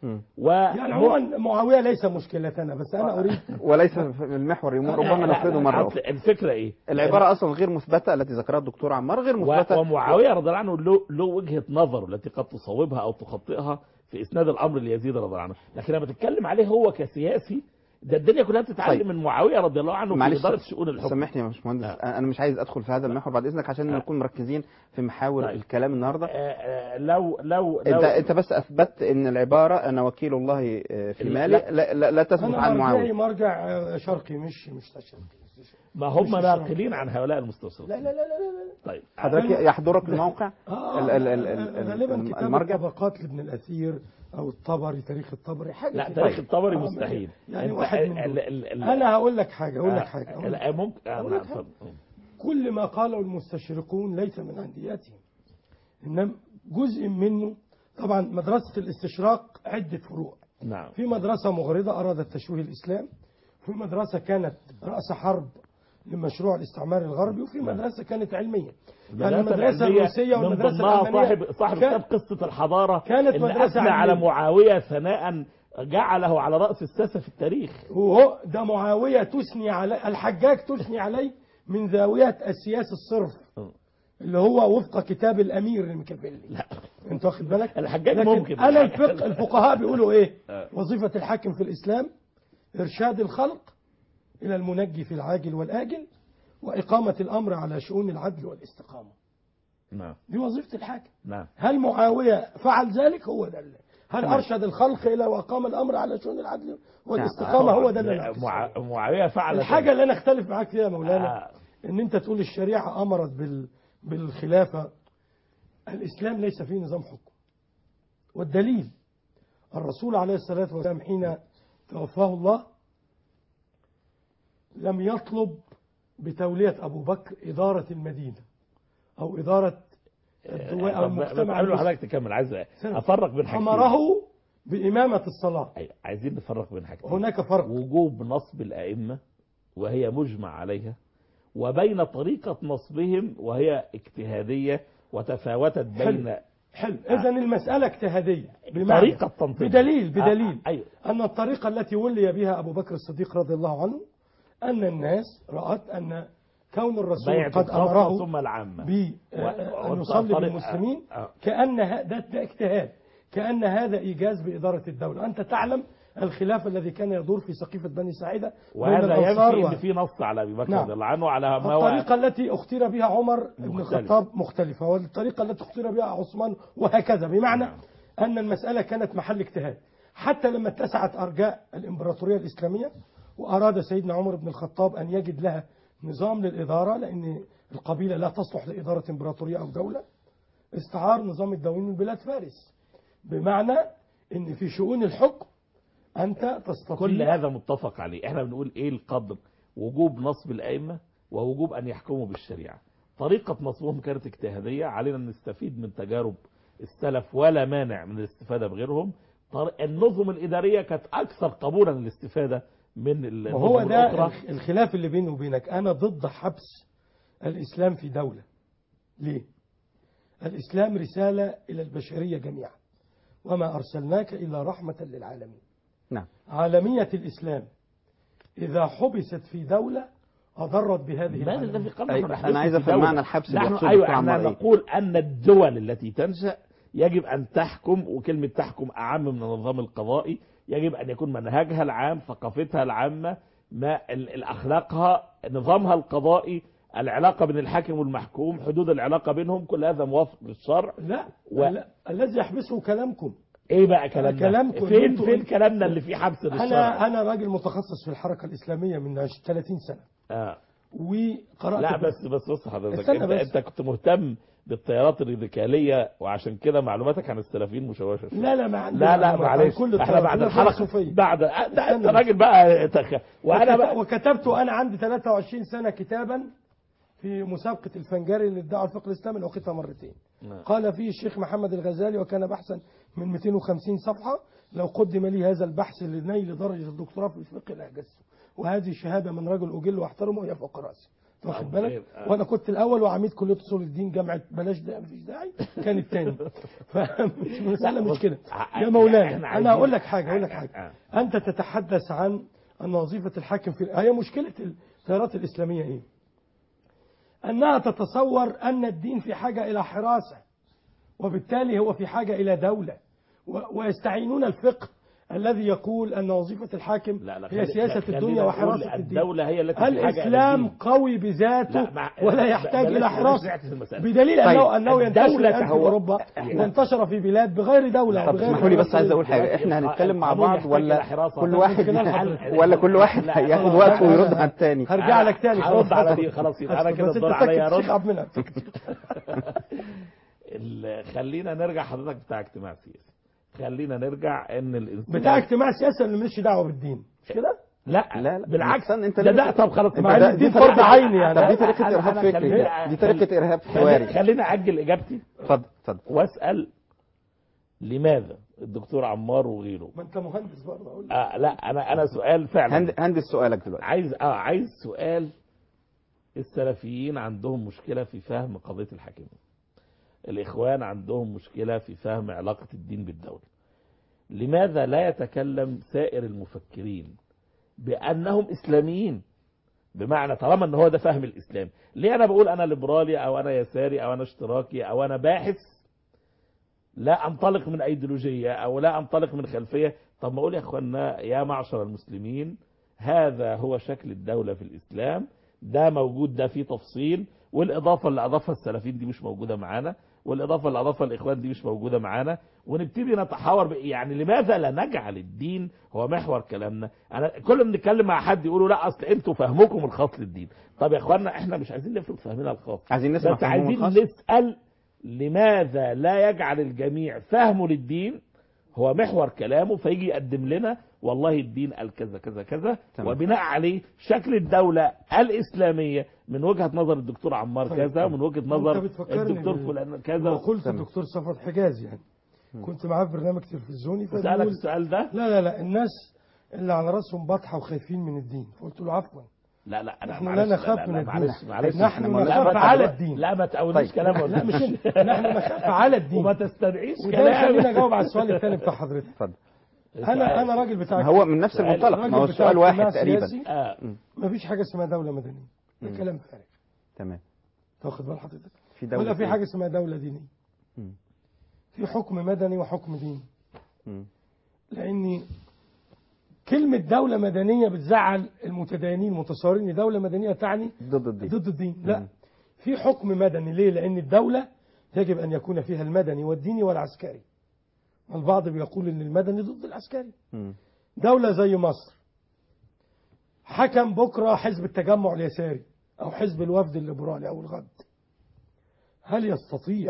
و يعني عموما معاوية ليس مشكلتنا بس أنا أريد وليس في المحور يمون ربما لا، لا، نفرده مرة أصل أخرى الفكرة إيه؟ العبارة أصلا غير مثبتة التي ذكرها الدكتور عمار غير و- مثبتة ومعاوية رضي الله عنه له, له وجهة نظر التي قد تصوبها أو تخطئها في إسناد الأمر ليزيد رضي الله عنه لكن لما تتكلم عليه هو كسياسي ده الدنيا كلها بتتعلم طيب. من معاوية رضي الله عنه في معلش إدارة شؤون الحكم سامحني يا باشمهندس انا مش عايز ادخل في هذا المحور بعد اذنك عشان نكون مركزين في محاور طيب. الكلام النهارده آه، لو لو انت لو انت بس اثبت ان العباره انا وكيل الله آه، في لا. مالي لا, لا, لا تثبت أنا عن مرجعي معاويه مرجع آه، شرقي مش مش شرقي ما هم مش ناقلين عن هؤلاء المستوصفين لا لا لا لا لا طيب حضرتك يحضرك الموقع آه، ال- ال- ال- ال- غالبا ال- كتاب المرجع الطبقات لابن الأثير أو الطبري تاريخ الطبري حاجة لا كده. تاريخ الطبري آه، مستحيل يعني أنت- واحد من ال- دول. ال- ال- أنا هقول لك حاجة أقول لك آه، حاجة أقول لك لا، ممكن آه، أقول نعم، لك حاجة. اتفضل. كل ما قاله المستشرقون ليس من عندياتهم إنما جزء منه طبعا مدرسة الاستشراق عدة فروع نعم في مدرسة مغرضة أرادت تشويه الإسلام في مدرسة كانت رأس حرب لمشروع الاستعمار الغربي وفي مدرسة كانت علمية يعني المدرسة العلمية الروسية من والمدرسة ضمنها الألمانية صاحب صاحب كان- كتاب قصة الحضارة كانت اللي مدرسة أثنى على علمية. معاوية ثناء جعله على رأس الساسة في التاريخ وهو ده معاوية تثني عليه الحجاج تثني عليه من زاوية السياسة الصرف اللي هو وفق كتاب الأمير المكفلي لا انت واخد بالك الحجاج لكن ممكن أنا الفقه الفقهاء بيقولوا إيه آه. وظيفة الحاكم في الإسلام إرشاد الخلق إلى المنجي في العاجل والآجل وإقامة الأمر على شؤون العدل والاستقامة نعم دي وظيفة الحاكم نعم هل معاوية فعل ذلك هو ده اللي هل تمام. أرشد الخلق إلى وأقام الأمر على شؤون العدل والاستقامة هو ده اللي أنا أقصده. مع... معاوية فعل الحاجة اللي أنا أختلف معاك فيها يا مولانا آه. إن أنت تقول الشريعة أمرت بال... بالخلافة الإسلام ليس فيه نظام حكم والدليل الرسول عليه الصلاة والسلام حين توفاه الله لم يطلب بتولية أبو بكر إدارة المدينة أو إدارة الدول أو طب المجتمع قبل ما المسلم. حضرتك تكمل عايز افرق بين حاجتين أمره بإمامة الصلاة أيوة، عايزين نفرق بين حاجتين هناك فرق وجوب نصب الأئمة وهي مجمع عليها وبين طريقة نصبهم وهي اجتهادية وتفاوتت بين حلو إذا المسألة اجتهادية بمعنى طريقة تنظيم بدليل آه، بدليل أيوة. أن الطريقة التي ولي بها أبو بكر الصديق رضي الله عنه أن الناس رأت أن كون الرسول بيعة قد الخاصة أمره ثم العامة بأن يصلي والطريق- بالمسلمين آه، آه. كأن ه- ده, ده اجتهاد كأن هذا إيجاز بإدارة الدولة أنت تعلم الخلاف الذي كان يدور في سقيفة بني سعيدة بين وهذا الأنصار ينفي و- ان في نص على ابي بكر نعم. رضي الله عنه على ما هو الطريقة التي اختير بها عمر بن مختلف. الخطاب مختلفة والطريقة التي اختير بها عثمان وهكذا بمعنى أن المسألة كانت محل اجتهاد حتى لما اتسعت أرجاء الإمبراطورية الإسلامية وأراد سيدنا عمر بن الخطاب أن يجد لها نظام للإدارة لأن القبيلة لا تصلح لإدارة إمبراطورية أو دولة استعار نظام الدواوين من بلاد فارس بمعنى أن في شؤون الحكم أنت تستطيع كل هذا متفق عليه احنا بنقول ايه القدر وجوب نصب الائمه ووجوب ان يحكموا بالشريعه طريقه نصبهم كانت اجتهاديه علينا ان نستفيد من تجارب السلف ولا مانع من الاستفاده بغيرهم طر- النظم الاداريه كانت اكثر قبولا للاستفاده من النظم وهو ده الاخرى الخ- الخلاف اللي بيني وبينك أنا ضد حبس الإسلام في دولة ليه؟ الإسلام رسالة إلى البشرية جميعا وما أرسلناك إلا رحمة للعالمين نعم عالمية الإسلام إذا حبست في دولة أضرت بهذه ماذا العالمية الذي قال أي- نحن أنا عايز في أفهم دولة. معنى الحبس اللي نحن يقصده أيوة دكتور احنا عمار إيه؟ نقول أن الدول التي تنشأ يجب أن تحكم وكلمة تحكم أعم من النظام القضائي يجب أن يكون منهجها العام ثقافتها العامة ما ال- ال- اخلاقها نظامها القضائي العلاقه بين الحاكم والمحكوم حدود العلاقه بينهم كل هذا موافق للشرع لا و... لا الذي يحبسه كلامكم ايه بقى كلامنا كلامكم فين انتوا- فين كلامنا اللي فيه حبس للشرع انا انا راجل متخصص في الحركه الاسلاميه من 20 30 سنه آه. وقرات لا ب- بس بس بص حضرتك استنى انت, بس. انت كنت مهتم بالتيارات الراديكاليه وعشان كده معلوماتك عن السلفيين مشوشه شوية. لا لا ما عندي لا لا معلومات عن معلش كل احنا الطوائف. بعد أنا الحلقه فلسفي. بعد ده انت استنى بس. راجل بقى تخ... وانا بقى وكتبت وانا عندي 23 سنه كتابا في مسابقه الفنجري اللي ادعى الفقه الاسلامي اللي وقتها مرتين نعم. قال فيه الشيخ محمد الغزالي وكان بحثا من 250 صفحه لو قدم لي هذا البحث لنيل درجه الدكتوراه في الفقه لاجزته وهذه شهاده من رجل اجل واحترمه وهي فوق راسي واخد نعم، بالك خير. آه. وانا كنت الاول وعميد كليه اصول الدين جامعه بلاش ده مفيش داعي كان الثاني فمش مساله مش كده ع- يا مولانا إحنا انا عايزين- هقول لك حاجه هقول لك آه. حاجه انت تتحدث عن ان وظيفه الحاكم في هي مشكله التيارات الاسلاميه ايه انها تتصور ان الدين في حاجه الى حراسه وبالتالي هو في حاجه الى دوله و- ويستعينون الفقه الذي يقول ان وظيفه الحاكم لا لا هي خلي- سياسه خلينا الدنيا نقول وحراسه الدين الدولة هي التي في حاجة إلى الاسلام الدين. قوي بذاته لا، مع- ولا ب- يحتاج بلاش- الى بلاش حراسه نعكس المسألة. بدليل طيب، انه انه ينتشر الدولة الان في هو- اوروبا إحنا- وانتشر في بلاد بغير دوله طب وبغير اسمحوا لي بس عايز حراسة. اقول حاجه احنا هنتكلم مع القانون بعض يحتاج ولا إلى حراسة. كل طب واحد من خلال حضرتك. ولا كل واحد لا، هياخد خلاص، وقت لا، ويرد لا، على الثاني هرجع لك تاني هرد خلاص، على حصل. دي خلاص يبقى حصل. انا كده بس الدور انت عليا ساكت، شيخ ارد عبد المنعم. ال- خلينا نرجع حضرتك بتاع اجتماع سياسي خلينا نرجع ان الانسان بتاع اجتماع سياسي اللي ماليش دعوه بالدين مش كده؟ لا لا لا بالعكس استنى، انت ده ليه ده بت- طب خلاص انت مع ده- ان الدين دي فرض طريقة- عيني يعني. طب دي طريقه أنا- ارهاب أنا فكري خليني- ده. دي طريقه ارهاب خليني- حواري خليني اجل اجابتي اتفضل اتفضل واسال لماذا الدكتور عمار وغيره ما انت مهندس برضه اقول لك. آه لا انا انا سؤال فعلا هند- هندس سؤالك دلوقتي عايز اه عايز سؤال السلفيين عندهم مشكله في فهم قضيه الحاكميه الاخوان عندهم مشكله في فهم علاقه الدين بالدوله لماذا لا يتكلم سائر المفكرين بانهم اسلاميين بمعنى طالما ان هو ده فهم الاسلام ليه انا بقول انا ليبرالي او انا يساري او انا اشتراكي او انا باحث لا انطلق من ايديولوجيه او لا انطلق من خلفيه طب ما اقول يا اخوانا يا معشر المسلمين هذا هو شكل الدوله في الاسلام ده موجود ده فيه تفصيل والاضافه اللي اضافها السلفيين دي مش موجوده معانا والاضافه اللي اضافها الاخوان دي مش موجوده معانا ونبتدي نتحاور ب- يعني لماذا لا نجعل الدين هو محور كلامنا انا كل ما نتكلم مع حد يقولوا لا اصل انتوا فهمكم الخاص للدين طب يا اخوانا احنا مش عايزين نفرض فهمنا الخاص عايزين نسمع بس فهمهم عايزين الخاص. نسال لماذا لا يجعل الجميع فهمه للدين هو محور كلامه فيجي يقدم لنا والله الدين قال كذا كذا كذا تمام. وبناء عليه شكل الدولة الإسلامية من وجهة نظر الدكتور عمار طيب. كذا ومن وجهة نظر انت بتفكرني الدكتور بال- فلان كذا وقلت تمام. الدكتور صفوت حجاز يعني كنت معاه في برنامج تلفزيوني سألك فبيقول السؤال ده لا لا لا الناس اللي على راسهم بطحه وخايفين من الدين فقلت له عفوا لا لا انا نحن معلش، لا نخاف لا من لا الدين. معلش معلش نحن لا، نخاف ما على تقول- الدين. لا ما تقوليش طيب. كلام لا مش انت نحن نخاف على الدين وما تستدعيش وده كلام يخليني اجاوب على السؤال الثاني بتاع حضرتك اتفضل انا انا راجل بتاع ما هو من نفس سؤال- المنطلق، ما راجل هو بتاع السؤال واحد اجتماع تقريبا. سياسي، آه. مفيش حاجه اسمها دوله مدنيه ده مم. كلام فارغ تمام تاخد بال حضرتك في دولة ولا في إيه؟ حاجه اسمها دوله دينيه مم. في حكم مدني وحكم ديني مم. لان كلمه دوله مدنيه بتزعل المتدينين متصورين ان دوله مدنيه تعني ضد الدين ضد الدين لا مم. في حكم مدني ليه لان الدوله يجب ان يكون فيها المدني والديني والعسكري البعض بيقول ان المدني ضد العسكري مم. دولة زي مصر حكم بكرة حزب التجمع اليساري أو حزب الوفد الليبرالي أو الغد هل يستطيع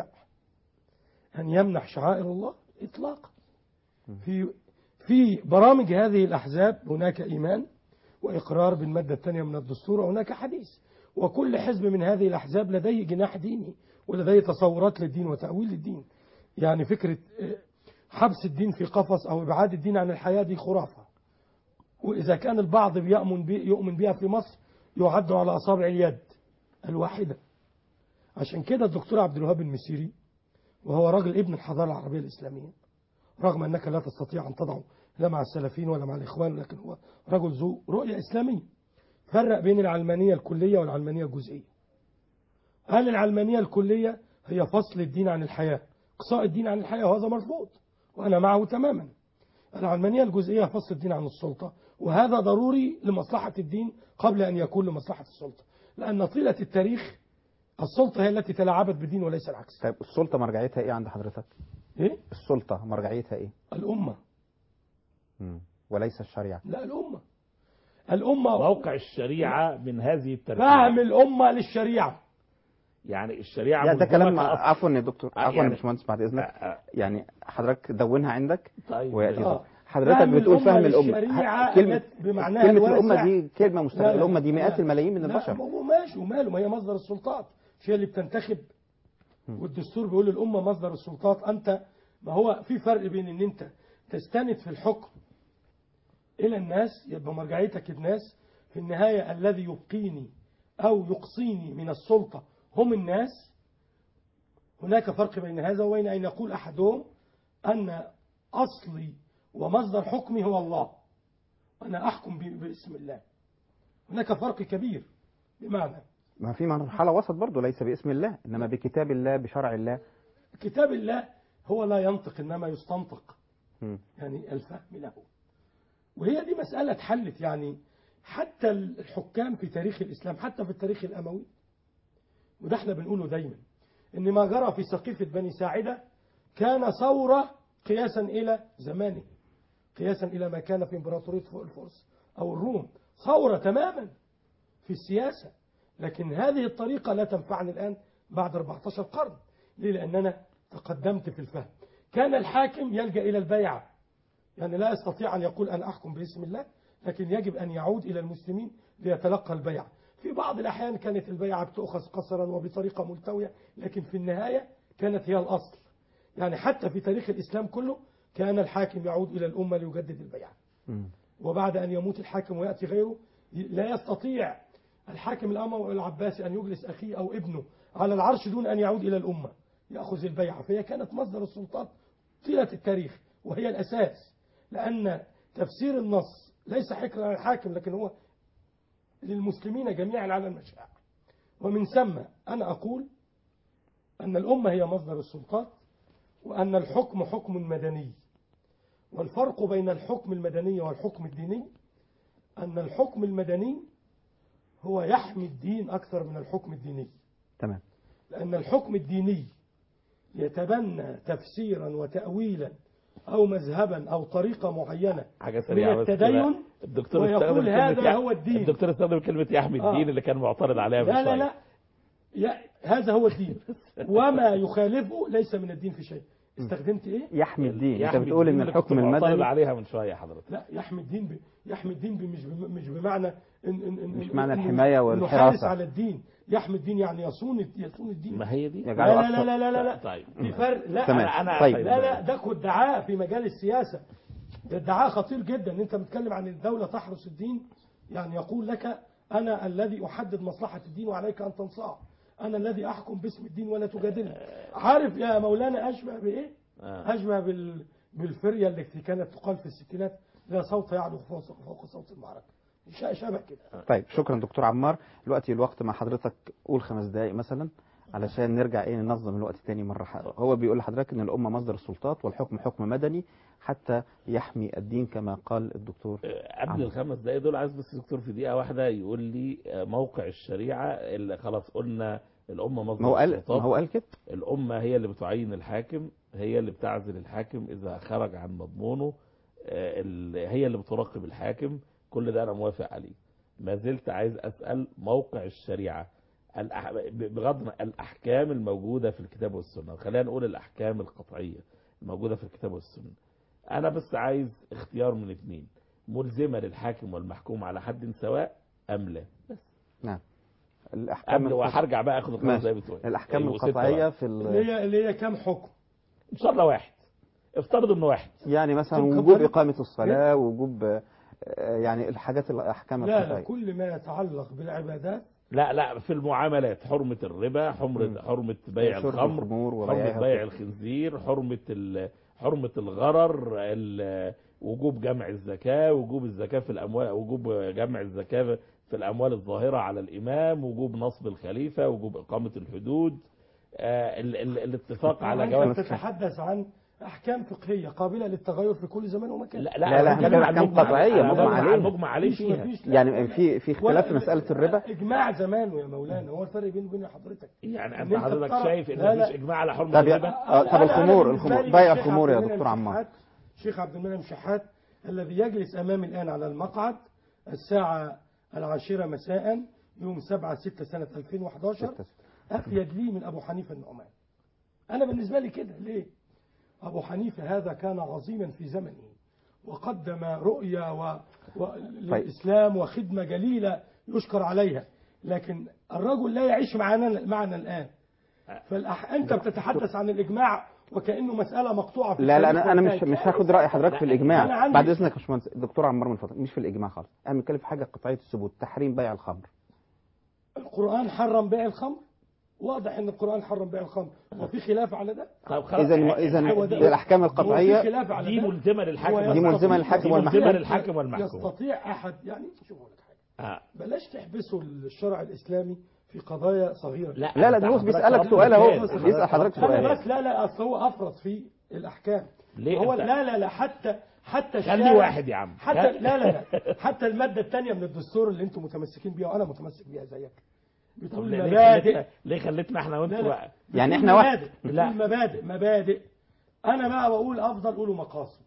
أن يمنح شعائر الله؟ إطلاقا في في برامج هذه الأحزاب هناك إيمان وإقرار بالمادة الثانية من الدستور وهناك حديث وكل حزب من هذه الأحزاب لديه جناح ديني ولديه تصورات للدين وتأويل للدين يعني فكرة آه، حبس الدين في قفص أو إبعاد الدين عن الحياة دي خرافة وإذا كان البعض بيؤمن بي يؤمن بها في مصر يعد على أصابع اليد الواحدة عشان كده الدكتور عبد الوهاب المسيري وهو راجل ابن الحضارة العربية الإسلامية رغم أنك لا تستطيع أن تضعه لا مع السلفيين ولا مع الإخوان لكن هو رجل ذو رؤية إسلامية فرق بين العلمانية الكلية والعلمانية الجزئية قال العلمانية الكلية هي فصل الدين عن الحياة إقصاء الدين عن الحياة وهذا مرفوض وأنا معه تماما العلمانية الجزئية فصل الدين عن السلطة وهذا ضروري لمصلحة الدين قبل أن يكون لمصلحة السلطة لأن طيلة التاريخ السلطة هي التي تلاعبت بالدين وليس العكس طيب السلطة مرجعيتها ايه عند حضرتك إيه؟ السلطة مرجعيتها ايه الأمة مم. وليس الشريعة لا الأمة الأمة موقع الشريعة من هذه التركيبة فهم الأمة للشريعة يعني الشريعة يعني ده ملزمة كلام كأصل. عفوا يا دكتور آه، عفوا يا يعني- باشمهندس بعد اذنك يعني حضرتك دونها عندك طيب. وياتي آه. طب. حضرتك فهم بتقول الأمة فهم الامه للشريعة ه- كلمه التي بمعناها كلمه الواسع. الامه دي كلمه لا، مستغربه لا، الامه دي مئات لا. الملايين من لا، البشر ما هو ماشي وماله ما هي مصدر السلطات مش هي اللي بتنتخب والدستور بيقول الأمة مصدر السلطات أنت ما هو في فرق بين إن أنت تستند في الحكم إلى الناس يبقى مرجعيتك الناس في النهاية الذي يبقيني أو يقصيني من السلطة هم الناس هناك فرق بين هذا وبين أن يقول أحدهم أن أصلي ومصدر حكمي هو الله أنا أحكم ب- باسم الله هناك فرق كبير بمعنى ما في مرحله وسط برضه ليس باسم الله انما بكتاب الله بشرع الله كتاب الله هو لا ينطق إنما يستنطق مم. يعني الفهم له وهي دي مسألة اتحلت يعني حتى الحكام في تاريخ الإسلام حتى في التاريخ الأموي وده احنا بنقوله دايما ان ما جرى في سقيفة بني ساعدة كان ثورة قياسا إلى زمانه قياسا إلى ما كان في إمبراطورية الفرس أو الروم ثورة تماما في السياسة لكن هذه الطريقة لا تنفعني الآن بعد 14 قرن ليه لأننا تقدمت في الفهم كان الحاكم يلجأ إلى البيعة يعني لا يستطيع أن يقول أنا أحكم باسم الله لكن يجب أن يعود إلى المسلمين ليتلقى البيعة في بعض الأحيان كانت البيعة بتؤخذ قصرا وبطريقة ملتوية لكن في النهاية كانت هي الأصل يعني حتى في تاريخ الإسلام كله كان الحاكم يعود إلى الأمة ليجدد البيعة مم. وبعد أن يموت الحاكم ويأتي غيره لا يستطيع الحاكم الأموي العباسي أن يجلس أخيه أو ابنه على العرش دون أن يعود إلى الأمة يأخذ البيعة فهي كانت مصدر السلطات طيلة التاريخ وهي الأساس لأن تفسير النص ليس حكرا على الحاكم لكن هو للمسلمين جميعا على المشاعر ومن ثم أنا أقول أن الأمة هي مصدر السلطات وأن الحكم حكم مدني والفرق بين الحكم المدني والحكم الديني أن الحكم المدني هو يحمي الدين أكثر من الحكم الديني تمام لأن الحكم الديني يتبنى تفسيرا وتأويلا أو مذهبا أو طريقة معينة حاجة سريعة من بس التدين كده. الدكتور ويقول استخدم كلمة هذا يح- هو الدين الدكتور استخدم كلمة يحمي آه. الدين اللي كان معترض عليها من لا لا شوية. لا يا هذا هو الدين وما يخالفه ليس من الدين في شيء استخدمت ايه يحمي الدين انت يحمي بتقول ان الدين اللي كنت الحكم معترض المدني عليها من شوية حضرتك لا يحمي الدين ب... يحمي الدين ب... مش ب... مش بمعنى إن... إن... إن... مش معنى إنه- الحماية إنه والحراسة. حارس على الدين يحمي الدين يعني يصون يصون الدين ما هي دي لا يجعله لا أكثر- لا لا لا, لا. طيب في فرق لا تمام. أنا... أنا... طيب. لا لا ده ادعاء في مجال السياسة ده ادعاء خطير جدا ان انت بتتكلم عن الدولة تحرس الدين يعني يقول لك انا الذي احدد مصلحة الدين وعليك ان تنصاع انا الذي احكم باسم الدين ولا تجادلني عارف يا مولانا اشبه بايه آه. أشبه بال... بالفرية التي كانت تقال في الستينات لا صوت يعلو فوق, فوق صوت المعركة ش- شبه كده طيب شكرا دكتور عمار دلوقتي الوقت مع حضرتك قول خمس دقائق مثلا علشان نرجع ايه ننظم الوقت تاني مرة حق. هو بيقول لحضرتك ان الأمة مصدر السلطات والحكم حكم مدني حتى يحمي الدين كما قال الدكتور قبل عمرو. الخمس دقايق دول عايز بس الدكتور في دقيقة واحدة يقول لي آه، موقع الشريعة اللي خلاص قلنا الأمة مصدر ما هو قال السلطات. ما هو قال كده الأمة هي اللي بتعين الحاكم هي اللي بتعزل الحاكم إذا خرج عن مضمونه آه، ال- هي اللي بتراقب الحاكم كل ده أنا موافق عليه ما زلت عايز أسأل موقع الشريعة الأح... بغض النظر- الأحكام الموجودة في الكتاب والسنة خلينا نقول الأحكام القطعية الموجودة في الكتاب والسنة أنا بس عايز اختيار من اثنين ملزمة للحاكم والمحكوم على حد سواء أم لا بس نعم الأحكام قبل وهرجع بقى اخد الخمس ماشي. دقايق بتوعي الأحكام أيوة، وستة القطعية بقى. في اللي ال... هي اللي هي كام حكم ان شاء الله واحد افترض انه واحد يعني مثلا تبقى وجوب طريق- إقامة الصلاة وجوب آه، يعني الحاجات الأحكام لا لا القطعية كل ما يتعلق بالعبادات لا لا في المعاملات حرمة الربا حرمة حرمة بيع شرب الخمر الخمور حرمة وبيعها بيع وكده. الخنزير حرمة ال- حرمة الغرر ال- وجوب جمع الزكاة وجوب الزكاة في الأموال وجوب جمع الزكاة في الأموال الظاهرة على الإمام وجوب نصب الخليفة وجوب إقامة الحدود آه، ال- ال- الاتفاق على أنت جواز تتحدث عن احكام فقهيه قابله للتغير في كل زمان ومكان لا لا لا احنا بنتكلم احكام قطعيه مجمع عليه المجمع عليه مفيش- فيها مفيش- لا. يعني في في اختلاف في مساله الربا اجماع زمانه يا مولانا هو الفرق بينه وبين حضرتك يعني إن انت أنت حضرتك بترى- شايف ان لا، لا. مفيش اجماع على حرمه طب يا- الربا آه، طب أنا- أنا الخمور بالنسبة الخمور لي بيع الشيخ الخمور يا عبد المنعم دكتور عمار شحات- الشيخ عبد المنعم شحات الذي يجلس امامي الان على المقعد الساعه العاشره مساء يوم 7 6 سنه 2011 افيد لي من ابو حنيفه النعمان انا بالنسبه لي كده ليه ابو حنيفه هذا كان عظيما في زمنه وقدم رؤية و... و... للإسلام وخدمة جليلة يشكر عليها لكن الرجل لا يعيش معنا معنا الآن فالأح... أنت بتتحدث عن الإجماع وكأنه مسألة مقطوعة في لا لا التاريخ انا انا مش وانتهت. مش هاخد راي حضرتك في أنا الاجماع عندي- بعد اذنك يا باشمهندس دكتور عمار من فضلك مش في الاجماع خالص انا بنتكلم في حاجه قطعيه الثبوت تحريم بيع الخمر القرآن حرم بيع الخمر واضح ان القرآن حرم بيع الخمر وفي خلاف على ده طب خلاص اذا اذا هو ده- الاحكام هو في القطعيه خلاف على دي ده. ملزمه للحاكم هو دي يستطيع- ملزمة للحاكم دي والمحكوم. ملزمه للحاكم والمحكوم يستطيع أحد يعني شوف أقول لك حاجة آه. بلاش تحبسوا الشرع الإسلامي في قضايا صغيرة لا لا لا ده هو بيسالك سؤال اهو بيسال حضرتك أنا سؤال بس لا لا أصل هو أفرط في الأحكام ليه هو أنت- لا لا لا حتى حتى خليه الشارع- واحد يا عم. حتى خل- لا لا لا حتى المادة الثانية من الدستور اللي أنتم متمسكين بيها وأنا متمسك بيها زيك طب بتقول ليه- ليه مبادئ خلتنا- ليه خلتنا احنا وانتوا لا لا بقى يعني بتقول إحنا واحد. مبادئ لا. بتقول مبادئ مبادئ أنا بقى بقول أفضل قولوا مقاصد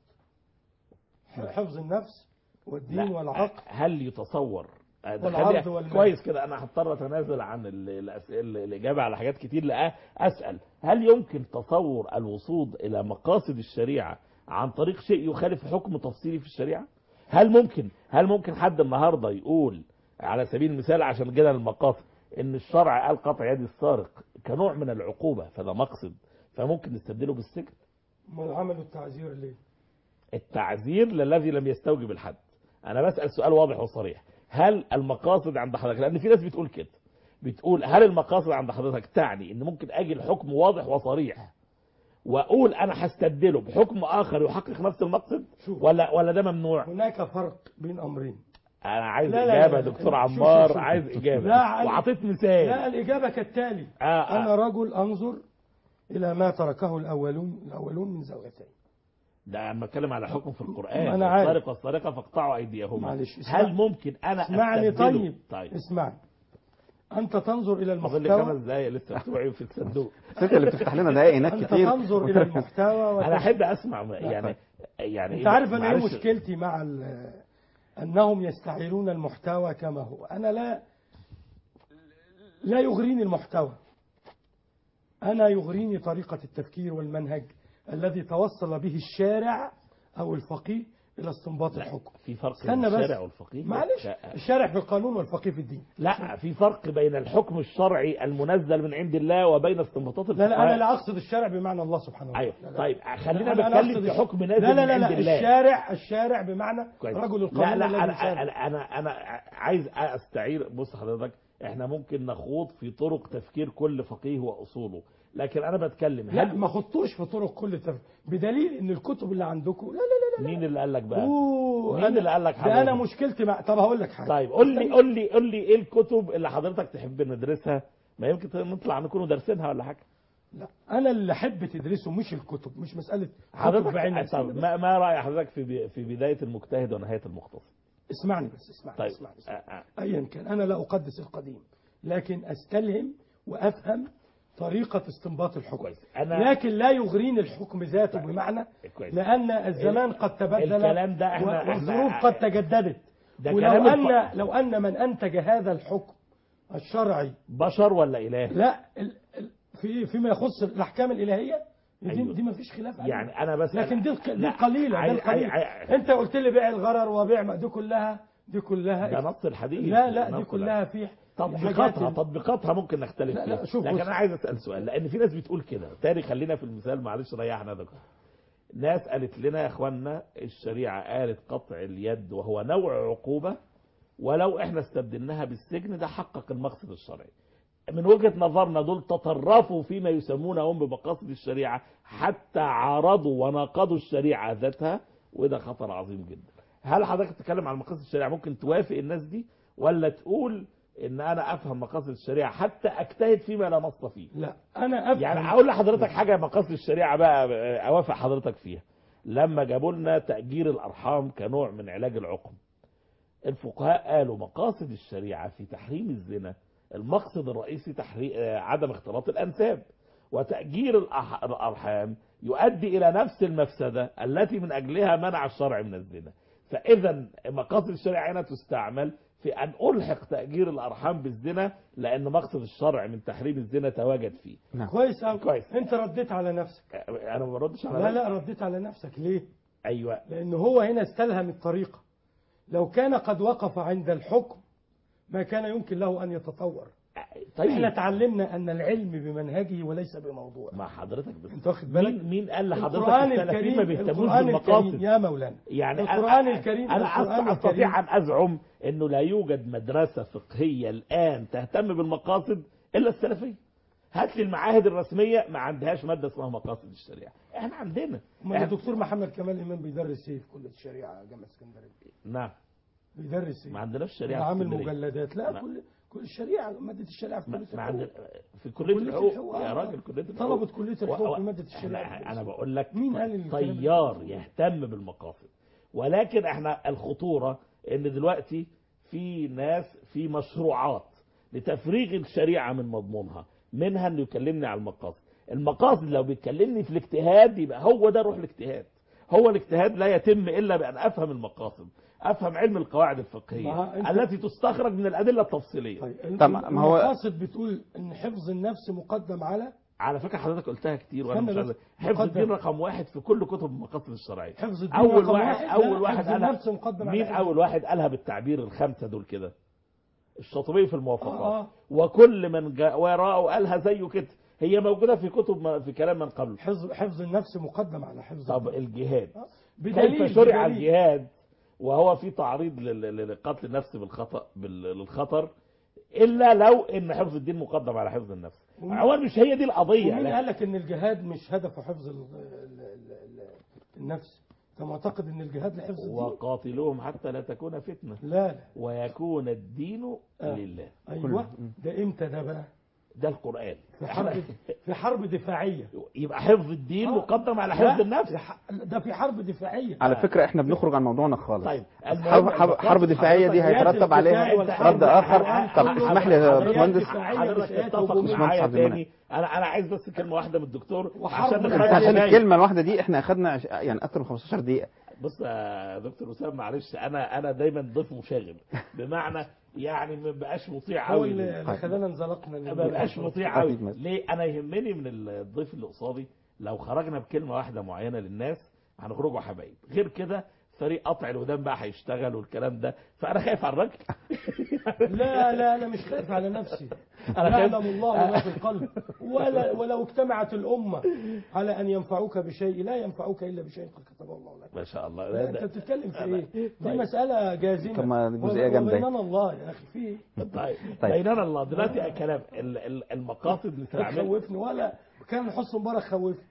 حفظ النفس والدين لا. والعقل هل يتصور آه، ده والعرض خلي- والمال. كويس كده انا هضطر اتنازل عن ال- الأس- ال- الاجابه على حاجات كتير لا اسال هل يمكن تصور الوصول الى مقاصد الشريعه عن طريق شيء يخالف حكم تفصيلي في الشريعه هل ممكن هل ممكن حد النهارده يقول على سبيل المثال عشان جينا للمقاصد ان الشرع قال قطع يد السارق كنوع من العقوبه فده مقصد فممكن نستبدله بالسجن ما عملوا التعزير ليه التعزير للذي لم يستوجب الحد انا بسأل سؤال واضح وصريح هل المقاصد عند حضرتك لان في ناس بتقول كده بتقول هل المقاصد عند حضرتك تعني ان ممكن اجي الحكم واضح وصريح واقول انا هستبدله بحكم اخر يحقق نفس المقصد ولا ولا ده ممنوع هناك فرق بين أمرين انا عايز لا لا اجابه لا يا لا. دكتور شوف- عمار شوف- شوف. عايز اجابه لا، وعطيت لا مثال الإجابة كالتالي آه، آه. أنا رجل أنظر إلى ما تركه الأولون الأولون من زوجتين ده انا بتكلم على حكم في القران أنا عارف. السارق والسارقه فاقطعوا ايديهما معلش، اسمع- هل ممكن انا اسمعني استبدله طيب طيب اسمعني أنت تنظر إلى فاضل لي خمس المحتوى دقايق لسه بتوعي في الصندوق انت اللي بتفتح لنا دقايق هناك أنت كتير تنظر إلى المحتوى انا وتش- احب اسمع لا، يعني يعني أنت عارف أنا إيه معلش، مشكلتي مع ال- أنهم يستعيرون المحتوى كما هو أنا لا لا يغريني المحتوى أنا يغريني طريقة التفكير والمنهج الذي توصل به الشارع أو الفقيه إلى استنباط الحكم في فرق بين استنى بس. الشارع والفقيه معلش لا. الشارع في القانون والفقيه في الدين لا في فرق بين الحكم الشرعي المنزل من عند الله وبين استنباطات لا لا الفقهاء أنا لا أقصد الشارع بمعنى الله سبحانه وتعالى ايوه طيب خلينا أنا- أنا نتكلم أقصد في الش- حكم نازل لا لا من لا, عند لا الله الشارع الشارع بمعنى كويس. رجل لا القانون لا الذي انا شارع. انا انا انا عايز استعير بص حضرتك احنا ممكن نخوض في طرق تفكير كل فقيه واصوله لكن انا بتكلم لا هل ما خضتوش في طرق كل التف... بدليل ان الكتب اللي عندكم لا لا لا مين اللي قال لك بقى أوه مين اللي قال لك ده انا حضرتك؟ مشكلتي مع طب هقول لك حاجه طيب قول لي قول لي قول لي ايه الكتب اللي حضرتك تحب ندرسها ما يمكن نطلع نكونوا دارسينها ولا حاجه لا انا اللي احب تدرسه مش الكتب مش مساله كتب حضرتك بعينها طب ما, ما راي حضرتك في بي- في بدايه المجتهد ونهايه المختصر اسمعني بس اسمعني طيب اسمعني, آه، اسمعني. آه. ايا كان انا لا اقدس القديم لكن استلهم وافهم طريقة استنباط الحكم كويس. أنا- لكن لا يغريني الحكم ذاته بمعنى كويس. لأن الزمان قد تبدل الكلام ده إحنا- و- إحنا- والظروف قد تجددت ده ولو كلام أن الف- لو أن من أنتج هذا الحكم الشرعي بشر ولا اله لا ال- ال- في فيما يخص الأحكام الإلهية دي, أيوة. دي ما فيش خلاف عليها يعني انا بس لكن دي الق- دي لا، القليلة عاي- دي القليلة عاي- عاي- أنت قلت لي بيع الغرر وبيع ما- دي كلها دي كلها ده نص الحديث لا لا نص دي كلها في تطبيقاتها الحاجات تطبيقاتها ممكن نختلف لا، لا، فيها شوف لكن بص. انا عايز اسال سؤال لان في ناس بتقول كده تاني خلينا في المثال معلش ريحنا ده ناس قالت لنا يا اخوانا الشريعه قالت قطع اليد وهو نوع عقوبه ولو احنا استبدلناها بالسجن ده حقق المقصد الشرعي من وجهة نظرنا دول تطرفوا فيما يسمونهم بمقاصد الشريعة حتى عارضوا وناقضوا الشريعة ذاتها وده خطر عظيم جدا هل حضرتك تتكلم عن مقاصد الشريعة ممكن توافق الناس دي ولا تقول ان انا افهم مقاصد الشريعه حتى اجتهد فيما لا نص فيه لا انا افهم يعني هقول لحضرتك حاجه مقاصد الشريعه بقى اوافق حضرتك فيها لما جابوا لنا تاجير الارحام كنوع من علاج العقم الفقهاء قالوا مقاصد الشريعه في تحريم الزنا المقصد الرئيسي تحريم عدم اختلاط الانساب وتاجير الأح- الارحام يؤدي الى نفس المفسده التي من اجلها منع الشرع من الزنا فاذا مقاصد الشريعه هنا تستعمل في ان الحق تاجير الارحام بالزنا لان مقصد الشرع من تحريم الزنا تواجد فيه كويس أوي. كويس انت رديت على نفسك انا ما بردش على لا نفسي. لا رديت على نفسك ليه ايوه لان هو هنا استلهم الطريقه لو كان قد وقف عند الحكم ما كان يمكن له ان يتطور طيب. احنا تعلمنا ان العلم بمنهجه وليس بموضوع مع حضرتك بس انت واخد بالك مين, مين قال لحضرتك القرآن السلفيين الكريم ما بيهتموش القرآن بالمقاصد الكريم يا مولانا يعني القرآن أنا الكريم انا القرآن أست- الكريم استطيع ان ازعم انه لا يوجد مدرسه فقهيه الان تهتم بالمقاصد الا السلفيه هات لي المعاهد الرسميه ما عندهاش ماده اسمها مقاصد الشريعه احنا عندنا امال إحنا- الدكتور محمد كمال امام بيدرس ايه في كليه الشريعه جامعه اسكندريه نعم بيدرس ايه ما عندناش شريعه ده في عامل اسكندريه. مجلدات لا ما- كل كل الشريعه ماده الشريعه في ما كليه ما الحقوق. عند في كليه كلية الحقوق الحقوق، يا آه. راجل كليه الحقوق طلبة كلية الحقوق و- و- في مادة الشريعة. انا, أنا بقول لك مين قال الكلام ده؟ طيار يهتم بالمقاصد ولكن احنا الخطوره ان دلوقتي في ناس في مشروعات لتفريغ الشريعه من مضمونها منها انه يكلمني على المقاصد المقاصد لو بيتكلمني في الاجتهاد يبقى هو ده روح الاجتهاد هو الاجتهاد لا يتم الا بان افهم المقاصد افهم علم القواعد الفقهيه ما أنت- التي تستخرج من الادله التفصيليه طب ما هو المقاصد بتقول ان حفظ النفس مقدم على على فكره حضرتك قلتها كتير وانا استنى مش عايز بس. حفظ مقدم. الدين رقم واحد في كل كتب المقاصد الشرعيه حفظ الدين اول رقم واحد واحد، لا، اول واحد حفظ قالها النفس مقدم على مين حفظ اول واحد قالها بالتعبير الخمسه دول كده الشاطبي في الموافقات آه، آه. وكل من جاء وراءه قالها زيه كده هي موجوده في كتب ما- في كلام من قبل حفظ حفظ النفس مقدم على حفظ طب الجهاد بدليل- كيف شرع بدليل. الجهاد وهو في تعريض لل- لل- لقتل النفس بالخطا بال- للخطر الا لو ان حفظ الدين مقدم على حفظ النفس ومين- هو مش هي دي القضيه ومين لا. قال لك ان الجهاد مش هدفه حفظ ال- ال- ال- ال- النفس انت معتقد ان الجهاد لحفظ الدين وقاتلوهم حتى لا تكون فتنه لا لا ويكون الدين آه. لله ايوه ده امتى ده بقى ده القرآن في حرب في حرب دفاعيه يبقى حفظ الدين آه. مقدم على لا، حفظ النفس ده في حرب دفاعيه على فكرة احنا بنخرج عن موضوعنا خالص طيب حرب, حرب, حرب دفاعية دي هيترتب عليها رد آخر طب اسمح لي يا باشمهندس حضرتك اتفق باشمهندس معايا عبد المنعم. تاني انا انا عايز بس كلمه واحده من الدكتور وحرب عشان بس نخرج عشان النهاية. الكلمة الواحدة دي احنا اخدنا عش- يعني اكتر من 15 دقيقة بص يا دكتور وسام معلش انا انا دايما ضيف مشاغب بمعنى يعني ما بقاش مطيع هو قوي اللي اللي خلانا انزلقنا ما بقاش مطيع قوي أكيد. ليه انا يهمني من الضيف اللي قصادي لو خرجنا بكلمه واحده معينه للناس هنخرجوا حبايب غير كده فريق قطع الودان بقى هيشتغل والكلام ده فانا خايف على الراجل لا لا انا مش خايف على نفسي أنا خايف- يعلم الله ما في القلب ولا ولو اجتمعت الامه على ان ينفعوك بشيء لا ينفعوك الا بشيء قد كتبه الله لك ما شاء الله لا، ده- انت بتتكلم في أنا- ايه دي طيب. مساله جازمه طب ما جزئية وب- جامدة. وبيننا الله يا اخي في ايه طيب طيب. بيننا الله دلوقتي كلام ال- ال- المقاصد اللي لا تعمل تخوفني ولا كان حسن مبارك خوفني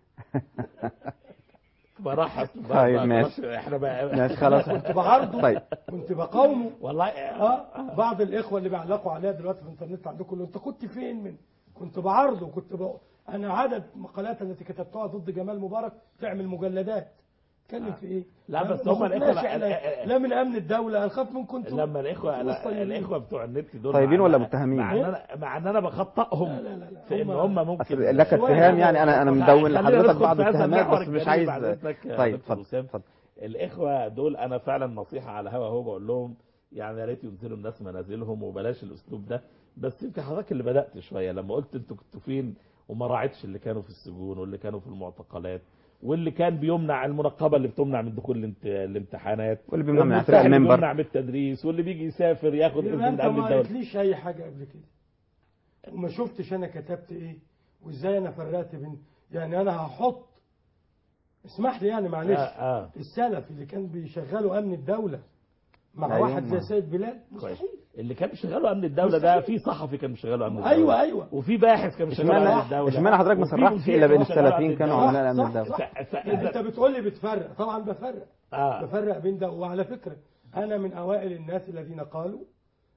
براحة طيب، ماشي. احنا بقى ماشي، خلاص. كنت بعرضه طيب. كنت بقاومه والله اه بعض الاخوه اللي بيعلقوا عليها دلوقتي في الانترنت عندكم يقولوا انت كنت فين من كنت بعرضه كنت ب... انا عدد مقالات التي كتبتها ضد جمال مبارك تعمل مجلدات اتكلم في ايه لا، ما- بس ما هم الإخوة خفناش لا- احنا لا- لا من امن الدوله نخاف من كنتم لما الاخوه ناس لا طيبين. الاخوه بتوع النت دول طيبين مع- ولا متهمين؟ مع ان انا مع ان انا بخطئهم في ان هم ممكن أصل لك اتهام يعني انا انا مدون لحضرتك بعض الاتهامات بس مش عايز طيب اتفضل اتفضل الاخوه دول انا فعلا نصيحه على هوا هو بقول لهم يعني يا ريت ينزلوا الناس منازلهم وبلاش الاسلوب ده بس يمكن حضرتك اللي بدات شويه لما قلت انتوا كنتوا فين وما راعيتش اللي كانوا في السجون واللي كانوا في المعتقلات واللي كان بيمنع المنقبه اللي بتمنع من دخول الامت- الامتحانات واللي بيمنع من والمساعد اعتراء المنبر. بيمنع من التدريس واللي بيجي يسافر ياخد اذن يبقى من انت امن ما الدوله قلتليش اي حاجه قبل كده وما شفتش انا كتبت ايه وازاي انا فرقت بين يعني انا هحط اسمح لي يعني معلش آه، آه. السلف اللي كان بيشغلوا امن الدوله مع أيوة، واحد زي ما- سيد بلال كويس اللي كان بيشغله امن الدوله ده في صحفي كان بيشغله امن الدوله أيوة، أيوة. وفي باحث كان بيشغله اشمعنى- امن الدوله اشمعنى حضرتك ما وفي صرحتش مذيع إلا بأن كان بيشغله السلفيين أمن كانوا الدولة. عملاء أمن صح، الدولة. صح. ف- انت فإذا- بتقول لي بتفرق طبعا بفرق آه. بفرق بين ده وعلى فكره انا من اوائل الناس الذين قالوا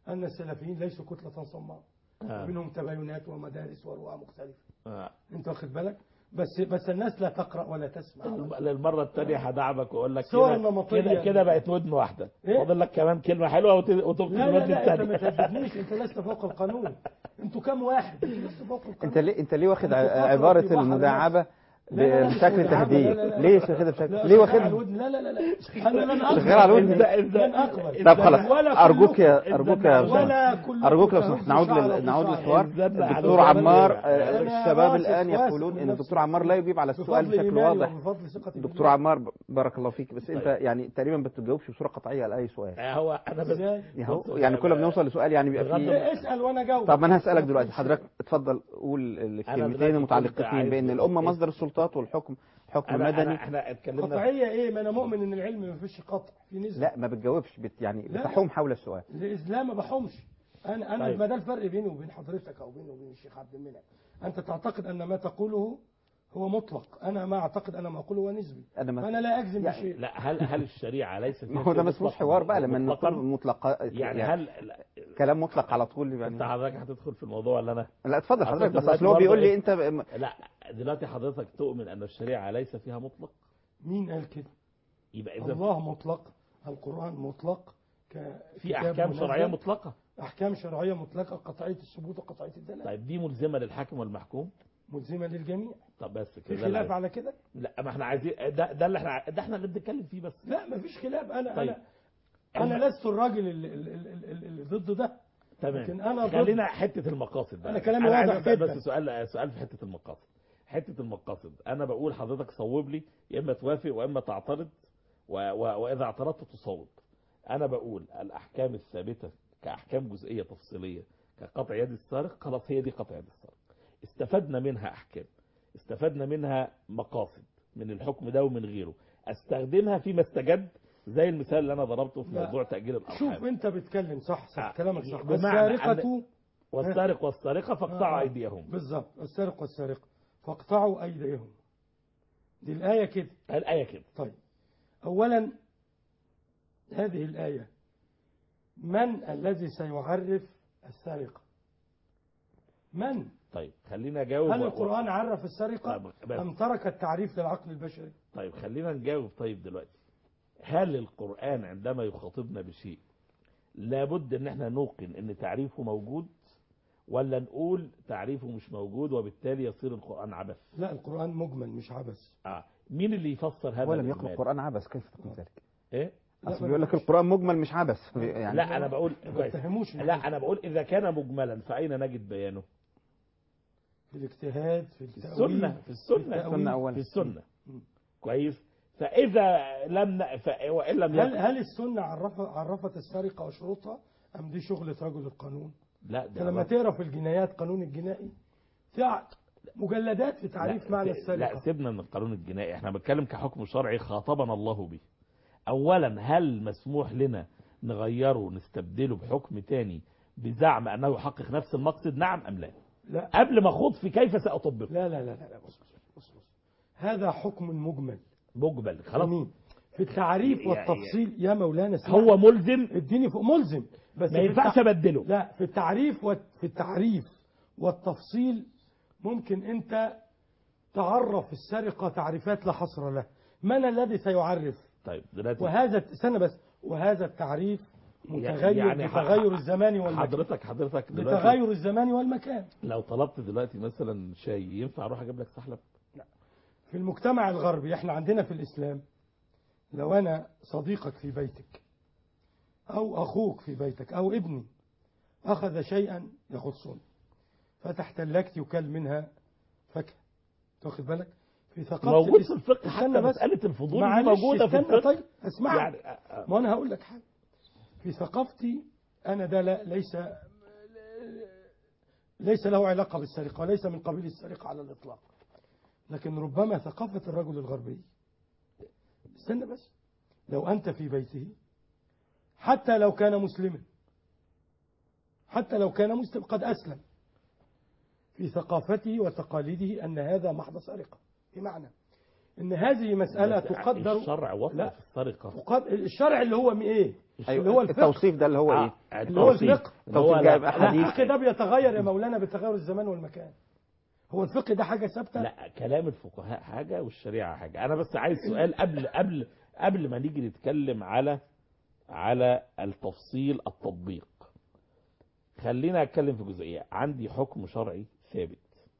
أن السلفيين ليسوا كتلة صماء آه. منهم تباينات ومدارس ورؤى مختلفة آه. أنت واخد بالك بس بس الناس لا تقرأ ولا تسمع للمرة الثانية هدعمك واقول لك صور كده نمطية. كده كده بقت ودن واحدة إيه؟ فاضل لك كمان كلمة حلوة وت- وتبقى لا لا الودن لا أنت ما الثانية تهددنيش أنت لست فوق القانون أنتوا كام واحد أنت لست فوق القانون انت ليه انت ليه واخد أنت فقرة في عباره بحر المداعبه لا، لا، لا، مش بشكل مداعبة، تهديد لا، لا، لا. ليه واخدها بشكل لا، ليه شغال على واخدها الودن لا لا لا لا انا لن اقبل شغال على الودن. لن اقبل طب خلاص ولا ارجوك كلكم. يا ارجوك يا ولا أستاذ. كلكم ارجوك لو تهز سمحت نعود شعر لل- نعود وشعر. للحوار الزبدة على الدكتور الزبدة. عمار أنا آه، الشباب واثق- الان واثق يقولون من ان نفسي. الدكتور عمار لا يجيب على السؤال بفضل بشكل إيماني واضح وبفضل ثقتي دكتور بالله. عمار ب- بارك الله فيك بس انت يعني تقريبا ما بتجاوبش بصوره قطعيه على اي سؤال هو انا بس إزاي؟ يعني هو- يعني كل ما بنوصل لسؤال يعني بيبقى إيه، فيه اسال وانا جاوب طب ما انا هسالك دلوقتي حضرتك اتفضل قول الكلمتين دلوقتي كنت المتعلقتين عايز- بان الامه مصدر السلطات والحكم حكم أنا- مدني أنا- احنا اتكلمنا قطعيه ايه ما انا مؤمن ان العلم ما فيش قطع في نسبه لا ما بتجاوبش بت يعني لا. بتحوم حول السؤال الاسلام ما بحومش انا انا طيب. ما ده الفرق بيني وبين حضرتك او بيني وبين الشيخ عبد المنعم انت تعتقد ان ما تقوله هو مطلق انا ما اعتقد ان ما اقوله هو نسبي أنا ما- فانا لا اجزم يعني بشيء لا هل هل الشريعة ليس فيها ما هو ده شيء ما اسموش مطلق- حوار بقى لما مطلقاً؟ نقول مطلقة يعني هل لا- كلام مطلق على طول يعني انت حضرتك هتدخل في الموضوع ولا انا؟ لا اتفضل أصل حضرتك أنت بس اصل هو برضه بيقول لي إيه؟ انت ب- لا دلوقتي حضرتك تؤمن ان الشريعة ليس فيها مطلق مين قال كده يبقى اذا الله مطلق القرآن مطلق ك- في كتاب احكام منزل. شرعية مطلقة احكام شرعيه مطلقه قطعيه الثبوت وقطعيه الدلاله طيب دي ملزمة للحاكم والمحكوم ملزمه للجميع طب بس في كده لا- خلاف على كده لا ما احنا عايزين ده, ده اللي احنا ده احنا اللي بنتكلم فيه بس لا مفيش خلاف انا طيب. انا انا لست الراجل اللي, اللي, اللي, اللي ضد ده تمام لكن انا ضد خلينا حته المقاصد بقى أنا كلامي عايز واضح أسأل جدا. بس سؤال سؤال في حته المقاصد حته المقاصد انا بقول حضرتك صوب لي يا اما توافق واما تعترض و... و... واذا اعترضت تصوب انا بقول الاحكام الثابته كاحكام جزئيه تفصيليه كقطع يد السارق خلاص هي دي قطع يد السارق استفدنا منها احكام استفدنا منها مقاصد من الحكم ده ومن غيره استخدمها فيما استجد زي المثال اللي انا ضربته في لا. موضوع تاجيل الارحام شوف انت بتتكلم صح صح آه. كلامك صح بمعنى السارقه أن- والسارق والسارقة فاقطعوا آه. أيديهم بالظبط السارق والسارقه فاقطعوا ايديهم دي الايه كده الآية كده طيب اولا هذه الايه من الذي سيعرف السرقه من طيب خلينا نجاوب هل و- القرآن عرف السرقة طب بس. أم ترك التعريف للعقل البشري طيب خلينا نجاوب طيب دلوقتي هل القرآن عندما يخاطبنا بشيء لابد ان احنا نوقن ان تعريفه موجود ولا نقول تعريفه مش موجود وبالتالي يصير القرآن عبث لا القرآن مجمل مش عبث آه. مين اللي يفسر هذا ولم يقل الإجمال؟ القرآن عبث كيف تقول ذلك ايه اصل بيقول لك القرآن مجمل مش عبث يعني لا انا بقول ما كويس. تتهموش لا انا بقول اذا كان مجملا فاين نجد بيانه في الاجتهاد في في التأويل السنة في السنة التأويل. أولا. في السنة كويس فإذا لم ن... ف... وإن لم هل يكن هل السنة عرفت عرفت السرقة وشروطها أم دي شغلة رجل القانون؟ لا أنت لما تقرا في الجنايات قانون الجنائي تع- مجلدات في تعريف لا، معنى س- السرقة لا سيبنا من القانون الجنائي احنا بنتكلم كحكم شرعي خاطبنا الله به اولا هل مسموح لنا نغيره نستبدله بحكم تاني بزعم انه يحقق نفس المقصد نعم ام لا لا قبل ما اخوض في كيف ساطبقه لا لا لا لا بص بص بص, بص. هذا حكم مجمل مجمل خلاص جميل. في التعريف يا- والتفصيل يا مولانا اسمع. هو ملزم اديني فوق ملزم بس ما في ينفعش التع- ابدله لا في التعريف وت... في التعريف والتفصيل ممكن انت تعرف السرقة تعريفات لا حصر له من الذي سيعرف طيب دلوقتي وهذا استنى بس وهذا التعريف متغير يعني ح- بتغير الزمان والمكان حضرتك حضرتك دلوقتي بتغير الزمان والمكان لو طلبت دلوقتي مثلا شاي ينفع اروح اجيب لك سحلب في المجتمع الغربي احنا عندنا في الإسلام لو أنا صديقك في بيتك أو أخوك في بيتك أو ابني أخذ شيئا يخصني فتح تلاجتي وكل منها فاكهة تاخد بالك في ثقافة موجود الإس- في الفقه حتى استنى بس. مسألة الفضول دي معلش موجودة في استنى الفقه طيب اسمعني يعني آه، ما أنا هقول لك حاجة في ثقافتي أنا ده لا ليس ليس له علاقة بالسرقة وليس من قبيل السرقة على الإطلاق لكن ربما ثقافة الرجل الغربي استنى بس لو أنت في بيته حتى لو كان مسلما حتى لو كان مسلم قد أسلم في ثقافته وتقاليده أن هذا محض سرقة بمعنى ان هذه مساله بس تقدر الشرع وصف لا. السرقة تقدر الشرع اللي هو ايه أيوة، اللي هو الفقه التوصيف ده اللي هو آه، ايه اللي هو التوصيف. الفقه اللي هو التوصيف جايب لا- أحاديث. الفقه ده بيتغير يا مولانا بتغير الزمان والمكان هو الفقه ده حاجه ثابته لا كلام الفقهاء حاجة والشريعة حاجة أنا بس عايز سؤال قبل قبل قبل ما نيجي نتكلم على على التفصيل التطبيق خلينا أتكلم في جزئية عندي حكم شرعي ثابت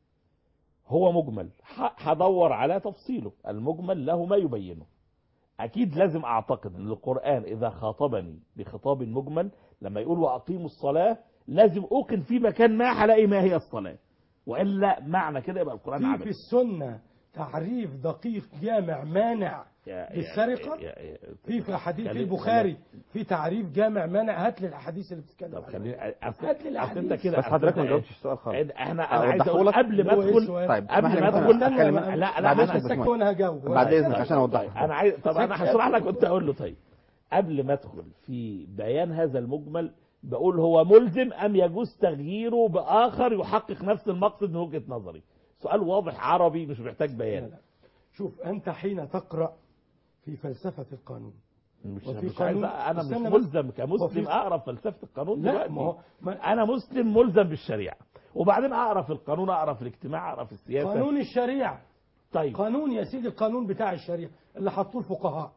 هو مجمل ح- هدور على تفصيله المجمل له ما يبينه أكيد لازم أعتقد أن القرآن إذا خاطبني بخطاب مجمل لما يقول وأقيموا الصلاة لازم أوقن في مكان ما هلاقي ما هي الصلاة وإلا معنى كده يبقى القرآن في في عملي السنه تعريف دقيق جامع مانع يا- بالسرقه يا- يا- في في حديث في خلي- البخاري في تعريف جامع مانع هات لي الاحاديث اللي بتتكلم طب عنها. خليني أصل هات لي أصل انت الأحاديث. كده بس حضرتك ما أصل جاوبتش السؤال خالص احنا انا عايز أوضحه اقول لك؟ قبل ما هو إيه ادخل السؤال؟ طيب قبل اسمح لي ما مثلاً ادخل استنى، أكلم- ما- لا لا بعد انا إذنك يا سكت باشمهندس. وانا هجاوب بعد اذنك عشان اوضح لك. انا عايز طب انا سكت. هشرح لك كنت اقول له طيب قبل ما ادخل في بيان هذا المجمل بقول هو ملزم ام يجوز تغييره باخر يحقق نفس المقصد من وجهه نظري سؤال واضح عربي مش محتاج بيان لا. شوف انت حين تقرا في فلسفه القانون مش, وفي مش عايز قانون- انا مش استنى بس. ملزم كمسلم وفي- اقرا فلسفه القانون لا دلوقتي ما هو ما انا مسلم ملزم بالشريعه وبعدين اقرا في القانون اقرا في الاجتماع اقرا في السياسه قانون الشريعه طيب قانون يا سيدي القانون بتاع الشريعه اللي حطوه الفقهاء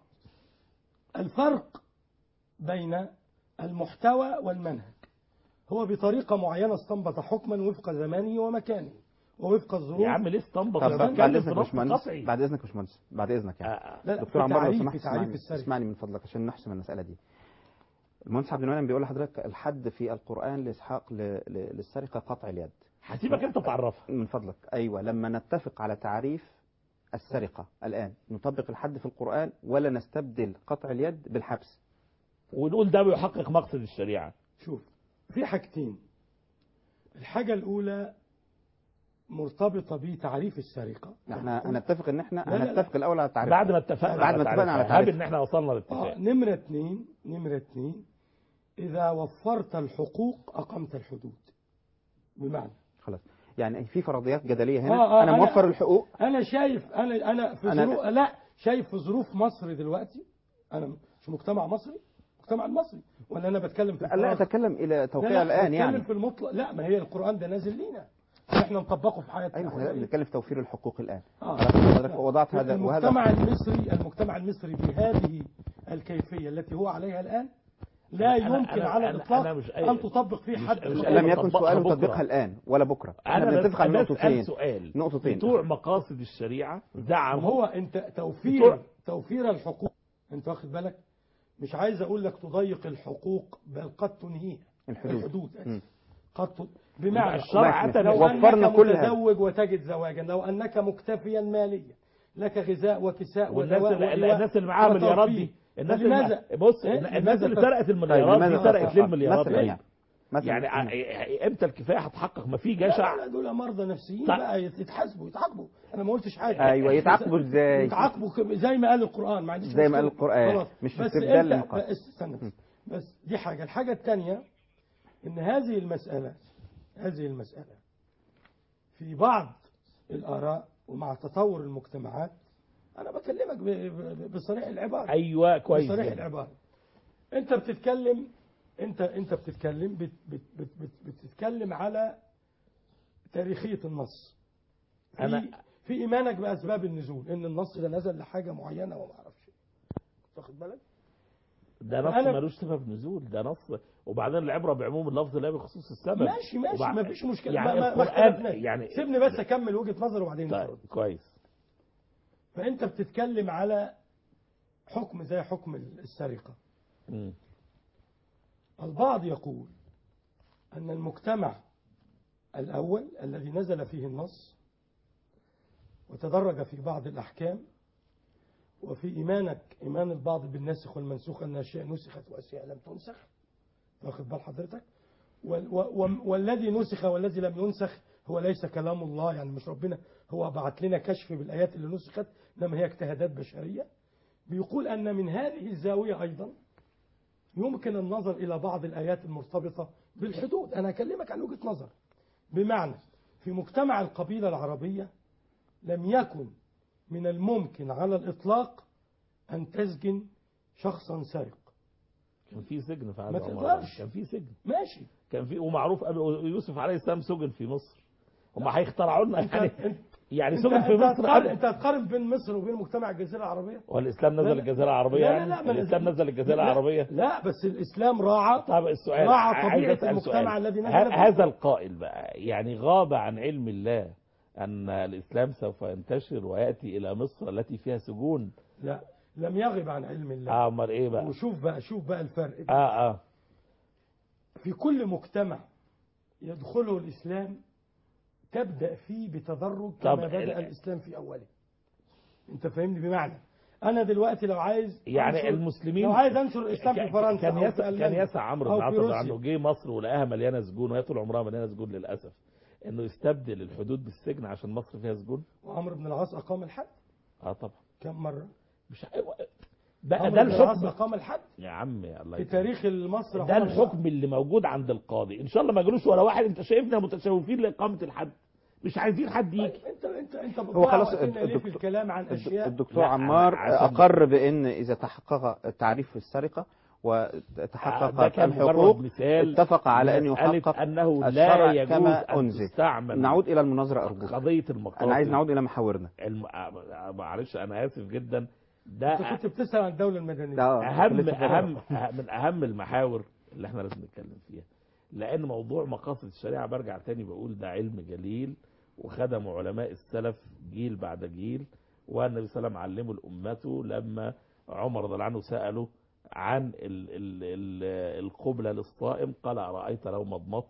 الفرق بين المحتوى والمنهج هو بطريقه معينه استنبط حكما وفق زمانه ومكانه ووفق الظروف يا عم ليه استنبط طب أنا بعد بتكلم اذنك في يا نص باشمهندس قطعي بعد اذنك يا باشمهندس بعد اذنك يعني آه. لا لا دكتور في عمار لو تعريف- سمحت في تعريف اسمعني, السرقة. اسمعني من فضلك عشان نحسم المساله دي المهندس عبد المنعم بيقول لحضرتك الحد في القران لاسحاق ل- ل- للسرقه قطع اليد هسيبك انت تعرفها من فضلك ايوه لما نتفق على تعريف السرقه الان نطبق الحد في القران ولا نستبدل قطع اليد بالحبس ونقول ده بيحقق مقصد الشريعه شوف في حاجتين الحاجة الأولى مرتبطة بتعريف السرقة احنا هنتفق ان احنا لا، لا، لا. هنتفق الاول على التعريف بعد ما اتفقنا بعد ما اتفقنا على هاب تعريف ان احنا وصلنا آه لاتفاق نمرة اتنين نمرة اتنين إذا وفرت الحقوق أقمت الحدود بمعنى خلاص يعني في فرضيات جدليه هنا آه، آه، انا أنا- موفر الحقوق أنا شايف أنا أنا في أنا- ظروف لا شايف في ظروف مصر دلوقتي أنا مش مجتمع مصري المجتمع المصري ولا أنا بتكلم في لا الفراغ؟ اتكلم الى لا، توقيع لا، الان بتكلم يعني في المطلق لا ما هي القرآن ده نازل لينا احنا نطبقه في حياتنا ايوه احنا بنتكلم في توفير الحقوق الان آه. خلاص حضرتك وضعت هذا المجتمع وهذا المصري المجتمع المصري بهذه الكيفية التي هو عليها الآن لا أنا- أنا- يمكن أنا- على أنا- الإطلاق أنا مش أن تطبق فيه مش- حد مش خطأ. لم يكن نطبقها سؤال بكرة. تطبيقها الان ولا بكره احنا انا بنتفق على بس- نقطتين بسأل سؤال نقطتين بتوع مقاصد الشريعه ما زعموا هو أنت توفير بتوع- توفير الحقوق أنت واخد بالك مش عايز أقول لك تضيق الحقوق بل قد تنهيها الحدود. الحدود آسف. مم. قد ت... بمعنى الشرع أتى لو وفرنا أنك كل هذا. متزوج وتجد زواجا لو أنك مكتفيا ماليا لك غذاء وكساء والناس ودواء اللي ولواء الناس اللي معاها وترفيه. مليارات دي الناس فلماذا اللي بص إيه؟ الناس لماذا اللي ت- سرقت المليارات لماذا دي سرقت تفعل؟ ليه المليارات مثلا دي؟ يعني مثلا يعني ع- ع- امتى الكفايه هتحقق ما في لا جشع لا دول مرضى نفسيين طيب. بقى يتحاسبوا يتعاقبوا انا ما قلتش حاجه ايوه يتعاقبوا ازاي يتعاقبوا ك- زي ما قال القران ما عنديش زي ما قال مشكلة. القرآن. خلاص. مش بس استبدال انت للنقاط. بس استنى بس. بس دي حاجه الحاجه الثانيه ان هذه المساله هذه المساله في بعض الاراء ومع تطور المجتمعات انا بكلمك ب- ب- بصريح العباره ايوه كويس بصريح جدا. العباره انت بتتكلم انت انت بتتكلم بت بت بت بت بتتكلم على تاريخيه النص في أنا- في ايمانك باسباب النزول ان النص ده نزل لحاجه معينه وما اعرفش واخد بالك ده نص فأنا- ملوش سبب نزول ده نص وبعدين العبره بعموم اللفظ لا بخصوص السبب ماشي ماشي وبع- ما فيش مشكله يعني ما ما ما القران اختلفناش. يعني سيبني بس اكمل وجهه نظري وبعدين طيب نرد. كويس فانت بتتكلم على حكم زي حكم السرقه مم. البعض يقول أن المجتمع الأول الذي نزل فيه النص وتدرج في بعض الأحكام وفي إيمانك إيمان البعض بالناسخ والمنسوخ أن أشياء نسخت وأشياء لم تنسخ واخد بال حضرتك وال و- والذي نسخ والذي لم ينسخ هو ليس كلام الله يعني مش ربنا هو بعت لنا كشف بالآيات اللي نسخت إنما هي اجتهادات بشرية بيقول أن من هذه الزاوية أيضا يمكن النظر إلى بعض الآيات المرتبطة بالحدود أنا أكلمك عن وجهة نظر بمعنى في مجتمع القبيلة العربية لم يكن من الممكن على الإطلاق أن تسجن شخصا سارق كان في سجن في عهد ما عمر تقدرش. كان في سجن ماشي كان في ومعروف أبو يوسف عليه السلام سجن في مصر هم هيخترعوا لنا يعني يعني سجن انت, في انت, مصر هتقارن قبل انت هتقارن بين مصر وبين مجتمع الجزيرة العربية والاسلام لا، نزل لا. الجزيره العربيه لا، لا، يعني لا، ما الاسلام نزل- نزل الجزيره لا، العربيه لا بس الإسلام راعى طب السؤال راعى عايز طبيعة أسأل المجتمع سؤال. الذي نزل ه- فيه. هذا القائل بقى يعني غاب عن علم الله أن الإسلام سوف ينتشر ويأتي إلى مصر التي فيها سجون لا لم يغب عن علم الله آه أمال إيه بقى وشوف بقى شوف بقى الفرق آه آه في كل مجتمع يدخله الإسلام تبدأ فيه بتدرج طب كما بدأ ال- الإسلام في أوله أنت فاهمني بمعنى أنا دلوقتي لو عايز يعني أنشر- المسلمين لو عايز أنشر الإسلام ك- في فرنسا كان أو في يسع ألمانيا كان يسع عمرو أو بن في عاص روسيا. عنه جه مصر ولقاها مليانه سجون وهي طول عمرها مليانه سجون للاسف انه يستبدل الحدود بالسجن عشان مصر فيها سجون وعمرو بن العاص أقام الحد اه طبعا كم مرة مش بقى عمرو ده بن العاص الحكم أقام الحد يا عم يا الله في يكرمك. تاريخ مصر ده عمر الحكم اللي موجود عند القاضي ان شاء الله ما جالوش ولا واحد انت شايفنا متشوفين لاقامه الحد مش عايزين حد يجي انت انت انت هو بتضيع خلاص وقتنا ليه في الدكتور- الكلام عن اشياء الدكتور لا، عمار عشان- أقر بأن إذا تحقق تعريف السرقة ده وتحققت كان مجرد الحقوق مثال لا على أن مسألة يحقق أنه لا الشرع يجوز كما أن أنزل تستعمل نعود إلى المناظرة أرجوك قضية المقاصد أنا عايز نعود إلى محاورنا الم... آه، معلش أنا آسف جدا ده انت كنت بتسأل عن الدولة المدنية اهم لسه اهم أهم- من اهم المحاور اللي احنا لازم نتكلم فيها لان موضوع مقاصد الشريعه برجع تاني بقول ده علم جليل وخدمه علماء السلف جيل بعد جيل والنبي صلى الله عليه وسلم علمه لامته لما عمر رضي الله عنه ساله عن ال ال ال القبلة للصائم قال أرأيت لو مضمضت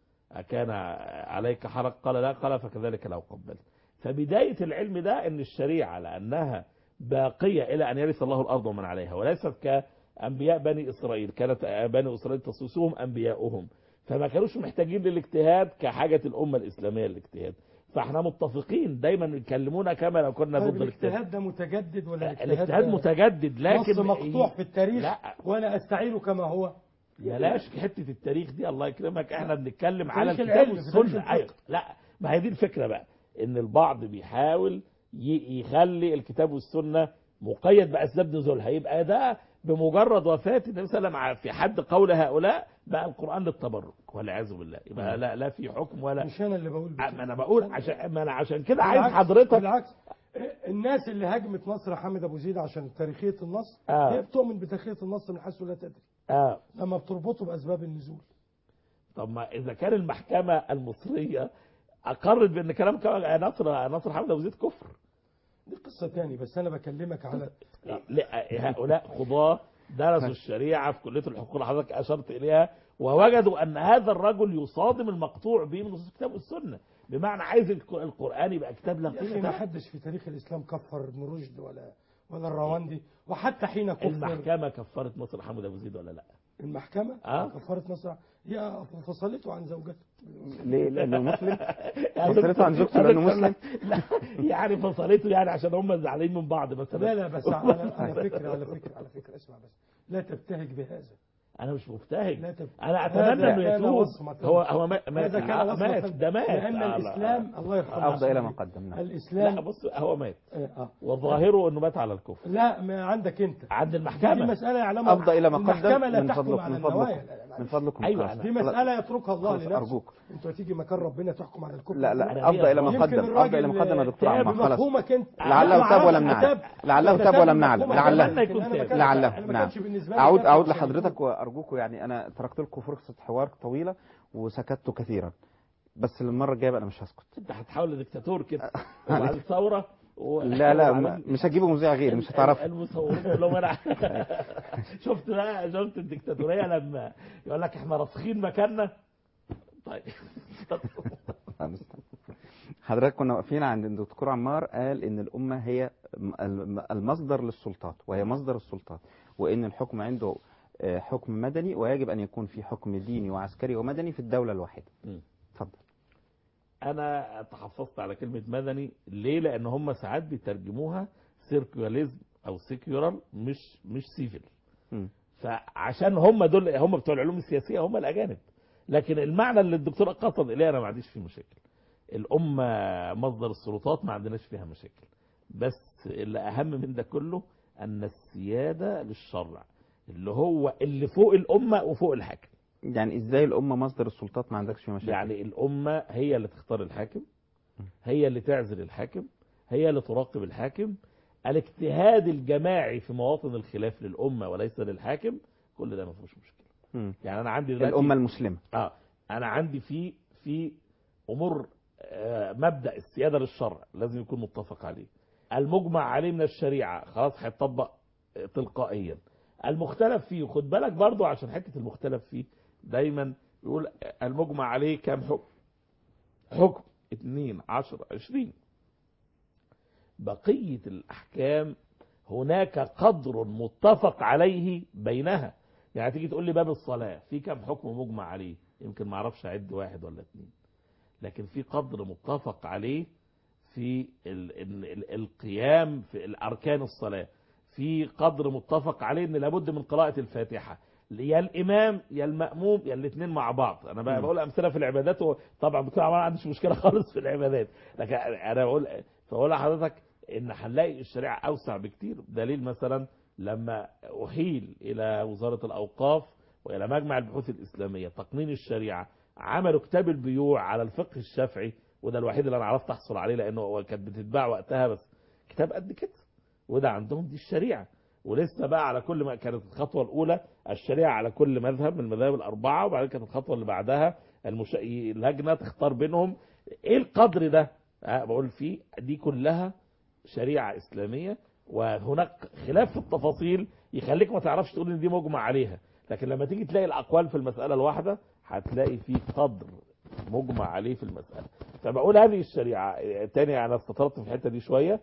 أكان عليك حرج قال لا قال فكذلك لو قبلت فبداية العلم ده أن الشريعة لأنها باقية إلى أن يرث الله الأرض ومن عليها وليست كأنبياء بني إسرائيل كانت بني إسرائيل تسوسهم أنبياؤهم فما كانوش محتاجين للاجتهاد كحاجة الأمة الإسلامية للاجتهاد فاحنا متفقين دايما بيكلمونا كما لو كنا طيب ضد الاجتهاد الاجتهاد ده متجدد ولا الاجتهاد ده متجدد لكن نص مقطوع في التاريخ لا وانا استعيره كما هو بلاش حته التاريخ دي الله يكرمك احنا بنتكلم على تاريخ الكتاب العلم، في تاريخ والسنه أيوة. لا ما هي دي الفكره بقى ان البعض بيحاول ي- يخلي الكتاب والسنه مقيد باسباب نزولها يبقى ده بمجرد وفاه النبي صلى الله عليه وسلم في حد قول هؤلاء بقى القران للتبرك والعياذ بالله يبقى لا لا في حكم ولا مش انا اللي بقول ما انا بقول عشان ما انا عشان كده عايز بالعكس- حضرتك بالعكس الناس اللي هاجمت مصر حامد ابو زيد عشان تاريخيه النص آه. هي بتؤمن بتاريخيه النص من حيث لا تدري اه لما بتربطه باسباب النزول طب ما اذا كان المحكمه المصريه اقرت بان كلام كلام- نصر نصر حمد ابو زيد كفر دي قصه تاني بس انا بكلمك على لا هؤلاء قضاة درسوا الشريعة في كلية الحقوق اللي حضرتك أشرت إليها ووجدوا أن هذا الرجل يصادم المقطوع به من نصوص الكتاب والسنة بمعنى عايز الك- القرآن يبقى كتاب لا يا اخي قيمة ما له. حدش في تاريخ الاسلام كفر ابن رشد ولا ولا الرواندي وحتى حين كفر المحكمة كفرت مصر حمد أبو زيد ولا لا المحكمة آه. كفرت مصر هي فصلته عن زوجته ليه لأنه مسلم يا فصلته دكتور- عن زوجته يا لأنه دكتور مسلم لا يعني فصلته يعني عشان هم زعلانين من بعض مثلا لا لا بس على, على فكرة على فكرة على فكرة اسمع بس لا تبتهج بهذا انا مش مبتهج لا تب... انا اتمنى هذا انه كان يتوب وصمة. هو هو ما- مات هذا كان وصمة. مات ده مات لأن آه، لا. الإسلام الله يرحمه أفضل إلى ما قدمنا الإسلام لا بص هو مات آه، آه. وظاهره انه مات على الكفر لا ما عندك أنت عند دي المحكمة مسألة يعلمها أفضل إلى ما المحكمة لا قدم من تحكم فضلك على من فضلكم النوايا لا، لا، لا. من فضلكم أيوة، خلاص. أنا- دي مسألة يتركها الله خلاص لنفسه أرجوك أنتوا هتيجي مكان ربنا تحكم على الكفر لا أنا لا أفضل إلى ما يمكن قدم الراجل أفضل إلى ما قدم يا دكتور تاب عمار خلاص بمفهومك أنت لعله لا، تاب ولم أنا نعلم تاب. لعله ده تاب تاب ولم نعلم بمفهومك. لعله أنا يكون ما تاب. كانش- لعله أنا ما نعم كانش بالنسبة لي أعود تاب أعود عشان لحضرتك وأرجوكم يعني أنا تركت لكم فرصة حوار طويلة وسكت كثيرا بس المرة الجاية بقى أنا مش هسكت انت هتحاول لديكتاتور كده وبعد الثوره و... لا لا وبعدين ما- مش هجيبه مذيع غيري مش هتعرفه المصورين كلهم انا شفت بقى شفت الدكتاتوريه لما يقول لك احنا راسخين مكاننا طيب حضرتك كنا واقفين عند الدكتور عمار قال ان الامه هي الم- المصدر للسلطات وهي مصدر السلطات وان الحكم عنده آه، حكم مدني ويجب ان يكون في حكم ديني وعسكري ومدني في الدوله الواحده مم. اتفضل انا تحفظت على كلمه مدني ليه لان هم ساعات بيترجموها سيركوليزم او سيكيورال مش مش سيفل مم. فعشان هم دول هم بتوع العلوم السياسيه هم الاجانب لكن المعنى اللي الدكتور قصد اليه انا ما عنديش فيه مشاكل الامه مصدر السلطات ما عندناش فيها مشاكل بس اللي اهم من ده كله ان السياده للشرع اللي هو اللي فوق الامه وفوق الحاكم يعني ازاي الامه مصدر السلطات ما عندكش فيه مشاكل يعني الامه هي اللي تختار الحاكم هي اللي تعزل الحاكم هي اللي تراقب الحاكم الاجتهاد الجماعي في مواطن الخلاف للامه وليس للحاكم كل ده ما فيهوش مشكله مم. يعني انا عندي دلوقتي الامه المسلمه اه انا عندي في في امور آه مبدا السياده للشرع لازم يكون متفق عليه المجمع عليه من الشريعه خلاص هيطبق آه، تلقائيا المختلف فيه خد بالك برضو عشان حته المختلف فيه دايما يقول المجمع عليه كام حكم حكم اتنين عشر عشرين بقية الأحكام هناك قدر متفق عليه بينها يعني تيجي تقول لي باب الصلاة في كم حكم مجمع عليه يمكن ما اعرفش اعد واحد ولا اتنين لكن في قدر متفق عليه في ال ال ال القيام في الاركان الصلاة في قدر متفق عليه ان لابد من قراءة الفاتحة يا الامام يا المأموم يا الاثنين مع بعض انا بقى مم. بقول امثله في العبادات وطبعا دكتور عمر ما عنديش مشكله خالص في العبادات لكن انا بقول فبقول لحضرتك ان هنلاقي الشريعه اوسع بكتير دليل مثلا لما احيل الى وزاره الاوقاف والى مجمع البحوث الاسلاميه تقنين الشريعه عملوا كتاب البيوع على الفقه الشافعي وده الوحيد اللي انا عرفت احصل عليه لانه هو كانت بتتباع وقتها بس كتاب قد كده وده عندهم دي الشريعه ولسه بقى على كل ما كانت الخطوه الاولى الشريعه على كل مذهب من المذاهب الاربعه وبعدين كانت الخطوه اللي بعدها المش... اللجنه تختار بينهم ايه القدر ده أه بقول فيه دي كلها شريعه اسلاميه وهناك خلاف في التفاصيل يخليك ما تعرفش تقول ان دي مجمع عليها لكن لما تيجي تلاقي الاقوال في المساله الواحده هتلاقي في قدر مجمع عليه في المساله فبقول هذه الشريعه تاني انا استطردت في الحته دي شويه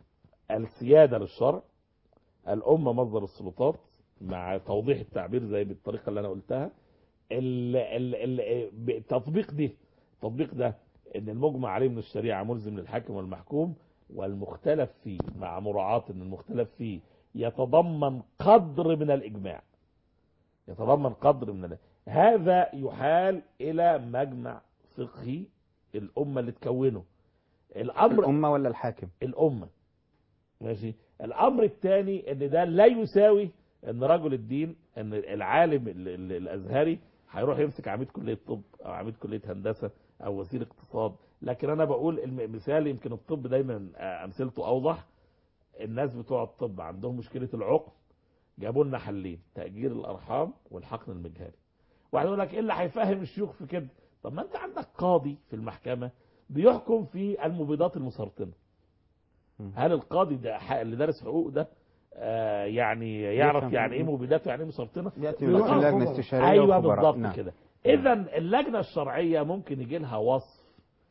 السياده للشرع الأمة مصدر السلطات مع توضيح التعبير زي بالطريقة اللي أنا قلتها ال- ال- ال- التطبيق دي التطبيق ده ان المجمع عليه من الشريعة ملزم للحاكم والمحكوم والمختلف فيه مع مراعاة ان المختلف فيه يتضمن قدر من الإجماع يتضمن قدر من ال... هذا يحال إلى مجمع فقهي الأمة اللي تكونه الأمر الامه ولا الحاكم الأمة ماشي الأمر الثاني ان ده لا يساوي ان رجل الدين ان العالم ال- ال- الأزهري هيروح يمسك عميد كلية طب أو عميد كلية هندسة أو وزير اقتصاد لكن أنا بقول المثال يمكن الطب دايما آه، أمثلته أوضح الناس بتوع الطب عندهم مشكلة العقم جابوا لنا حلين تأجير الأرحام والحقن المجهري واحد يقول لك ايه اللي هيفهم الشيوخ في كده طب ما انت عندك قاضي في المحكمة بيحكم في المبيضات المسرطنة هل القاضي ده ح- اللي دارس حقوق ده آه يعني يعرف يفهم. يعني ايه مبيدات ويعني ايه مسرطنه يأتي من اللجنة الاستشارية ايوه وخبراء. بالضبط نعم. كده اذا اللجنه الشرعيه ممكن يجي لها وصف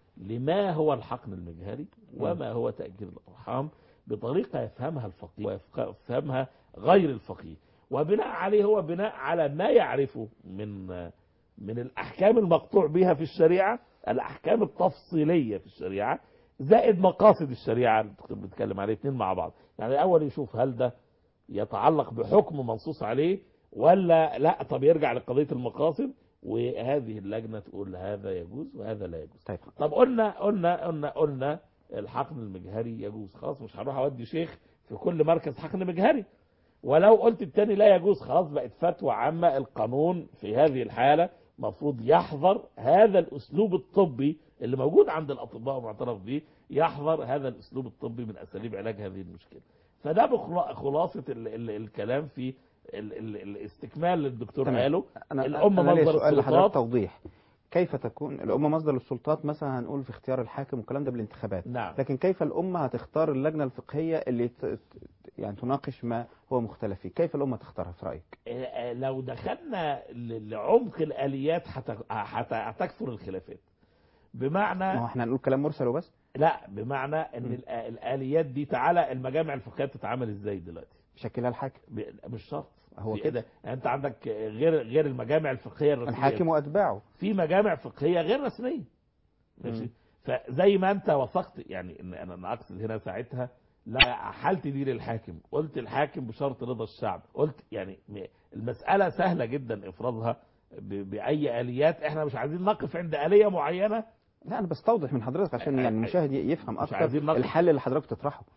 لما هو الحقن المجهري وما هو تاجير الارحام بطريقه يفهمها الفقيه ويفهمها غير الفقيه وبناء عليه هو بناء على ما يعرفه من من الاحكام المقطوع بها في الشريعه الاحكام التفصيليه في الشريعه زائد مقاصد الشريعه اللي بنتكلم عليه اثنين مع بعض يعني الاول يشوف هل ده يتعلق بحكم منصوص عليه ولا لا طب يرجع لقضيه المقاصد وهذه اللجنه تقول هذا يجوز وهذا لا يجوز طيب. طب قلنا قلنا قلنا قلنا الحقن المجهري يجوز خلاص مش هروح اودي شيخ في كل مركز حقن مجهري ولو قلت التاني لا يجوز خلاص بقت فتوى عامة القانون في هذه الحالة مفروض يحظر هذا الأسلوب الطبي اللي موجود عند الأطباء ومعترف به يحظر هذا الأسلوب الطبي من أساليب علاج هذه المشكلة فده بخلا- خلاصة ال ال الكلام في ال ال الاستكمال اللي الدكتور تمام. قاله أنا الأمة أنا ليا مصدر سؤال لحضرتك السلطات توضيح كيف تكون الأمة مصدر للسلطات مثلا هنقول في اختيار الحاكم والكلام ده بالانتخابات نعم. لكن كيف الأمة هتختار اللجنة الفقهية اللي ت... ت- يعني تناقش ما هو مختلف فيه كيف الأمة تختارها في رأيك آه، لو دخلنا ل- لعمق الآليات هت- هت- هتكثر الخلافات بمعنى ما هو احنا هنقول كلام مرسل وبس لا بمعنى ان الآ- الاليات دي تعالى المجامع الفقهيه بتتعامل ازاي دلوقتي بشكلها الحاكم ب- مش شرط هو في كده. ده يعني انت عندك غير غير المجامع الفقهيه الرسميه الحاكم وأتباعه في مجامع فقهيه غير رسميه ماشي مم. فزي ما انت وثقت يعني ان انا أنا اقصد هنا ساعتها لا حالتي دي للحاكم قلت الحاكم بشرط رضا الشعب قلت يعني م- المساله سهله جدا افرازها ب- باي اليات احنا مش عايزين نقف عند اليه معينه لا أنا بستوضح من حضرتك عشان يعني المشاهد ي- يفهم مش أكتر عايزين نقف. الحل اللي حضرتك تطرحه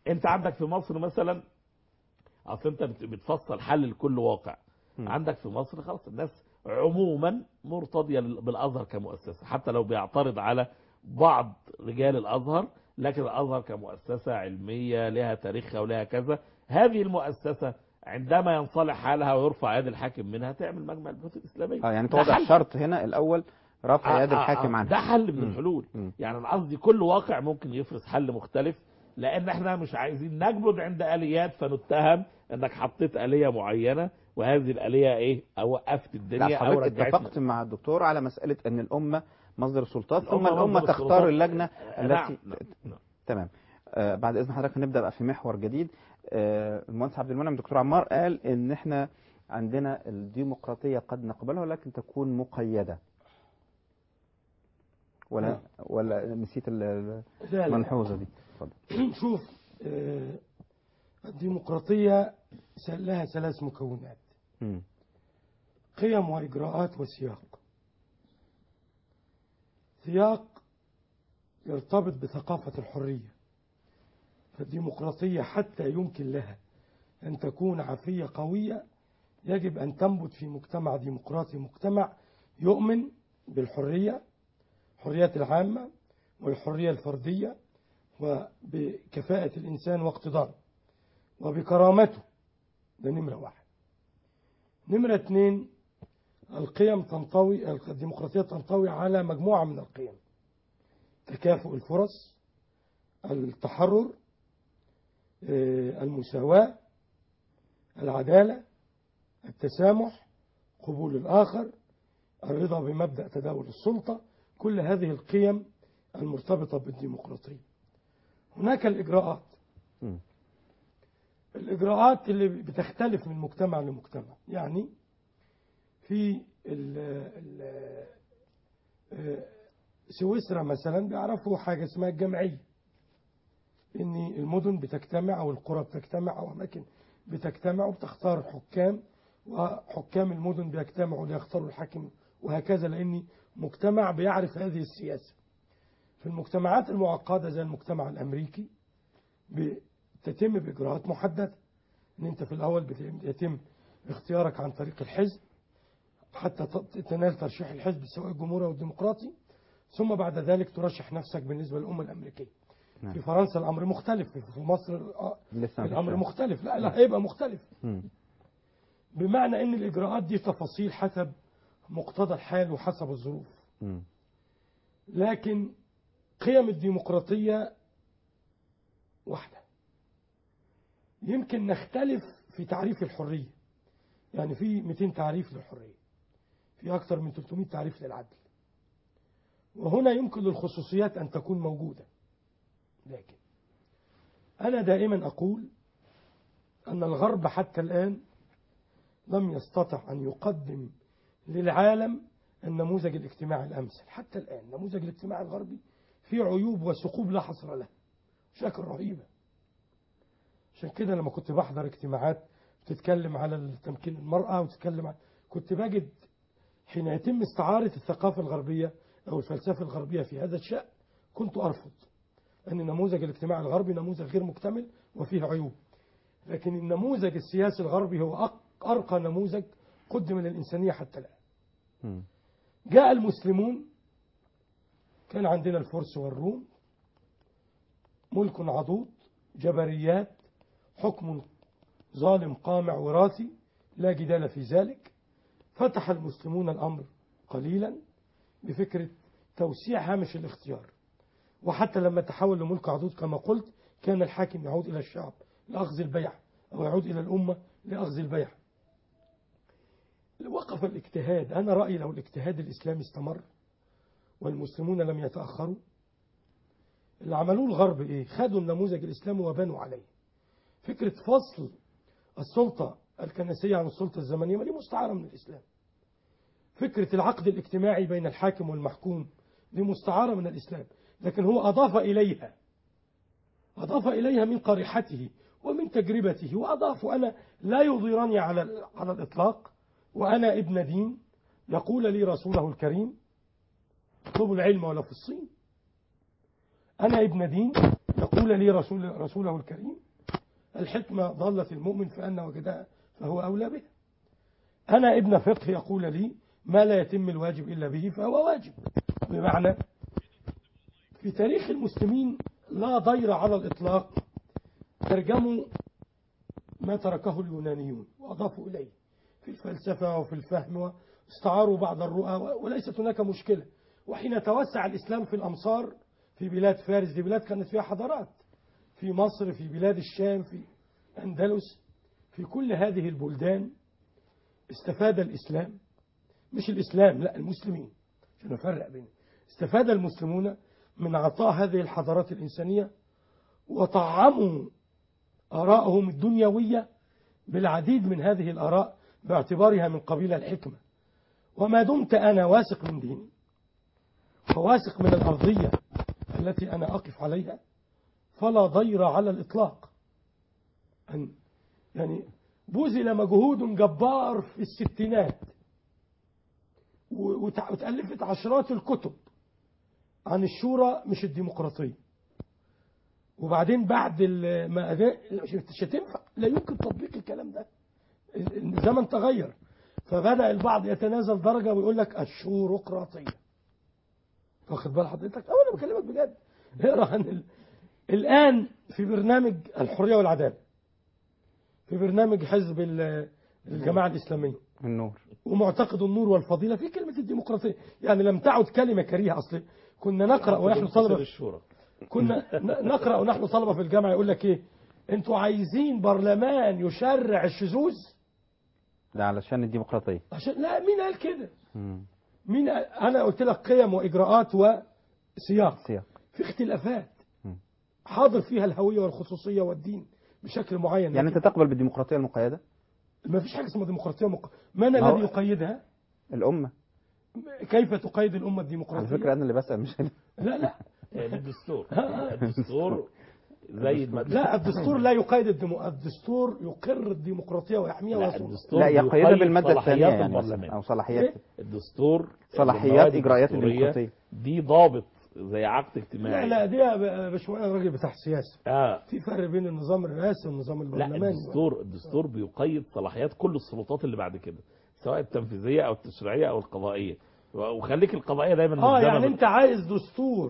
انت عندك في مصر مثلا اصل انت بت- بتفصل حل لكل واقع م. عندك في مصر خلاص الناس عموما مرتضيه لل- بالازهر كمؤسسه حتى لو بيعترض على بعض رجال الازهر لكن الازهر كمؤسسه علميه لها تاريخها ولها كذا هذه المؤسسه عندما ينصلح حالها ويرفع يد الحاكم منها تعمل مجمع البحوث الاسلاميه اه يعني ده توضع حل. شرط هنا الاول رفع يد آه، آه، الحاكم آه، عنه ده حل من مم. الحلول مم. يعني انا قصدي كل واقع ممكن يفرض حل مختلف لان احنا مش عايزين نجبد عند اليات فنتهم انك حطيت اليه معينه وهذه الاليه ايه او وقفت الدنيا لا او حضرتك رجعتنا اتفقت مع الدكتور على مسألة أن الأمة مصدر السلطات ثم الأمة الأمة مصدر تختار السلطات. اللجنة آه، التي نعم، نعم، نعم. تمام آه بعد إذن حضرتك هنبدأ بقى في محور جديد آه المهندس عبد المنعم دكتور عمار قال إن إحنا عندنا الديمقراطية قد نقبلها ولكن تكون مقيدة ولا نعم. ولا نسيت ال- ال- لا، لا. الملحوظة دي اتفضل شوف آه، الديمقراطية لها ثلاث مكونات مم. قيم وإجراءات وسياق سياق يرتبط بثقافة الحرية فالديمقراطية حتى يمكن لها أن تكون عفية قوية يجب أن تنبت في مجتمع ديمقراطي مجتمع يؤمن بالحرية الحريات العامة والحرية الفردية وبكفاءة الإنسان واقتداره وبكرامته ده نمرة واحد نمرة اثنين القيم تنطوي الديمقراطية تنطوي على مجموعة من القيم تكافؤ الفرص التحرر آه، المساواة العدالة التسامح قبول الآخر الرضا بمبدأ تداول السلطة كل هذه القيم المرتبطة بالديمقراطية هناك الإجراءات مم. الإجراءات اللي بتختلف من مجتمع لمجتمع يعني في ال ال آه، سويسرا مثلا بيعرفوا حاجة اسمها الجمعية إن المدن بتجتمع أو القرى بتجتمع أو أماكن بتجتمع وبتختار حكام وحكام المدن بيجتمعوا ليختاروا الحاكم وهكذا لأن مجتمع بيعرف هذه السياسة في المجتمعات المعقدة زي المجتمع الأمريكي بتتم بإجراءات محددة إن أنت في الأول بت- يتم اختيارك عن طريق الحزب حتى ت- تنال ترشيح الحزب سواء الجمهوري أو الديمقراطي ثم بعد ذلك ترشح نفسك بالنسبة للأمة الأمريكية نعم. في فرنسا الأمر مختلف في مصر آه، لسه ما الأمر فيش. مختلف لا لا هيبقى مختلف مم. بمعنى ان الاجراءات دي تفاصيل حسب مقتضى الحال وحسب الظروف مم. لكن قيم الديمقراطية واحدة يمكن نختلف في تعريف الحرية يعني في 200 تعريف للحرية في أكثر من 300 تعريف للعدل وهنا يمكن للخصوصيات أن تكون موجودة لكن أنا دائما أقول أن الغرب حتى الآن لم يستطع أن يقدم للعالم النموذج الاجتماعي الأمثل حتى الآن النموذج الاجتماعي الغربي فيه عيوب وثقوب لا حصر لها بشكل رهيبة عشان كده لما كنت بحضر اجتماعات بتتكلم على تمكين المرأة وتتكلم عن كنت بجد حين يتم استعارة الثقافة الغربية أو الفلسفة الغربية في هذا الشأن كنت أرفض أن النموذج الاجتماعي الغربي نموذج غير مكتمل وفيه عيوب لكن النموذج السياسي الغربي هو أق- أرقى نموذج قدم للإنسانية حتى الآن مم. جاء المسلمون كان عندنا الفرس والروم ملك عضوض جبريات حكم ظالم قامع وراثي لا جدال في ذلك فتح المسلمون الأمر قليلا بفكرة توسيع هامش الاختيار وحتى لما تحول لملك عضوض كما قلت كان الحاكم يعود إلى الشعب لأخذ البيع أو يعود إلى الأمة لأخذ البيع وقف الاجتهاد أنا رأيي لو الاجتهاد الإسلامي استمر والمسلمون لم يتأخروا اللي عملوه الغرب إيه خدوا النموذج الإسلامي وبنوا عليه فكرة فصل السلطة الكنسية عن السلطة الزمنية ما دي مستعارة من الإسلام فكرة العقد الاجتماعي بين الحاكم والمحكوم دي مستعارة من الإسلام لكن هو أضاف إليها أضاف إليها من قريحته ومن تجربته وأضاف أنا لا يضيرني على على الإطلاق وأنا ابن دين يقول لي رسوله الكريم اطلبوا العلم ولا في الصين أنا ابن دين يقول لي رسول رسوله الكريم الحكمة ضالة المؤمن فأن وجدها فهو أولى بها أنا ابن فقه يقول لي ما لا يتم الواجب إلا به فهو واجب بمعنى في تاريخ المسلمين لا ضير على الإطلاق ترجموا ما تركه اليونانيون وأضافوا إليه في الفلسفة وفي الفهم واستعاروا بعض الرؤى وليست هناك مشكلة وحين توسع الإسلام في الأمصار في بلاد فارس دي بلاد كانت فيها حضارات في مصر في بلاد الشام في أندلس في كل هذه البلدان استفاد الإسلام مش الإسلام لا المسلمين عشان نفرق بين استفاد المسلمون من عطاء هذه الحضارات الإنسانية وطعموا آراءهم الدنيوية بالعديد من هذه الآراء باعتبارها من قبيل الحكمة وما دمت أنا واثق من ديني وواثق من الأرضية التي أنا أقف عليها فلا ضير على الإطلاق أن يعني بذل مجهود جبار في الستينات وتألفت عشرات الكتب عن الشورى مش الديمقراطية وبعدين بعد ما مش هتنفع لا يمكن تطبيق الكلام ده الزمن تغير فبدأ البعض يتنازل درجة ويقول لك الشوروقراطية واخد بال حضرتك أو أنا بكلمك بجد اقرا عن ال... الآن في برنامج الحرية والعدالة في برنامج حزب الجماعة الإسلامية النور ومعتقد النور والفضيلة في كلمة الديمقراطية يعني لم تعد كلمة كريهة أصلا كنا نقرأ ونحن طلبة الشورى كنا نقرأ ونحن طلبة في الجامعة يقول لك إيه أنتوا عايزين برلمان يشرع الشذوذ ده علشان الديمقراطية عشان لا مين قال كده مين قال؟ أنا قلت لك قيم وإجراءات وسياق سياق في اختلافات حاضر فيها الهوية والخصوصية والدين بشكل معين يعني أنت تقبل بالديمقراطية المقيدة ما فيش حاجة اسمها ديمقراطية مق... من الذي يقيدها الأمة كيف تقيد الأمة الديمقراطية على فكرة أنا اللي بسأل مش لا لا بالدستور الدستور زي المدرسة. لا الدستور لا يقيد الديمو... الدستور يقر الديمقراطية ويحميها لا ويصونها الدستور لا يقيدها بيقيد بالمادة الثانية صلاحيات يعني البرلمان. مثلاً، أو صلاحيات الدستور صلاحيات المواد إجراءات الدستورية الديمقراطية دي ضابط زي عقد لا اجتماعي لا دي يا باشمهندس راجل بتاع سياسة اه في فرق بين النظام الرئاسي والنظام لا البرلماني الدستور الدستور بيقيد صلاحيات كل السلطات اللي بعد كده سواء التنفيذيه او التشريعيه او القضائيه وخليك القضائيه دايما اه ملزمة يعني بال- انت عايز دستور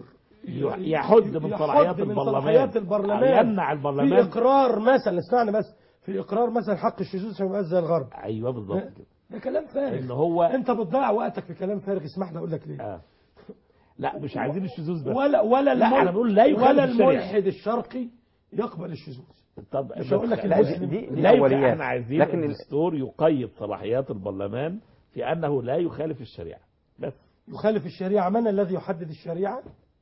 يحد من يحد صلاحيات من البرلمان صلاحيات البرلمان يمنع في البرلمان اقرار مثلا اسمعني بس في اقرار مثلا حق الشذوذ عشان ما يبقاش زي الغرب ايوه بالظبط كده ده كلام فارغ ان هو انت بتضيع وقتك في كلام فارغ اسمح لي اقول لك ليه آه. لا مش عايزين الشذوذ بس ولا ولا لا المل- انا بقول لا يخالف ولا الشريعة. الملحد الشرقي يقبل الشذوذ طب مش هقول لك لا، المسلم. دي, دي دي لا يبقى أوليات. احنا عايزين لكن ال- الدستور يقيد صلاحيات البرلمان في انه لا يخالف الشريعه بس يخالف الشريعة من الذي يحدد الشريعة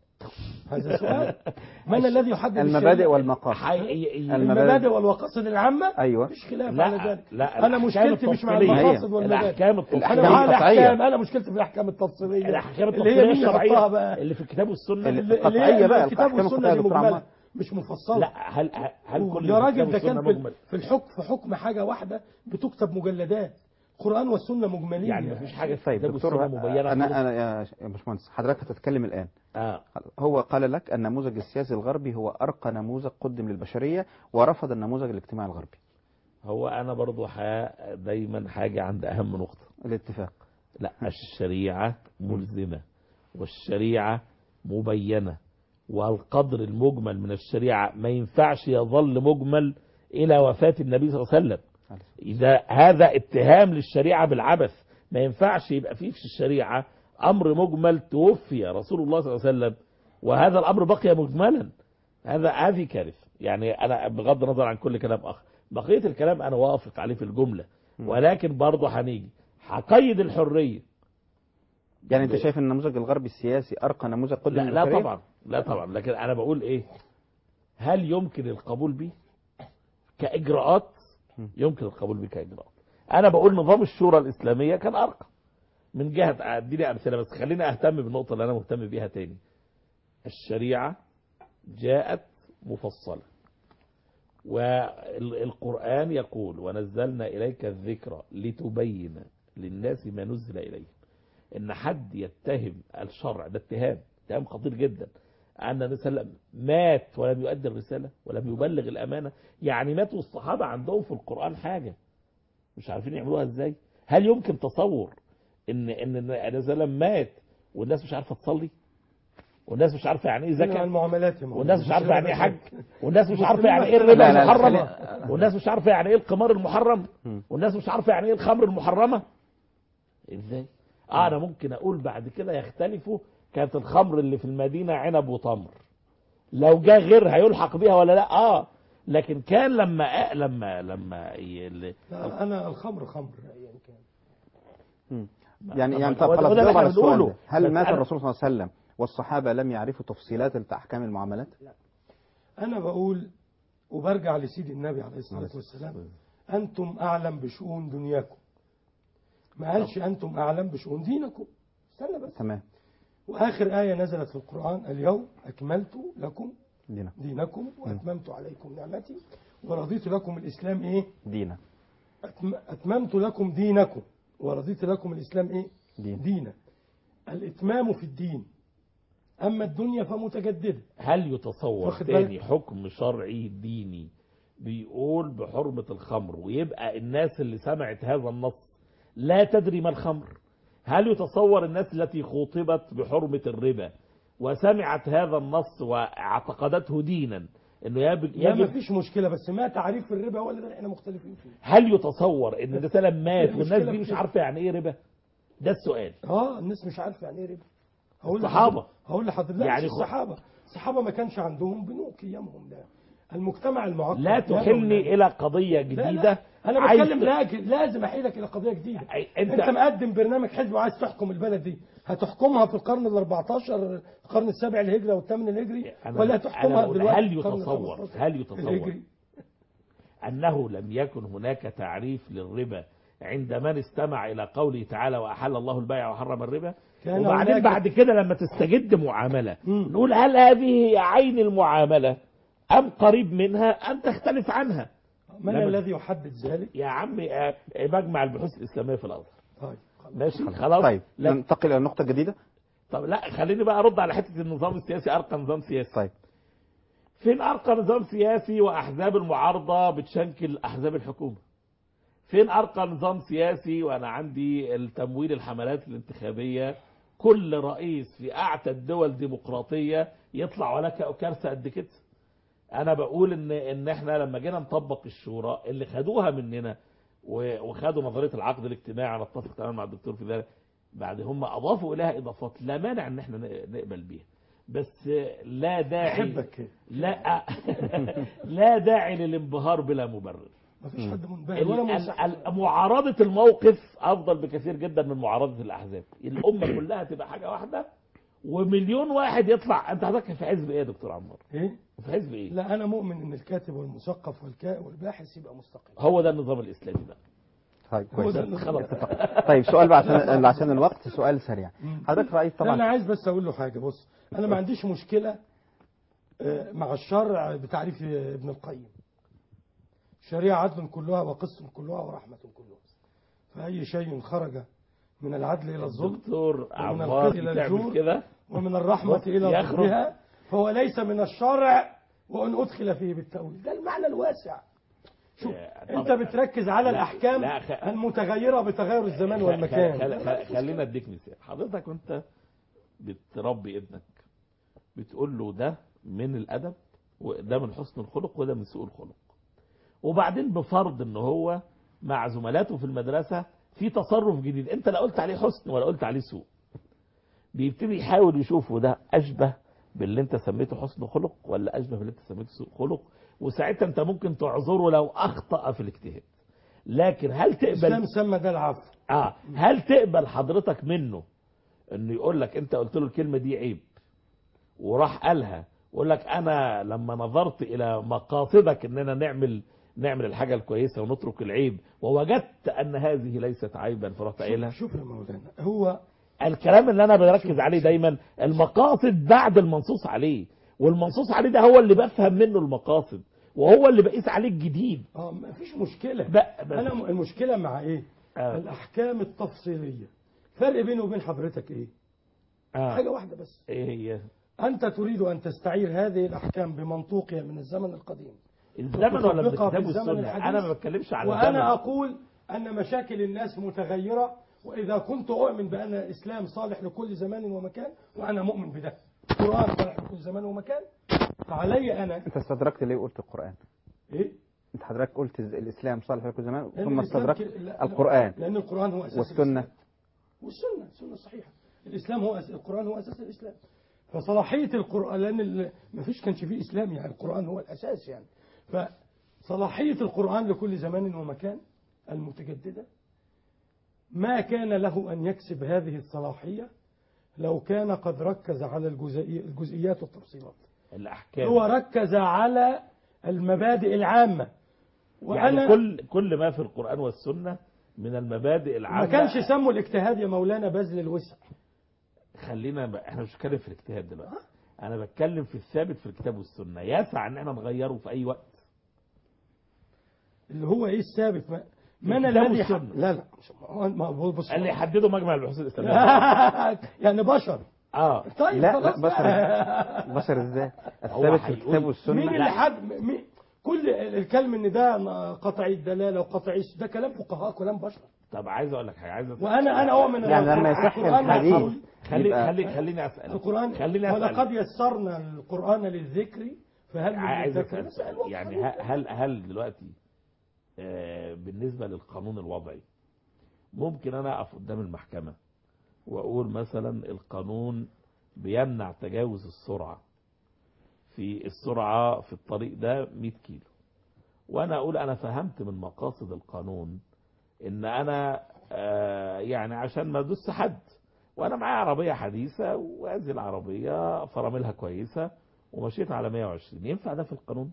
هذا سؤال من الذي يحدد المبادئ الشريعة؟ والمقاصد المبادئ والمقاصد العامة أيوة مفيش خلاف لا، على ذلك لا، انا الأحكام مشكلتي مش مع التفصيلية. المقاصد هي. والمبادئ الأحكام التفصيلية. انا مع القطعية. الاحكام انا مشكلتي في الاحكام التفصيليه الاحكام اللي هي التفصيليه مين يحطها الشرعيه بقى اللي في الكتاب والسنه اللي اللي القطعية هي بقى، الكتاب الأحكام والسنه القطعية دي يا دكتور مجمله عمار. مش مفصله لا هل هل كل يا راجل الكتاب ده كان والسنة في مجمل؟ في الحكم في حكم حاجه واحده بتكتب مجلدات القران والسنه مجملين يعني مفيش حاجه في طيب الكتاب دكتور والسنه مبينه أنا خالص؟ أنا يا يا باشمهندس حضرتك هتتكلم الآن اه هو قال لك النموذج السياسي الغربي هو أرقى نموذج قدم للبشرية ورفض النموذج الاجتماعي الغربي هو انا برضو ح... دايما حاجه عند اهم نقطه الاتفاق لا الشريعه ملزمه والشريعه مبينه والقدر المجمل من الشريعه ما ينفعش يظل مجمل الى وفاه النبي صلى الله عليه وسلم اذا هذا اتهام للشريعه بالعبث ما ينفعش يبقى فيه في الشريعه امر مجمل توفي رسول الله صلى الله عليه وسلم وهذا الامر بقي مجملا هذا هذه كارثه يعني انا بغض النظر عن كل كلام اخر بقيه الكلام انا وافق عليه في الجمله ولكن برضه هنيجي هقيد الحريه يعني أنت شايف أن النموذج الغربي السياسي أرقى نموذج قدم لا لا للبشرية؟ طبعا لا طبعا لكن انا بقول ايه هل يمكن القبول به كاجراءات يمكن القبول به كاجراءات انا بقول نظام الشورى الاسلاميه كان ارقى من جهه اديني امثله بس خليني اهتم بالنقطه اللي انا مهتم بيها تاني الشريعه جاءت مفصله والقرآن يقول ونزلنا إليك الذكر لتبين للناس ما نزل إليهم إن حد يتهم الشرع ده اتهام اتهام خطير جدا أن النبي صلى الله عليه وسلم مات ولم يؤدي الرسالة ولم يبلغ الأمانة يعني مات والصحابة عندهم في القرآن حاجة مش عارفين يعملوها ازاي هل يمكن تصور ان ان النبي صلى الله عليه وسلم مات والناس مش عارفه تصلي والناس مش عارفه يعني ايه هنا زكاه المعاملات يا مولانا. والناس مش عارفه يعني ايه حج والناس مش مسلمين عارفه يعني ايه بس- الربا لا، لا، المحرم خلينا- والناس مش عارفه يعني ايه القمار المحرم والناس مش عارفه يعني ايه الخمر المحرمه ازاي اه انا ممكن اقول بعد كده يختلفوا كانت الخمر اللي في المدينه عنب وتمر لو جه غيرها يلحق بيها ولا لا اه لكن كان لما آه لما لما ي- ال- لا، انا الخمر خمر ايا كان يعني طب يعني هو طب ده- خلاص هو ده اللي جاوب على احنا السؤال بنقوله. ده هل بس مات أنا- الرسول صلى الله عليه وسلم والصحابة لم يعرفوا تفصيلات احكام المعاملات؟ انا بقول وبرجع لسيد النبي عليه الصلاه والسلام انتم اعلم بشؤون دنياكم ما قالش انتم اعلم بشؤون دينكم استنى بس تمام واخر ايه نزلت في القران اليوم اكملت لكم دينا دينكم واتممت عليكم نعمتي ورضيت لكم الاسلام ايه دينا أتم- اتممت لكم دينكم ورضيت لكم الاسلام ايه دين. دينا الاتمام في الدين اما الدنيا فمتجدده هل يتصور واخد تاني بالك؟ حكم شرعي ديني بيقول بحرمة الخمر ويبقى الناس اللي سمعت هذا النص لا تدري ما الخمر هل يتصور الناس التي خوطبت بحرمة الربا وسمعت هذا النص واعتقدته دينا انه يجب, لا يجب مفيش مشكله بس ما تعريف الربا ولا ده احنا مختلفين فيه هل يتصور ان ده سلام مات إيه والناس المشكلة دي في مش كده؟ عارفه يعني ايه ربا ده السؤال اه الناس مش عارفه يعني ايه ربا هقول الصحابة. لحضرتك- هقول لحضرتك لا يعني يعني خ- الصحابه الصحابه ما كانش عندهم بنوك ايامهم لا المجتمع المعقد لا تحلني الى قضيه لا جديده لا انا عايز بتكلم ت- لا لازم احيلك الى قضيه جديده أنت- انت, انت مقدم برنامج حزب وعايز تحكم البلد دي هتحكمها في القرن ال 14 القرن السابع الهجري والثامن الهجري أنا- ولا أنا هتحكمها بقول دلوقتي هل في القرن يتصور 15 هل يتصور الهجري انه لم يكن هناك تعريف للربا عند من استمع الى قوله تعالى واحل الله البيع وحرم الربا كان وبعدين هناك- بعد كده لما تستجد معامله نقول هل هذه هي عين المعامله ام قريب منها ام تختلف عنها من لما- الذي يحدد ذلك يا عمي آه، مجمع البحوث الاسلاميه في الازهر طيب ماشي خلاص طيب لا ننتقل الى النقطة الجديدة طب لا خليني بقى ارد على حته النظام السياسي ارقى نظام سياسي طيب فين ارقى نظام سياسي واحزاب المعارضه بتشكل احزاب الحكومه فين ارقى نظام سياسي وانا عندي التمويل الحملات الانتخابيه كل رئيس في اعتى الدول ديمقراطيه يطلع ولا ك- كارثه قد كده انا بقول ان ان احنا لما جينا نطبق الشورى اللي خدوها مننا و- وخدوا نظريه العقد الاجتماعي انا اتفق تماما مع الدكتور في ذلك بعد هم اضافوا اليها اضافات لا مانع ان احنا ن- نقبل بيها بس لا داعي احبك لا لا داعي للانبهار بلا مبرر مفيش حد منبهر ال- ولا ال- منسحب ال- معارضة الموقف أفضل بكثير جدا من معارضة الأحزاب الأمة كلها تبقى حاجة واحدة ومليون واحد يطلع أنت حضرتك في حزب إيه يا دكتور عمار؟ ايه في حزب إيه؟ لا انا مؤمن ان الكاتب والمثقف والكا والباحث يبقى مستقل هو ده النظام الإسلامي بقى طيب هو كويس ده النظام. خلاص طيب سؤال بقى عشان عشان الوقت سؤال سريع حضرتك رأيت لا انا طبعا عايز بس اقول له حاجه بص انا ما عنديش مشكله آه، مع الشرع بتعريف آه، ابن القيم الشريعه عدل كلها وقسط كلها ورحمه كلها فاي شيء خرج من العدل الى الظلم دكتور ومن عمار القسط الى تعمل الجور كده ومن الرحمه بص، الى يخرج. ضدها فهو ليس من الشرع وان ادخل فيه بالتاويل ده المعنى الواسع شوف انت بتركز على لا، الاحكام لا، خ- المتغيره بتغير الزمان خ- والمكان خ- خ- خلينا اديك مثال حضرتك وانت بتربي ابنك بتقول له ده من الادب وده من حسن الخلق وده من سوء الخلق وبعدين بفرض ان هو مع زملاته في المدرسه في تصرف جديد انت لا قلت عليه حسن ولا قلت عليه سوء بيبتدي يحاول يشوفه ده اشبه باللي انت سميته حسن خلق ولا اشبه باللي انت سميته سوء خلق وساعتها انت ممكن تعذره لو اخطا في الاجتهاد لكن هل تقبل الاسلام سمى ده العفو اه هل تقبل حضرتك منه انه يقول لك انت قلت له الكلمه دي عيب وراح قالها يقول لك انا لما نظرت الى مقاصدك اننا نعمل نعمل الحاجه الكويسه ونترك العيب ووجدت ان هذه ليست عيبا فرحت قايلها شوف يا مولانا هو الكلام اللي انا بركز عليه دايما المقاصد بعد المنصوص عليه والمنصوص عليه ده هو اللي بفهم منه المقاصد وهو اللي بقيس عليه الجديد اه ما فيش مشكله بقى بس انا م- المشكله مع ايه آه. الاحكام التفصيليه فرق بينه وبين حضرتك ايه آه. حاجه واحده بس ايه هي أنت تريد أن تستعير هذه الأحكام بمنطوقها من الزمن القديم الزمن ولا من وتطبقها الكتاب في الزمن والسنة الحديث. أنا ما بتكلمش على وأنا الزمن. أقول أن مشاكل الناس متغيرة وإذا كنت أؤمن بأن الإسلام صالح لكل زمان ومكان وأنا مؤمن بده القرآن صالح لكل زمان ومكان فعلي أنا انت استدركت ليه قلت القرآن إيه؟ انت حضرتك قلت ز- الاسلام صالح لكل زمان لأن ثم الإسلام استدركت ك- لا- القرآن لأن القرآن هو أساس والسنة والسنة السنة الصحيحة الإسلام هو أس... القرآن هو أساس الإسلام فصلاحية القرآن لأن ال... ما فيش كانش فيه إسلام يعني القرآن هو الأساس يعني فصلاحية القرآن لكل زمان ومكان المتجددة ما كان له أن يكسب هذه الصلاحية لو كان قد ركز على الجزئي... الجزئيات والتفصيلات الأحكام هو ركز على المبادئ العامة يعني كل كل ما في القرآن والسنة من المبادئ العامة ما كانش سموا الاجتهاد يا مولانا بذل الوسع خلينا ب... احنا مش بنتكلم في الاجتهاد دلوقتي انا بتكلم في الثابت في الكتاب والسنة يسع ان احنا نغيره في اي وقت اللي هو ايه الثابت ما من الكتاب الذي والسنة. ح- لا لا مش ما هو بص اللي يحددوا مجمع البحوث الاسلامية يعني بشر اه طيب لا خلاص لا بشر بقى. بشر ازاي هو الثابت في الكتاب هيقول- والسنة مين اللي لا. حد مين كل الكلام ان ده قطعي الدلاله وقطعي الس- ده كلام فقهاء كلام بشر طب عايز اقول لك حاجه عايز أسأل. وانا انا اؤمن يعني أن لما يصح القرآن الحديث يقول- خلي يبقى- خلي خليني اسال القران خليني اسال ولقد يسرنا القران للذكر فهل من عايز مدكر؟ اسال سؤال يعني ه- هل هل دلوقتي آه، بالنسبه للقانون الوضعي ممكن انا اقف قدام المحكمه واقول مثلا القانون بيمنع تجاوز السرعه في السرعه في الطريق ده 100 كيلو وانا اقول انا فهمت من مقاصد القانون ان انا آه، يعني عشان ما ادوس حد وانا معايا عربيه حديثه وهذه العربيه فراملها كويسه ومشيت على 120 ينفع ده في القانون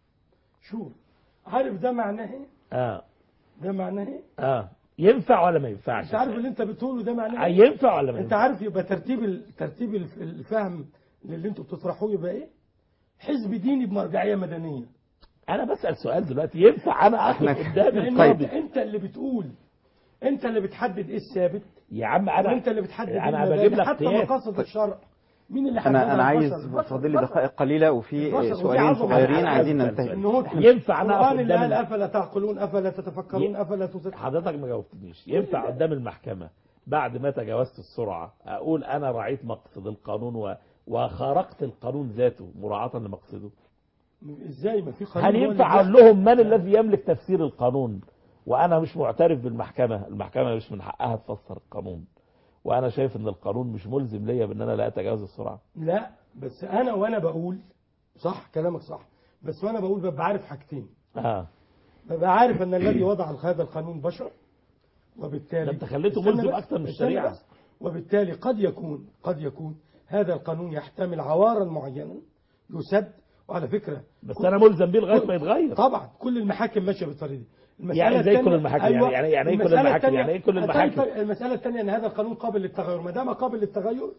شوف عارف ده معناه ايه اه ده معناه ايه اه ينفع ولا ما ينفعش انت عارف اللي انت بتقوله ده معناه آه، ايه ينفع ولا ما انت ينفعش عارف يبقى ترتيب ال- ترتيب الف- الفهم اللي انتوا بتطرحوه يبقى ايه حزب ديني بمرجعيه مدنيه انا بسال سؤال دلوقتي ينفع انا اقف احنا- قدام لان انت, القاضي انت اللي بتقول انت اللي بتحدد ايه الثابت يا عم انا وانت اللي بتحدد انا المبادئ. بجيب لك حتى قياس مقاصد الشرع مين اللي حددها انا انا عايز البشر. البشر. فاضل لي البشر. دقائق قليله وفي البشر. ودي سؤالين عظمة. صغيرين أنا عايزين عايز ننتهي النهوض ينفع أنا أقف القرآن اللي قدام قال ال- افلا تعقلون افلا تتفكرون افلا تتفكرون حضرتك ما جاوبتنيش ينفع قدام المحكمة بعد ما تجاوزت السرعة أقول أنا رعيت مقصد القانون و... وخرقت القانون ذاته مراعاة لمقصده ازاي ما في قانون هل هو ينفع اللي أقول لهم من الذي يملك تفسير القانون وأنا مش معترف بالمحكمة المحكمة مش من حقها تفسر القانون وأنا شايف أن القانون مش ملزم ليا بأن أنا لا أتجاوز السرعة لا بس انا وانا بقول صح كلامك صح بس وانا بقول ببقى عارف حاجتين آه. ببقى عارف ان الذي وضع هذا القانون بشر وبالتالي ده أنت خليته استنى ملزم بس، أكتر من استنى الشريعة. بس. وبالتالي قد يكون قد يكون هذا القانون يحتمل عوارا معينا يسد وعلى فكره بس كل- أنا ملزم بيه لغاية ما يتغير طبعا كل المحاكم ماشيه بالطريقه دي يعني إزاي كل التانية- المحاكم؟ يعني- يعني- يعني إيه كل المسألة المحاكم؟ التانية- يعني إيه كل المحاكم؟ التانية- المساله الثانيه ان هذا القانون قابل للتغير ما دام قابل للتغير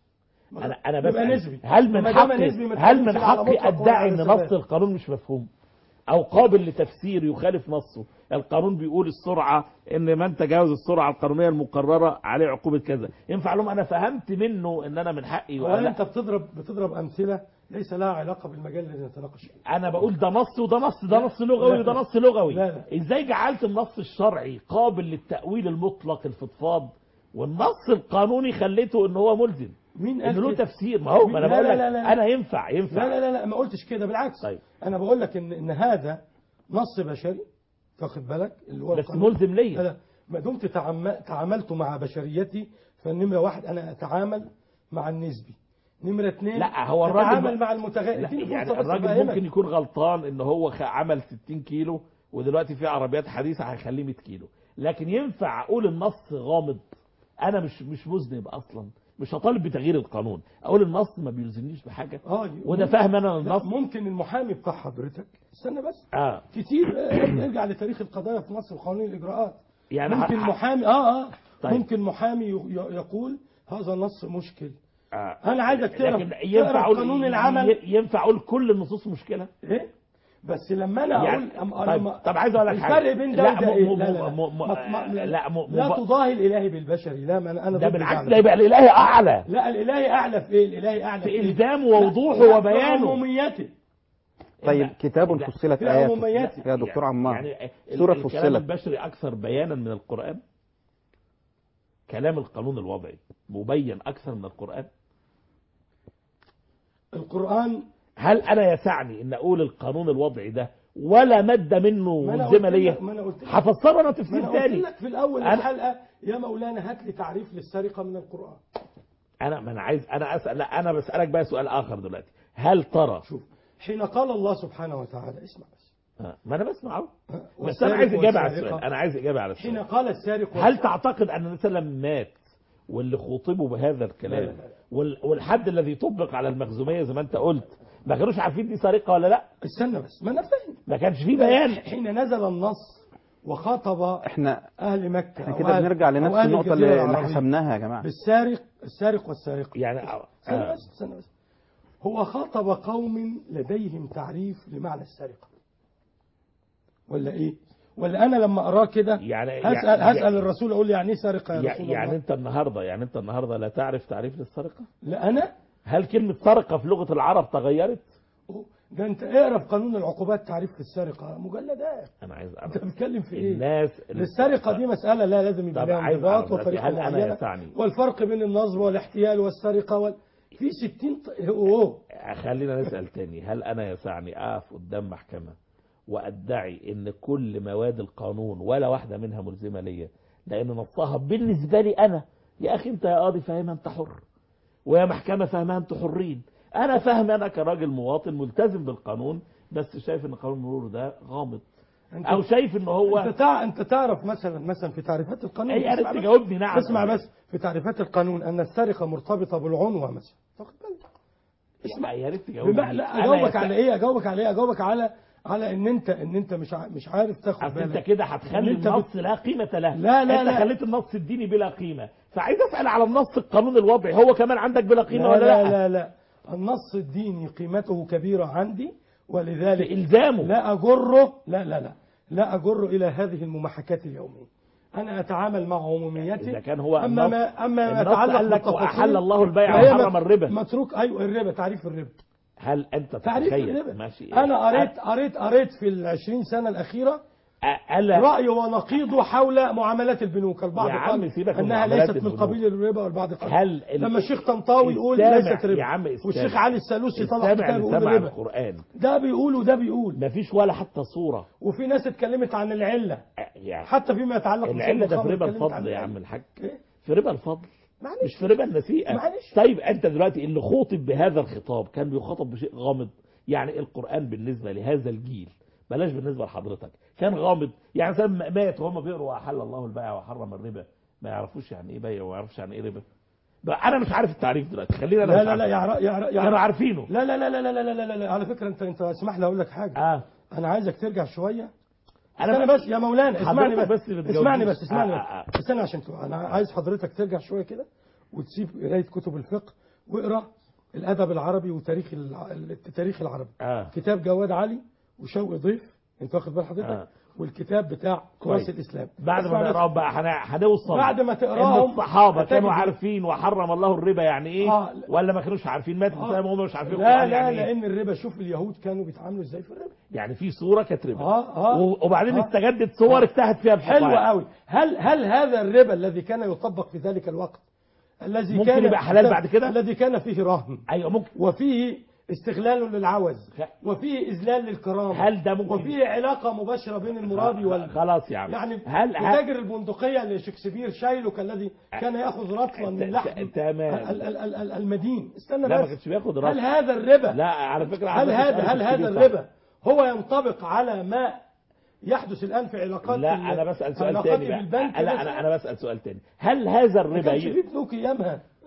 انا انا يبقى بسأل نسبي. هل من وما دام حقي نسبي ما هل تكونش من على حقي مطلق ولا ادعي على ان ثبات. نص القانون مش مفهوم او قابل لتفسير يخالف نصه القانون بيقول السرعه ان من تجاوز السرعه القانونيه المقرره عليه عقوبه كذا ينفع لهم انا فهمت منه ان انا من حقي ولا ولا انت بتضرب بتضرب امثله ليس لها علاقه بالمجال اللي نتناقش فيه انا بقول ده نص وده نص ده لا. نص لغوي لا. وده نص لغوي لا، لا. ازاي جعلت النص الشرعي قابل للتاويل المطلق الفضفاض والنص القانوني خليته ان هو ملزم مين ان قال له كده؟ تفسير ما هو ما انا لا، بقول لا، لك لا، لا. انا ينفع ينفع لا لا لا, لا ما قلتش كده بالعكس طيب. انا بقول لك ان ان هذا نص بشري واخد بالك اللي هو بس القانون. ملزم ليا. لا، لا ما دمت تعم... تعاملت مع بشريتي فالنمره واحد انا اتعامل مع النسبي نمره اثنين لا هو الراجل اتعامل بقى- مع المتغير لا اديني يعني فرصة بس الراجل أفهمك. ممكن يكون غلطان ان هو خ- عمل 60 كيلو ودلوقتي في عربيات حديثه هيخليه 100 كيلو لكن ينفع اقول النص غامض انا مش مش مذنب اصلا مش هطالب بتغيير القانون اقول النص ما بيلزمنيش بحاجه اه وده فاهم انا لا، النص ممكن المحامي بتاع حضرتك استنى بس اه كتير آه، ارجع لتاريخ القضايا في مصر وقوانين الاجراءات يعني ممكن ح- محامي اه اه طيب. ممكن محامي ي- ي- يقول هذا النص مشكل آه. انا عايزك تقرا لكن ينفع تقرا اقول قانون العمل ي- ينفع اقول كل النصوص مشكله ايه بس لما انا يعني- اقول أم- طيب- لما- طب عايز أقول لك حاجة. الفرق بين ده لا، وده م- ايه م- لا لا لا م- م- ما- ما- لا، م- لا م- تضاهي الالهي بالبشري لا ما انا انا ده ضد بالعكس على ده يبقى الالهي اعلى لا الالهي اعلى في ايه الالهي اعلى في إيه؟ إلزامه لا، ووضوحه لا، وبيانه. في عموميته طيب كتاب فصلت في آياته عموميات. يا دكتور عمار يعني سورة الكلام فصلت البشري اكثر بيانا من القران كلام القانون الوضعي مبين اكثر من القران القران هل انا يسعني ان اقول القانون الوضعي ده ولا ماده منه ما أنا ملزمه قلت ليا لك- ما أنا قلت لك- هفسره انا ما تفسير انا قلت تاني لك في الاول أنا- الحلقه يا مولانا هات لي تعريف للسرقه من القران انا ما انا عايز انا اسال لا انا بسالك بقى سؤال اخر دلوقتي هل ترى شوف حين قال الله سبحانه وتعالى اسمع بس آه، ما انا بسمع اهو بس انا والسارق عايز اجابه على والسارقة. السؤال انا عايز اجابه على حين السؤال قال السارق هل تعتقد ان النبي صلى الله عليه وسلم مات واللي خاطبوا بهذا الكلام لا، لا، لا. وال- والحد الذي طبق على المخزوميه زي ما انت قلت ما كانوش عارفين دي سرقه ولا لا استنى بس ما انا فاهم ما كانش فيه بيان حين نزل النص وخاطب احنا اهل مكه احنا أو كده أهل- بنرجع أو لنفس أهل النقطة الجزيرة اللي اللي العربية. حسبناها يا جماعة بالسارق السارق والسارقه يعني استنى آه. بس استنى بس هو خاطب قوم لديهم تعريف لمعنى السرقه ولا ايه ولا انا لما اراه كده يعني هسال يعني- هسال الرسول اقول له يعني ايه سرقه يا يع- رسول يعني الله انت النهارده يعني انت النهارده لا تعرف تعريف للسرقه لا انا هل كلمه سرقه في لغه العرب تغيرت ده انت اقرا في قانون العقوبات تعريف السرقه مجلدات انا عايز انت اعرف بتتكلم في ايه الناس السرقه دي مساله لا لازم يبقى طب لها عايز انضباط أعرف وطريقه هل أنا معينه يسعني؟ والفرق بين النصب والاحتيال والسرقه وال... في 60 ط... اوه خلينا نسال تاني هل انا يسعني اقف قدام محكمه وادعي ان كل مواد القانون ولا واحده منها ملزمه ليا لان نصها بالنسبه لي انا يا اخي انت يا قاضي فاهمها انت حر ويا محكمه فاهمها انتوا حرين انا فاهم انا كراجل مواطن ملتزم بالقانون بس شايف ان قانون المرور ده غامض انت او شايف ان هو انت تع... انت تعرف مثلا مثلا في تعريفات القانون اي اسمع عرفت بس. تجاوبني نعم اسمع بس في تعريفات القانون ان السرقه مرتبطه بالعنوه مثلا واخد بالك اسمع يا ريت تجاوبني بما... لا أنا اجاوبك يس- على ايه اجاوبك على ايه اجاوبك على على ان انت ان انت مش ع... مش عارف تاخد اصل انت بالك كده إن هتخلي انت النص لا قيمه له لا، لا، انت لا. خليت النص الديني بلا قيمه فعايز اسال على النص القانون الوضعي هو كمان عندك بلا قيمه لا ولا لا لا, لا لا النص الديني قيمته كبيرة عندي ولذلك في إلزامه. لا أجره لا لا لا لا أجره إلى هذه المماحكات اليومية أنا أتعامل مع عمومياتي إذا كان هو أما النص- ما أما ما النص يتعلق قال لك بالتفاصيل وأحل الله البيع فهي وحرم مت- الربا. متروك أيوه الربا تعريف الربا هل انت تعريف تتخيل الربا ماشي أنا قريت قريت قريت في العشرين سنة الأخيرة ألا رأي ونقيضه حول معاملات البنوك البعض يا عم قال سيبك من أنها معاملات ليست من البنوك. قبيل الربا والبعض قال هل ال- لما الشيخ طنطاوي يقول السامع- ليست ربا يا عم السامع. والشيخ علي السالوسي طلع السامع كتاب اللي يقول سمع ربا القرآن ده بيقول وده بيقول مفيش ولا حتى صورة وفي ناس اتكلمت عن العلة يعني حتى فيما يتعلق العلة ده في بالخمر ربا اتكلمت عن الفضل يا العلة. عم الحاج إيه؟ في ربا الفضل معلش. مش في ربا النسيئة معلش. طيب انت دلوقتي اللي خوطب بهذا الخطاب كان بيخاطب بشيء غامض يعني القرآن بالنسبة لهذا الجيل بلاش بالنسبة لحضرتك كان غامض يعني مثلا مات وهم بيقروا أحل الله البيع وحرم الربا ما يعرفوش يعني ايه بيع وما يعرفوش يعني ايه ربا بقى انا مش عارف التعريف دلوقتي خلينا انا لا مش لا لا عارف. يا يع... يع... كانوا عارفينه لا لا لا لا لا لا لا لا, لا. على فكرة انت انت اسمح لي اقول لك حاجة اه انا عايزك ترجع شوية أنا استنى بس- بس يا مولانا اسمعني حضرتك بس, بس اللي اسمعني بتجاوبنيش. بس اسمعني آه، بس آه، آه. استنى عشان تقول انا عايز حضرتك ترجع شوية كده وتسيب قراية كتب الفقه واقرا الادب العربي وتاريخ الع... التاريخ العربي اه كتاب جواد علي وشوقي ضيف انت واخد بال حضرتك آه. والكتاب بتاع كويس. تراث الاسلام بعد اسمع ما بس. نقراهم بقى هن- هنوصل بعد ما ان تقراهم الصحابه هتجد- كانوا عارفين وحرم الله الربا يعني ايه آه. ولا ما كانوش عارفين مات الاسلام وهم مش عارفين لا القرآن لا يعني إيه؟ لان الربا شوف اليهود كانوا بيتعاملوا ازاي في الربا يعني في صوره كانت ربا اه اه و- وبعدين آه. استجدت صور اجتهد فيها الفقهاء حلو قوي هل هل هذا الربا الذي كان يطبق في ذلك الوقت الذي ممكن كان يبقى حلال بعد كده؟ الذي كان فيه رهن ايوه ممكن وفيه استغلال للعوز خ- وفيه اذلال للكرامه هل ده ممكن وفيه علاقه مباشره بين المرابي وال خلاص يا عم يعني هل هل تاجر البندقيه اللي شكسبير شايله كالذي كان ياخذ رطلا من لحم تمام ال- ال- ال- ال- المدين استنى لا ما بس كانش بياخد هل رأس هذا الربا لا على فكره هل على هذا فكرة هل أنا هذا كنت صح. الربا هو ينطبق على ما يحدث الان في علاقات لا ال- انا بسال سؤال علاقاتي تاني بقى بالبنك لا مثلاً؟ انا انا بسال سؤال تاني هل هذا ما الربا كانش ي- في بنوك ايامها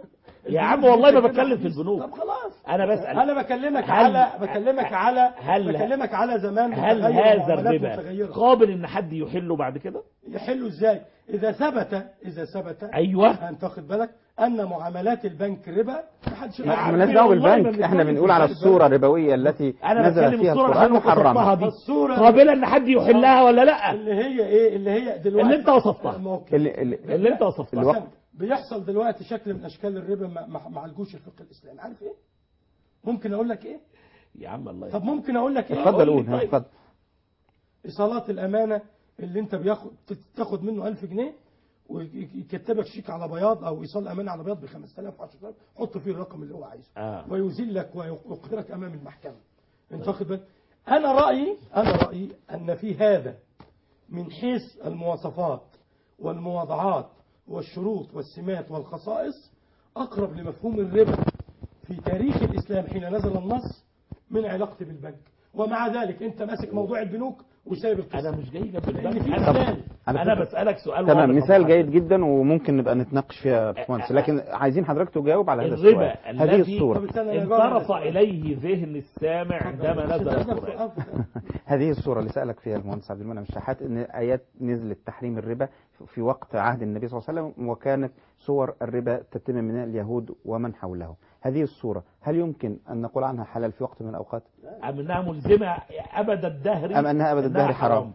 يا عم والله ما بتكلم في البنوك طب خلاص انا بسال انا بكلمك هل- على بكلمك على هل- بكلمك على زمان هل متغير هذا ومعاملات الربا متغيرة. قابل ان حد يحله بعد كده يحلوا ازاي اذا ثبت اذا ثبت أيوة. انت واخد بالك ان معاملات البنك ربا محدش يقدر احنا يعمل مالناش كده. دعوه والله ما بالبنك احنا بنتكلم بنقول في على البنك. الصوره الربويه التي انا نزل بتكلم فيها الصوره القران اللي وصفتها وحرمها دي الصورة قابله ان حد يحلها ولا لا اللي هي ايه اللي هي دلوقتي اللي انت وصفتها الموقف. اللي, اللي, اللي انت وصفتها مثلا بيحصل دلوقتي شكل من اشكال الربا ما- ما ما عالجوش الفقه الاسلامي عارف ايه ممكن اقول لك ايه يا عم الله طب ممكن اقول لك ايه اتفضل قول لي قول طيب. اتفضل ايصالات الامانه اللي انت بياخد تاخد منه 1000 جنيه ويكتبك شيك على بياض او ايصال امانه على بياض ب 5000 10000 حط فيه الرقم اللي هو عايزه آه. ويذلك ويقهرك امام المحكمه انت واخد بالك انا رايي انا رايي ان في هذا من حيث المواصفات والمواضعات والشروط والسمات والخصائص اقرب لمفهوم الربا في تاريخ الاسلام حين نزل النص من علاقتي بالبنك ومع ذلك انت ماسك موضوع البنوك وسايب القصه انا مش جاي جنب لان البنك في انا اسلام أنا انا فكرة- بسالك سؤال تمام واضح مثال وصريح. جيد جدا وممكن نبقى نتناقش فيها يا باشمهندس لكن عايزين حضرتك تجاوب على هذا السؤال الربا هذه الذي الصورة انصرف اليه ذهن السامع عندما نزل القران هذه الصورة اللي سألك فيها المهندس عبد المنعم الشحات ان آيات نزلت تحريم الربا في وقت عهد النبي صلى الله عليه وسلم وكانت صور الربا تتم من اليهود ومن حوله هذه الصورة هل يمكن أن نقول عنها حلال في وقت من الأوقات ام انها ملزمه ابد الدهر أم أنها أبد الدهر حرام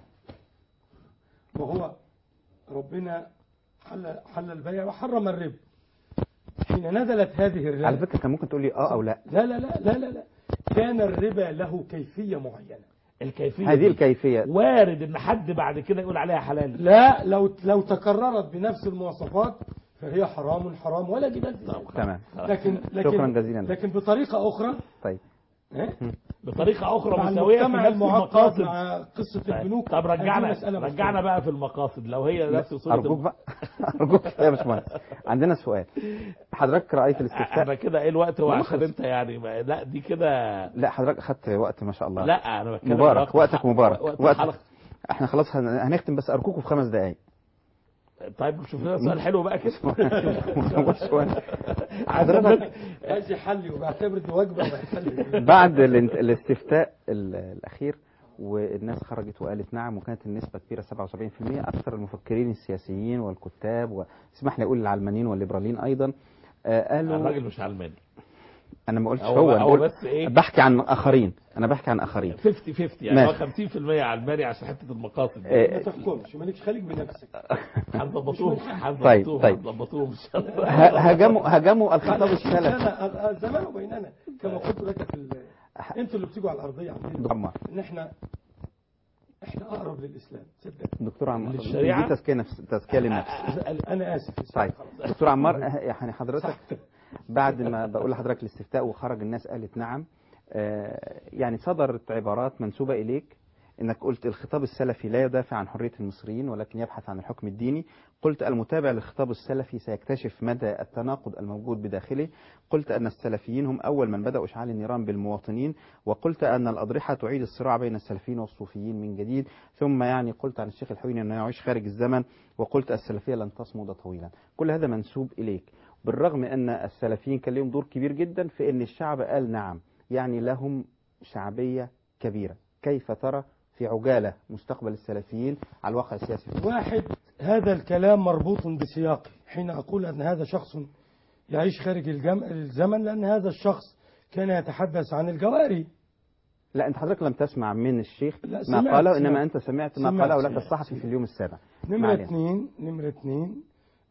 وهو ربنا حل حل البيع وحرم الربا حين نزلت هذه الربا على فكرة كان ممكن تقول لي اه او لا لا لا لا لا لا, لا. كان الربا له كيفية معينة الكيفيه هذه دي الكيفية وارد ان حد بعد كده يقول عليها حلال لا لو لو تكررت بنفس المواصفات فهي حرام حرام ولا جدال في ذلك. تمام لكن لكن شكرا جزيلا لك. لكن بطريقة أخرى طيب إيه؟ بطريقه اخرى مع مساويه في المجتمع نفس المعقد المقاصد مع قصة طيب. البنوك طب رجعنا هذه مسألة رجعنا مختلفة. بقى في المقاصد لو هي نفس صوره أرجوك بقى أرجوك يا باشمهندس عندنا سؤال حضرتك رأيت الاستفتاء انا كده ايه الوقت هو لا، عشان خلص. انت يعني ما- لا دي كده لا حضرتك أخدت وقت ما شاء الله لا انا بتكلم مبارك وقت وقتك الح- مبارك وقت وقت الحلقه احنا خلاص هن- هنختم بس أرجوكم في خمس دقايق طيب شوف لنا سؤال حلو بقى كده سؤال. حضرتك عايز يحلي وبعتبر دي وجبة ويحلي بعد الانت- الاستفتاء ال- الأخير والناس خرجت وقالت نعم وكانت النسبة كبيرة 77% أكثر المفكرين السياسيين والكتاب واسمح لي أقول العلمانيين والليبراليين أيضا آه، قالوا الراجل مش علماني أنا ما قلتش هو هو, بقى- أنا هو بقول- بس إيه؟ بحكي عن آخرين أنا بحكي عن آخرين 50 50 يعني هو ماشي. 50% علماني عشان حته المقاصد دي. آه، ما تحكمش مالكش خليك بنفسك هنظبطوهم طيب، هنظبطوهم طيب. هنظبطوهم ان شاء الله ه- هاجموا هاجموا الخطاب بعد السلفي سنة الزمان بيننا كما قلت لك في ال... انتوا اللي بتيجوا على الارضيه عندنا دكتور عمار ان احنا احنا اقرب للاسلام صدق دكتور عمار للشريعة؟ دي تزكية نفس تزكية للنفس انا اسف طيب دكتور عمار ه- يعني حضرتك بعد ما بقول لحضرتك الاستفتاء وخرج الناس قالت نعم آه، يعني صدرت عبارات منسوبة إليك انك قلت الخطاب السلفي لا يدافع عن حرية المصريين ولكن يبحث عن الحكم الديني قلت المتابع للخطاب السلفي سيكتشف مدى التناقض الموجود بداخله قلت أن السلفيين هم أول من بدأوا إشعال النيران بالمواطنين وقلت أن الأضرحة تعيد الصراع بين السلفيين والصوفيين من جديد ثم يعني قلت عن الشيخ الحويني أنه يعيش خارج الزمن وقلت السلفية لن تصمد طويلا كل هذا منسوب إليك بالرغم أن السلفيين كان لهم دور كبير جدا في أن الشعب قال نعم يعني لهم شعبية كبيرة كيف ترى في عجالة مستقبل السلفيين على الواقع السياسي في مصر؟ واحد هذا الكلام مربوط بسياقه حين أقول أن هذا شخص يعيش خارج الجم... الزمن لأن هذا الشخص كان يتحدث عن الجواري لا أنت حضرتك لم تسمع من الشيخ لا، ما سمعت- قاله سمعت. إنما أنت سمعت ما سمعت- قاله لك سمعت. الصحفي في اليوم السابع ما نمرة علينا. اثنين نمرة اثنين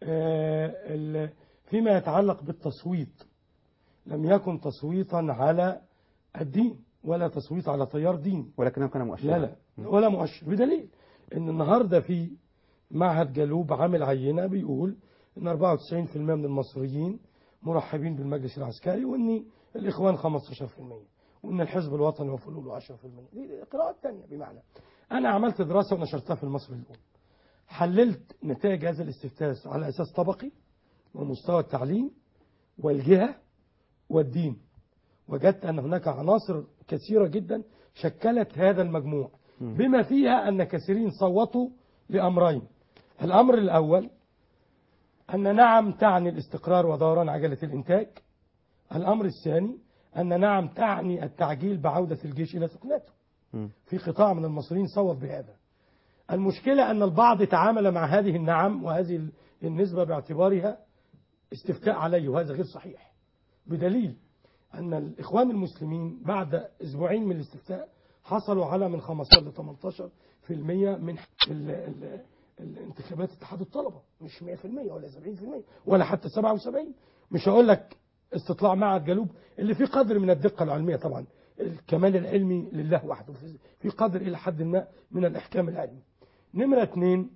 آه ال- فيما يتعلق بالتصويت لم يكن تصويتا على الدين ولا تصويت على تيار ديني ولكنه كان مؤشرا لا لا ولا مؤشر بدليل ان النهارده في معهد جالوب عامل عينه بيقول ان 94% من المصريين مرحبين بالمجلس العسكري وان الاخوان 15% وان الحزب الوطني وفلوله 10% دي دي قراءات ثانيه بمعنى انا عملت دراسه ونشرتها في المصري اليوم حللت نتائج هذا الاستفتاء على اساس طبقي ومستوى التعليم والجهه والدين وجدت أن هناك عناصر كثيرة جدا شكلت هذا المجموع بما فيها أن كثيرين صوتوا لأمرين الأمر الأول أن نعم تعني الاستقرار ودوران عجلة الإنتاج الأمر الثاني أن نعم تعني التعجيل بعودة الجيش إلى سكناته في قطاع من المصريين صوت بهذا المشكلة أن البعض تعامل مع هذه النعم وهذه النسبة باعتبارها استفتاء عليه وهذا غير صحيح بدليل أن الإخوان المسلمين بعد أسبوعين من الاستفتاء حصلوا على من 15 ل 18 في المية من ال ال الانتخابات اتحاد الطلبة مش 100% ولا 70% ولا حتى 77 مش هقول لك استطلاع معهد جالوب اللي فيه قدر من الدقة العلمية طبعا الكمال العلمي لله وحده في قدر إلى حد ما من الإحكام العلمي نمرة اتنين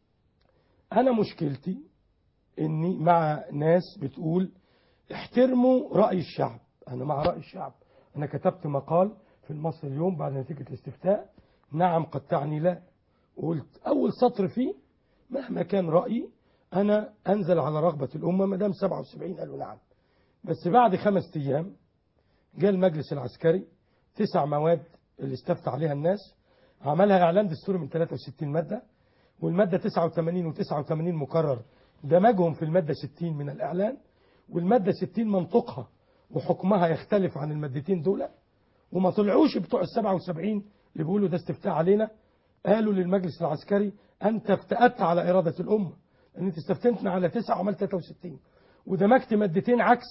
أنا مشكلتي إني مع ناس بتقول احترموا رأي الشعب أنا مع رأي الشعب أنا كتبت مقال في المصري اليوم بعد نتيجة الاستفتاء نعم قد تعني لا قلت أول سطر فيه مهما كان رأيي أنا أنزل على رغبة الأمة ما دام 77 قالوا نعم بس بعد خمس أيام جاء المجلس العسكري تسع مواد اللي استفتى عليها الناس عملها إعلان دستوري من 63 مادة والمادة 89 و89 مكرر دمجهم في المادة 60 من الإعلان والمادة 60 منطقها وحكمها يختلف عن المادتين دول وما طلعوش بتوع ال 77 اللي بيقولوا ده استفتاء علينا قالوا للمجلس العسكري أنت افتأت على إرادة الأمة لأن أنت استفتنتنا على 9 وعملت 63 ودمجت مادتين عكس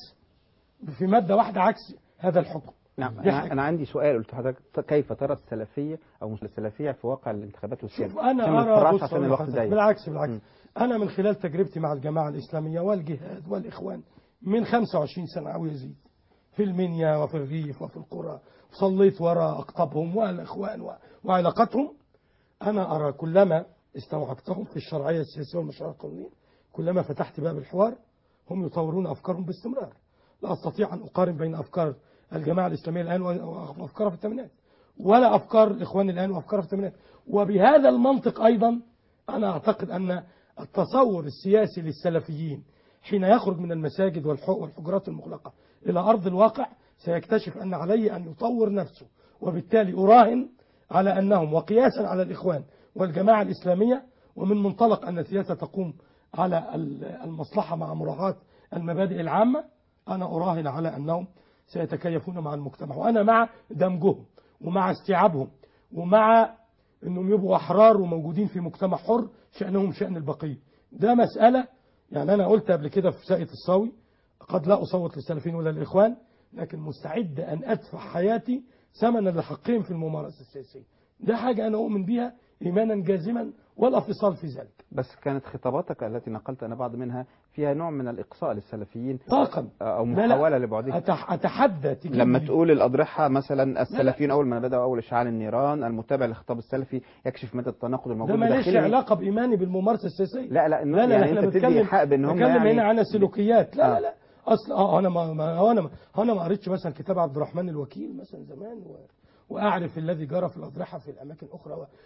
في مادة واحدة عكس هذا الحكم نعم أنا, أنا عندي سؤال قلت لحضرتك كيف ترى السلفية أو مش السلفية في واقع الانتخابات والسياسة شوف أنا أرى عشان الوقت بالعكس بالعكس م. أنا من خلال تجربتي مع الجماعة الإسلامية والجهاد والإخوان من 25 سنة أو يزيد في المنيا وفي الريف وفي القرى صليت وراء أقطابهم والإخوان وعلاقتهم أنا أرى كلما استوعبتهم في الشرعية السياسية والمشروع القانونية كلما فتحت باب الحوار هم يطورون أفكارهم باستمرار لا أستطيع أن أقارن بين أفكار الجماعة الإسلامية الآن وأفكارها في الثمانينات ولا أفكار الإخوان الآن وأفكارها في الثمانينات وبهذا المنطق أيضا أنا أعتقد أن التصور السياسي للسلفيين حين يخرج من المساجد والحجرات المغلقة إلى أرض الواقع سيكتشف أن عليه أن يطور نفسه وبالتالي أراهن على أنهم وقياسا على الإخوان والجماعة الإسلامية ومن منطلق أن السياسة تقوم على المصلحة مع مراعاة المبادئ العامة أنا أراهن على أنهم سيتكيفون مع المجتمع وأنا مع دمجهم ومع استيعابهم ومع أنهم يبقوا أحرار وموجودين في مجتمع حر شأنهم شأن البقية ده مسألة يعني أنا قلت قبل كده في ساقية الصاوي قد لا أصوت للسلفيين ولا للإخوان لكن مستعد أن أدفع حياتي ثمنا لحقهم في الممارسة السياسية ده حاجة أنا أؤمن بها إيمانا جازما ولا فصال في ذلك بس كانت خطاباتك التي نقلت أنا بعض منها فيها نوع من الإقصاء للسلفيين طاقا أو محاولة لبعدهم أتح أتحدى لما تقول الأضرحة مثلا السلفيين أول ما بدأوا أول إشعال النيران المتابع للخطاب السلفي يكشف مدى التناقض الموجود ده ماليش علاقة بإيماني بالممارسة السياسية لا لا لا لا يعني احنا أنت بتدي بنتكلم حق بأن هم بنتكلم يعني هنا عن السلوكيات لا لا لا اصل اه انا ما ما انا ما انا ما قريتش مثلا كتاب عبد الرحمن الوكيل مثلا زمان و... واعرف الذي جرى في الاضرحه في الاماكن الاخرى و...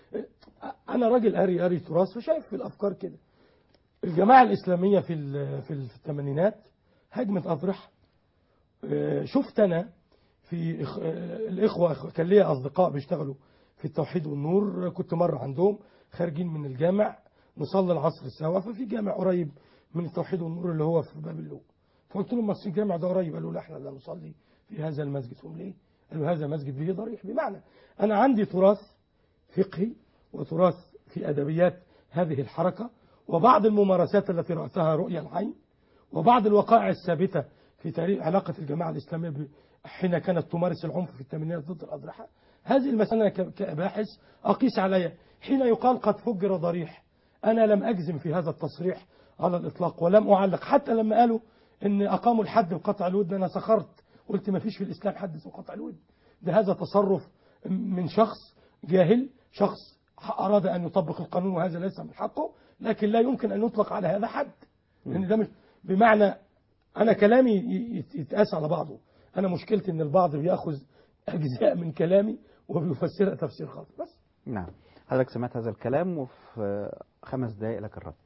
انا راجل قاري قاري تراث وشايف في الافكار كده الجماعه الاسلاميه في ال... في, ال... في الثمانينات هجمت اضرحه شفت انا في إخ... الاخوه كان ليا اصدقاء بيشتغلوا في التوحيد والنور كنت مره عندهم خارجين من الجامع نصلي العصر سوا ففي جامع قريب من التوحيد والنور اللي هو في باب اللوق فقلت لهم بس الجامع ده قريب قالوا لا احنا لا نصلي في هذا المسجد قلت ليه؟ قالوا هذا مسجد به ضريح بمعنى انا عندي تراث فقهي وتراث في ادبيات هذه الحركه وبعض الممارسات التي رأسها رؤيا العين وبعض الوقائع الثابته في تاريخ علاقه الجماعه الاسلاميه حين كانت تمارس العنف في الثمانينات ضد الاضرحه هذه المساله كباحث اقيس عليها حين يقال قد فجر ضريح انا لم اجزم في هذا التصريح على الاطلاق ولم اعلق حتى لما قالوا ان اقاموا الحد بقطع الود انا سخرت قلت ما فيش في الاسلام حد اسمه قطع الود ده هذا تصرف من شخص جاهل شخص اراد ان يطبق القانون وهذا ليس من حقه لكن لا يمكن ان يطلق على هذا حد لان ده مش بمعنى انا كلامي يتقاس على بعضه انا مشكلتي ان البعض بياخذ اجزاء من كلامي وبيفسرها تفسير خاطئ بس نعم حضرتك سمعت هذا الكلام وفي خمس دقائق لك الرد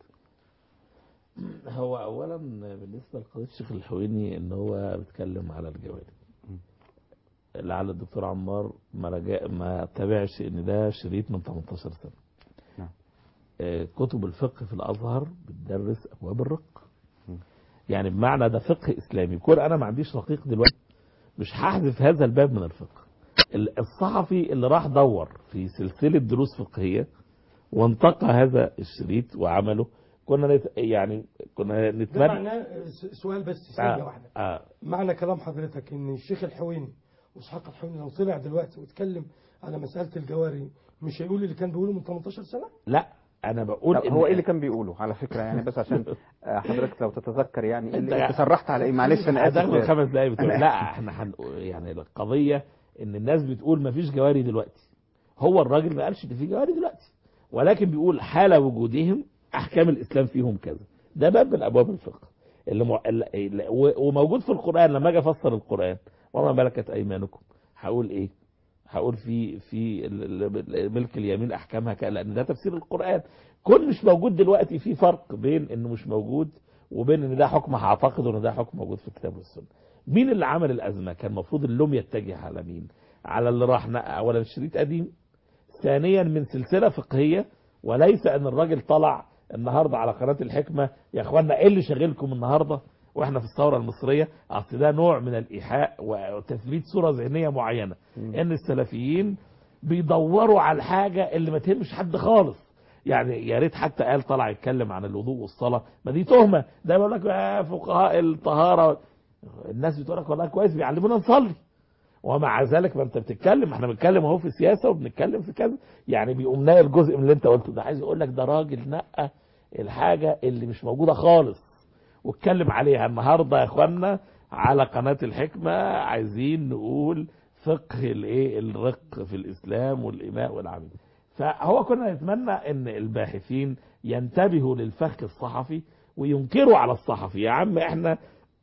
هو اولا بالنسبه لقضيه الشيخ الحويني ان هو بيتكلم على الجوانب لعل الدكتور عمار ما رجع ما تابعش ان ده شريط من 18 سنه نعم. كتب الفقه في الازهر بتدرس ابواب الرق يعني بمعنى ده فقه اسلامي كون انا ما عنديش رقيق دلوقتي مش هحذف هذا الباب من الفقه ال- الصحفي اللي راح دور في سلسلة دروس فقهية وانتقى هذا الشريط وعمله كنا نت... يعني كنا ده نتمنى معناه س- سؤال بس ثانية آه. واحدة آه. معنى كلام حضرتك ان الشيخ الحويني واسحاق الحويني لو طلع دلوقتي واتكلم على مسألة الجواري مش هيقول اللي كان بيقوله من 18 سنة؟ لا انا بقول طب هو ايه اللي كان بيقوله على فكره يعني بس عشان آه، حضرتك لو تتذكر يعني إيه اللي أنت- انت سرحت على ايه معلش انا اسف هتاخد خمس دقايق بتوع أنا لا احنا هن... يعني القضيه ان الناس بتقول ما فيش جواري دلوقتي هو الراجل ما قالش ان في جواري دلوقتي ولكن بيقول حال وجودهم احكام الاسلام فيهم كذا ده باب من ابواب الفقه اللي م... اللي... و- وموجود في القران لما اجي افسر القران وما ملكت ايمانكم هقول ايه هقول في في ال- ال- ملك اليمين احكامها كذا لان ده تفسير القران كل مش موجود دلوقتي في فرق بين انه مش موجود وبين ان ده حكم هعتقد ان ده حكم موجود في الكتاب والسنه مين اللي عمل الازمه كان المفروض اللوم يتجه على مين على اللي راح نقى اولا الشريط قديم ثانيا من سلسله فقهيه وليس ان الراجل طلع النهارده على قناه الحكمه يا اخوانا ايه اللي شاغلكم النهارده واحنا في الثوره المصريه اصل ده نوع من الايحاء وتثبيت صوره ذهنيه معينه ان السلفيين بيدوروا على الحاجه اللي ما تهمش حد خالص يعني يا ريت حتى قال طلع يتكلم عن الوضوء والصلاه ما دي تهمه ده بيقول لك آه، فقهاء الطهاره الناس بتقول لك والله كويس بيعلمونا نصلي ومع ذلك ما انت بتتكلم احنا بنتكلم اهو في سياسه وبنتكلم في كذا يعني بيقوم ناقل جزء من اللي انت قلته ده عايز يقول لك ده راجل نقى الحاجه اللي مش موجوده خالص واتكلم عليها النهارده يا اخوانا على قناه الحكمه عايزين نقول فقه الايه الرق في الاسلام والاماء والعبيد فهو كنا نتمنى ان الباحثين ينتبهوا للفخ الصحفي وينكروا على الصحفي يا عم احنا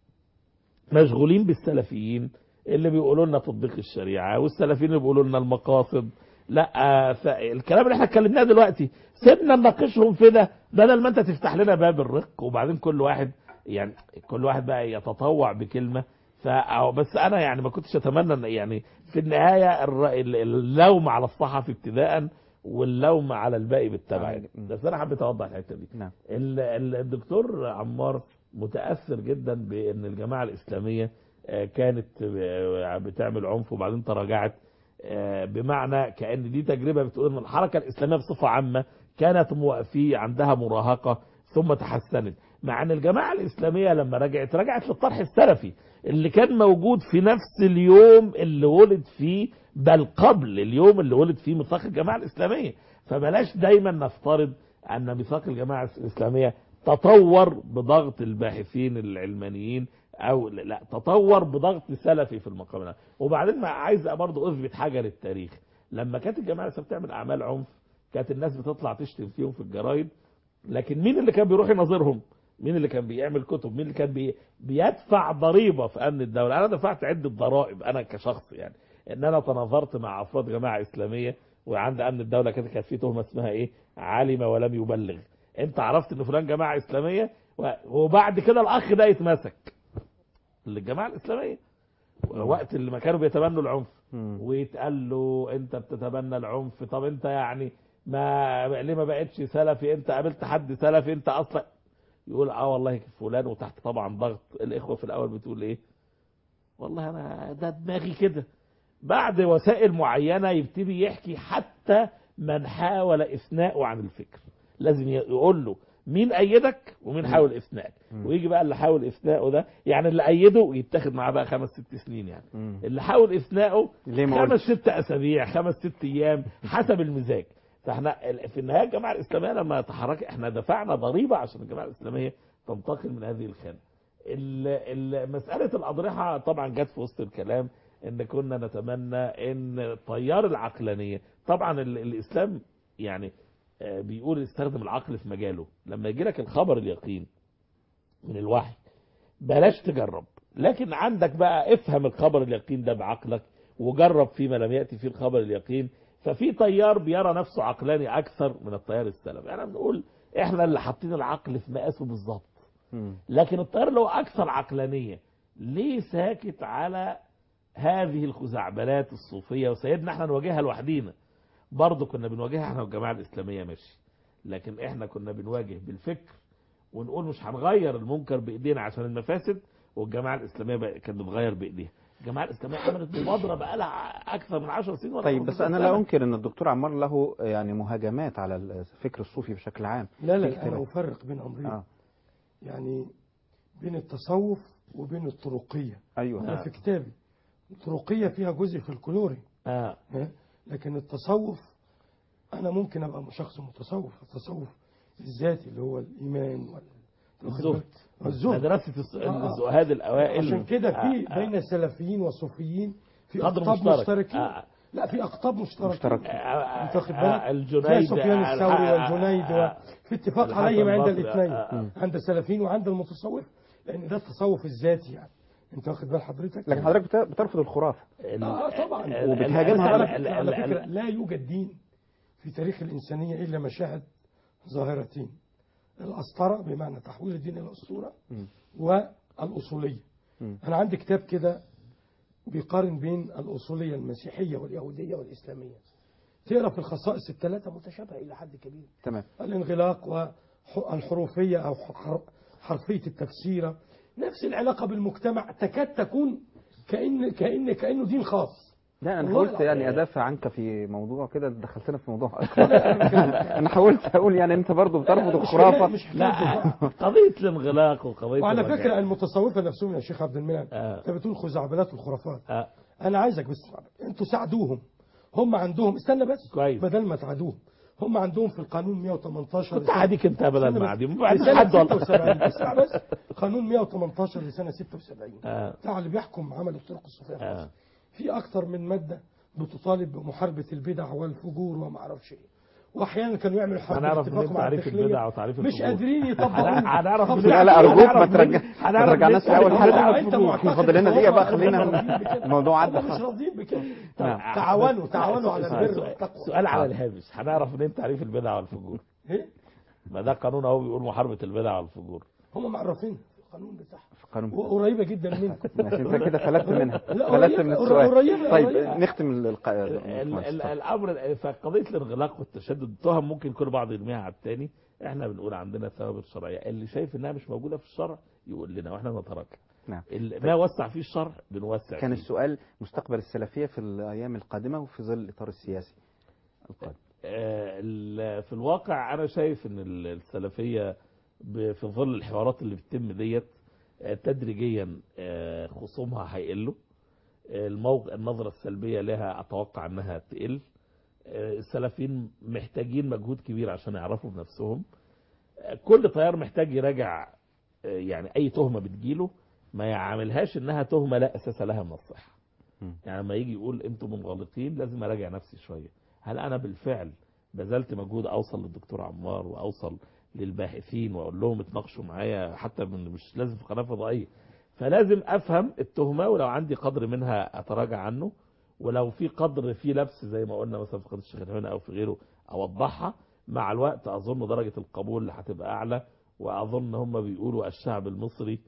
مشغولين بالسلفيين اللي بيقولوا لنا تطبيق الشريعه والسلفيين اللي بيقولوا لنا المقاصد لا آه، فالكلام اللي احنا اتكلمناه دلوقتي سيبنا نناقشهم في ده بدل ما انت تفتح لنا باب الرق وبعدين كل واحد يعني كل واحد بقى يتطوع بكلمه ف أو بس انا يعني ما كنتش اتمنى ان يعني في النهايه الر- ال- اللوم على الصحفي ابتداء واللوم على الباقي بالتبع يعني. بس انا حبيت اوضح الحته دي نعم. ال- ال- الدكتور عمار متاثر جدا بان الجماعه الاسلاميه آه، كانت آه، بتعمل عنف وبعدين تراجعت آه، بمعنى كان دي تجربه بتقول ان الحركه الاسلاميه بصفه عامه كانت مو- في عندها مراهقه ثم تحسنت مع ان الجماعه الاسلاميه لما رجعت رجعت للطرح السلفي اللي كان موجود في نفس اليوم اللي ولد فيه بل قبل اليوم اللي ولد فيه ميثاق الجماعه الاسلاميه فبلاش دايما نفترض ان ميثاق الجماعه الاسلاميه تطور بضغط الباحثين العلمانيين او لا تطور بضغط سلفي في المقام ده وبعدين ما عايز برضه اثبت حاجه للتاريخ لما كانت الجماعه الاسلاميه بتعمل اعمال عنف كانت الناس بتطلع تشتم فيهم في الجرايد لكن مين اللي كان بيروح يناظرهم مين اللي كان بيعمل كتب مين اللي كان بي بيدفع ضريبه في امن الدوله انا دفعت عده ضرائب انا كشخص يعني ان انا تناظرت مع افراد جماعه اسلاميه وعند امن الدوله كده كانت في تهمه اسمها ايه علم ولم يبلغ انت عرفت ان فلان جماعه اسلاميه و- وبعد كده الاخ ده يتمسك للجماعه الاسلاميه وقت اللي ما كانوا بيتبنوا العنف ويتقال له انت بتتبنى العنف طب انت يعني ما ليه ما بقتش سلفي انت قابلت حد سلفي انت اصلا يقول اه والله فلان وتحت طبعا ضغط الاخوه في الاول بتقول ايه والله انا ده دماغي كده بعد وسائل معينه يبتدي يحكي حتى من حاول اثناءه عن الفكر لازم يقول له مين ايدك ومين حاول اثنائك ويجي بقى اللي حاول اثنائه ده يعني اللي ايده يتاخد معاه بقى خمس ست سنين يعني اللي حاول اثنائه ليه ما خمس قلتش؟ ست اسابيع خمس ست ايام حسب المزاج فاحنا ال- في النهايه الجماعه الاسلاميه لما تحرك احنا دفعنا ضريبه عشان الجماعه الاسلاميه تنتقل من هذه الخانه ال- ال- مساله الاضرحه طبعا جت في وسط الكلام ان كنا نتمنى ان تيار العقلانيه طبعا ال- الاسلام يعني آه، بيقول استخدم العقل في مجاله لما يجي لك الخبر اليقين من الوحي بلاش تجرب لكن عندك بقى افهم الخبر اليقين ده بعقلك وجرب فيما لم يأتي فيه الخبر اليقين ففي تيار بيرى نفسه عقلاني أكثر من التيار السلفي يعني بنقول احنا اللي حاطين العقل في مقاسه بالظبط لكن التيار اللي هو أكثر عقلانية ليه ساكت على هذه الخزعبلات الصوفية وسيدنا احنا نواجهها لوحدينا برضه كنا بنواجهها احنا والجماعة الإسلامية ماشي لكن احنا كنا بنواجه بالفكر ونقول مش هنغير المنكر بايدينا عشان المفاسد والجماعه الاسلاميه بقى كانت بتغير بايديها الجماعه الاسلاميه عملت مبادره بقى لها اكثر من 10 سنين ولا طيب بس 15 انا سنة. لا انكر ان الدكتور عمار له يعني مهاجمات على الفكر الصوفي بشكل عام لا في لا اختلاف. أنا أفرق بين أمرين آه. يعني بين التصوف وبين الطرقية أيوة. أنا آه. في كتابي الطرقية فيها جزء فلكلوري آه. ها؟ لكن التصوف أنا ممكن أبقى شخص متصوف التصوف الذاتي اللي هو الإيمان وال الزهد. الزهد مدرسة الس- آه. الزهاد الأوائل. عشان كده في آه، آه. بين السلفيين والصوفيين في قدر أقطاب مشترك. مشتركين آه. لا في أقطاب مشتركين مشترك. أنت واخد آه، بالك؟ الجنيد، زي سفيان آه، الثوري آه، والجنيد آه، و- في اتفاق الحسن عليهم عند البصري، الاثنين آه، آه. عند السلفيين وعند المتصوف لأن ده التصوف الذاتي يعني أنت واخد بال حضرتك؟ لكن حضرتك بت- بترفض الخرافه اه طبعا وبتهاجمها على بقى. فكرة, على فكرة لا يوجد دين في تاريخ الإنسانية إلا مشاهد ظاهرتين الأسطرة بمعنى تحويل الدين إلى أسطورة والأصولية أنا عندي كتاب كده بيقارن بين الأصولية المسيحية واليهودية والإسلامية تقرا في الخصائص الثلاثة متشابهة إلى حد كبير تمام الانغلاق والحروفية أو حر- حرفية التفسير نفس العلاقة بالمجتمع تكاد تكون كأن كأن كأنه دين خاص لا انا والله حاولت العظيم. يعني ادافع عنك في موضوع كده دخلتنا في موضوع اكبر انا حاولت اقول يعني انت برضو بترفض مش الخرافه مش لا قضية الانغلاق وقضية وعلى الرجعة. فكرة المتصوفة نفسهم يا شيخ عبد المنعم انت بتقول خزعبلات والخرافات آه. انا عايزك بس تسمع بقى. انتوا ساعدوهم هم عندهم استنى بس كويس بدل ما تعادوهم هم عندهم في القانون 118 كنت عاديك انت ابدا استنى ما بس. عادي ما بعدش لسنة حد والله 76 اسمع بس قانون 118 لسنة 76 آه. بتاع اللي بيحكم عمل الطرق الصوفية في آه. مصر. في اكتر من مادة بتطالب بمحاربة البدع والفجور وما اعرفش ايه واحيانا كانوا يعملوا حرب هنعرف اتفاق منين مع تعريف الداخلية. البدع وتعريف مش الفجور. قادرين يطبقوا هن- هنعرف طب منين- لا لا ارجوك ما هنعرف ترجع منين- ما هنعرف ترجعناش منين لاول تعريف حلقه البدع؟ أنت احنا فاضل لنا دقيقه بقى خلينا معتقد الموضوع عدى هم مش خلاص راضيين بكده طب نعم. تعاونوا تعاونوا على سؤال- البر سؤال- والتقوى سؤال على الهامش هنعرف منين تعريف البدع والفجور ايه ما ده قانون اهو بيقول محاربة البدع والفجور هم معرفين في القانون بتاعهم قانون وقريبة جدا منكم ماشي انت كده فلتت منها لا، فلتت قريبة- من السؤال قريبة- طيب قريبة. نختم الق- ال- ال- الامر فقضيه الانغلاق والتشدد تهم ممكن كل بعض يرميها على الثاني احنا بنقول عندنا ثوابت شرعيه اللي شايف انها مش موجوده في الشرع يقول لنا واحنا نتراجع نعم ال- ما وسع فيه الشرع بنوسع كان فيه. السؤال مستقبل السلفيه في الايام القادمه وفي ظل الاطار السياسي القادم آه، ال- في الواقع انا شايف ان ال- السلفيه ب- في ظل الحوارات اللي بتتم ديت آه، تدريجيا آه، خصومها هيقلوا آه، الموقع النظره السلبيه لها اتوقع انها تقل آه، السلفيين محتاجين مجهود كبير عشان يعرفوا بنفسهم آه، كل طيار محتاج يراجع آه، يعني اي تهمه بتجيله ما يعاملهاش انها تهمه لا اساس لها من الصحه يعني لما يجي يقول انتم منغلقين لازم اراجع نفسي شويه هل انا بالفعل بذلت مجهود اوصل للدكتور عمار واوصل للباحثين واقول لهم اتناقشوا معايا حتى من مش لازم في قناه فضائيه فلازم افهم التهمه ولو عندي قدر منها اتراجع عنه ولو في قدر في لبس زي ما قلنا مثلا في قناه الشيخ الهنا او في غيره اوضحها مع الوقت اظن درجه القبول اللي هتبقى اعلى واظن هم بيقولوا الشعب المصري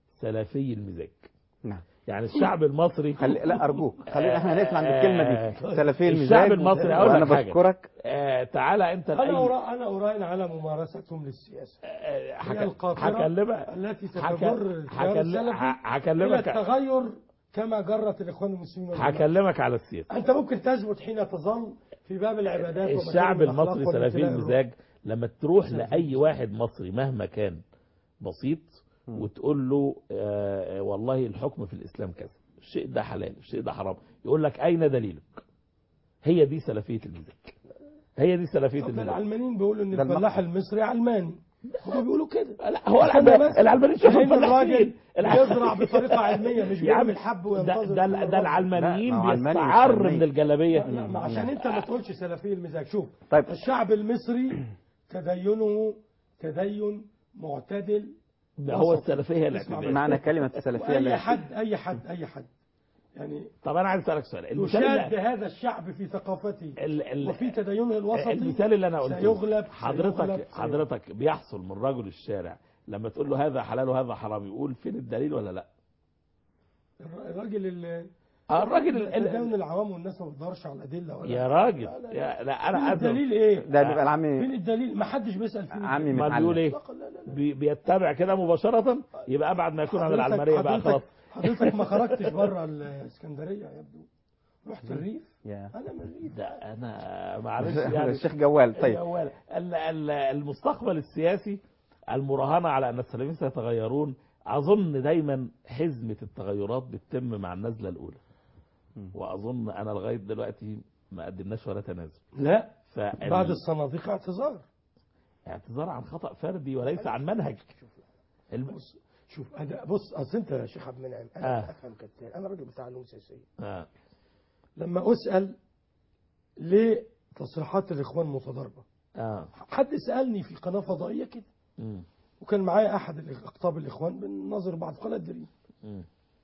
سلفي المزاج نعم يعني الشعب المصري خلي لا ارجوك خلينا احنا نقف عند الكلمه دي سلفيه المزاج الشعب المصري اقول وانا لك حاجه بشكرك آه تعالى انت انا لأي أرا انا اراهن على ممارستهم للسياسه هي هك- القاطره هكلمك التي هك- تجر الخيار هكل- السلفي ه- الى هكلمك التغير كما جرت الاخوان المسلمين والجماعة. هكلمك على السياسه انت ممكن تثبت حين تظل في باب العبادات ومكارم الشعب الأخلاق المصري والابتلاء سلفي المزاج لما تروح لاي واحد مصري مهما كان بسيط وتقول له آه والله الحكم في الاسلام كذا الشيء ده حلال الشيء ده حرام يقول لك اين دليلك هي دي سلفيه المزاج هي دي سلفيه طب المزاج العلمانيين بيقولوا ان ده الفلاح المصري علماني هم بيقولوا كده لا هو استنى العلماني بس. العلماني شوف لأن الفلاح الراجل فين. بيزرع بطريقه علميه مش يا عم بيعمل حب ده وينتظر ده, كل ده الرجل. العلمانيين لا، ما هو علماني مش بيستعر علماني. من الجلابيه لا ما عشان انت ما تقولش سلفي المزاج شوف طيب. الشعب المصري تدينه تدين معتدل ده هو وسط. السلفيه هي اسمع الاعتدال بس. معنى كلمه السلفيه واي لا- حد اي حد اي حد يعني طب انا عايز اسالك سؤال المثال يشاد اللي- هذا الشعب في ثقافته ال- ال- وفي تدينه الوسطي المثال اللي انا قلته سيغلب حضرتك سيغلب- حضرتك بيحصل من رجل الشارع لما تقول له هذا حلال وهذا حرام يقول فين الدليل ولا لا الر- الراجل اللي آه، الراجل ال- ال- ده من العوام والناس ما بتدورش على الادله ولا يا راجل لا، لا، يا لا فين انا الدليل ايه؟ ده بيبقى العم فين الدليل؟ ما حدش بيسال فين عمي الدليل. ما بيقول ايه بي- بيتبع كده مباشرة يبقى ابعد ما يكون عن حضرتك- العلمانية بقى حضرتك- خلاص حضرتك ما خرجتش بره الاسكندريه يبدو رحت الريف يا انا من الريف ده انا معلش يعني الشيخ جوال طيب جوال ال- ال- المستقبل السياسي المراهنة على أن السلفيين سيتغيرون أظن دايما حزمة التغيرات بتتم مع النزلة الأولى وأظن أنا لغاية دلوقتي ما قدمناش ولا تنازل لا فال- بعد الصناديق اعتذار اعتذار عن خطأ فردي وليس عن منهج الم... بص شوف أنا بص اصل انت يا شيخ عبد المنعم انا آه. آه. افهم كالتالي انا راجل بتاع علوم سياسيه آه. لما اسال ليه تصريحات الاخوان متضاربه آه. حد سالني في قناه فضائيه كده مم. وكان معايا احد الإخ- اقطاب الاخوان بنناظر بعض في قناه دريم مم.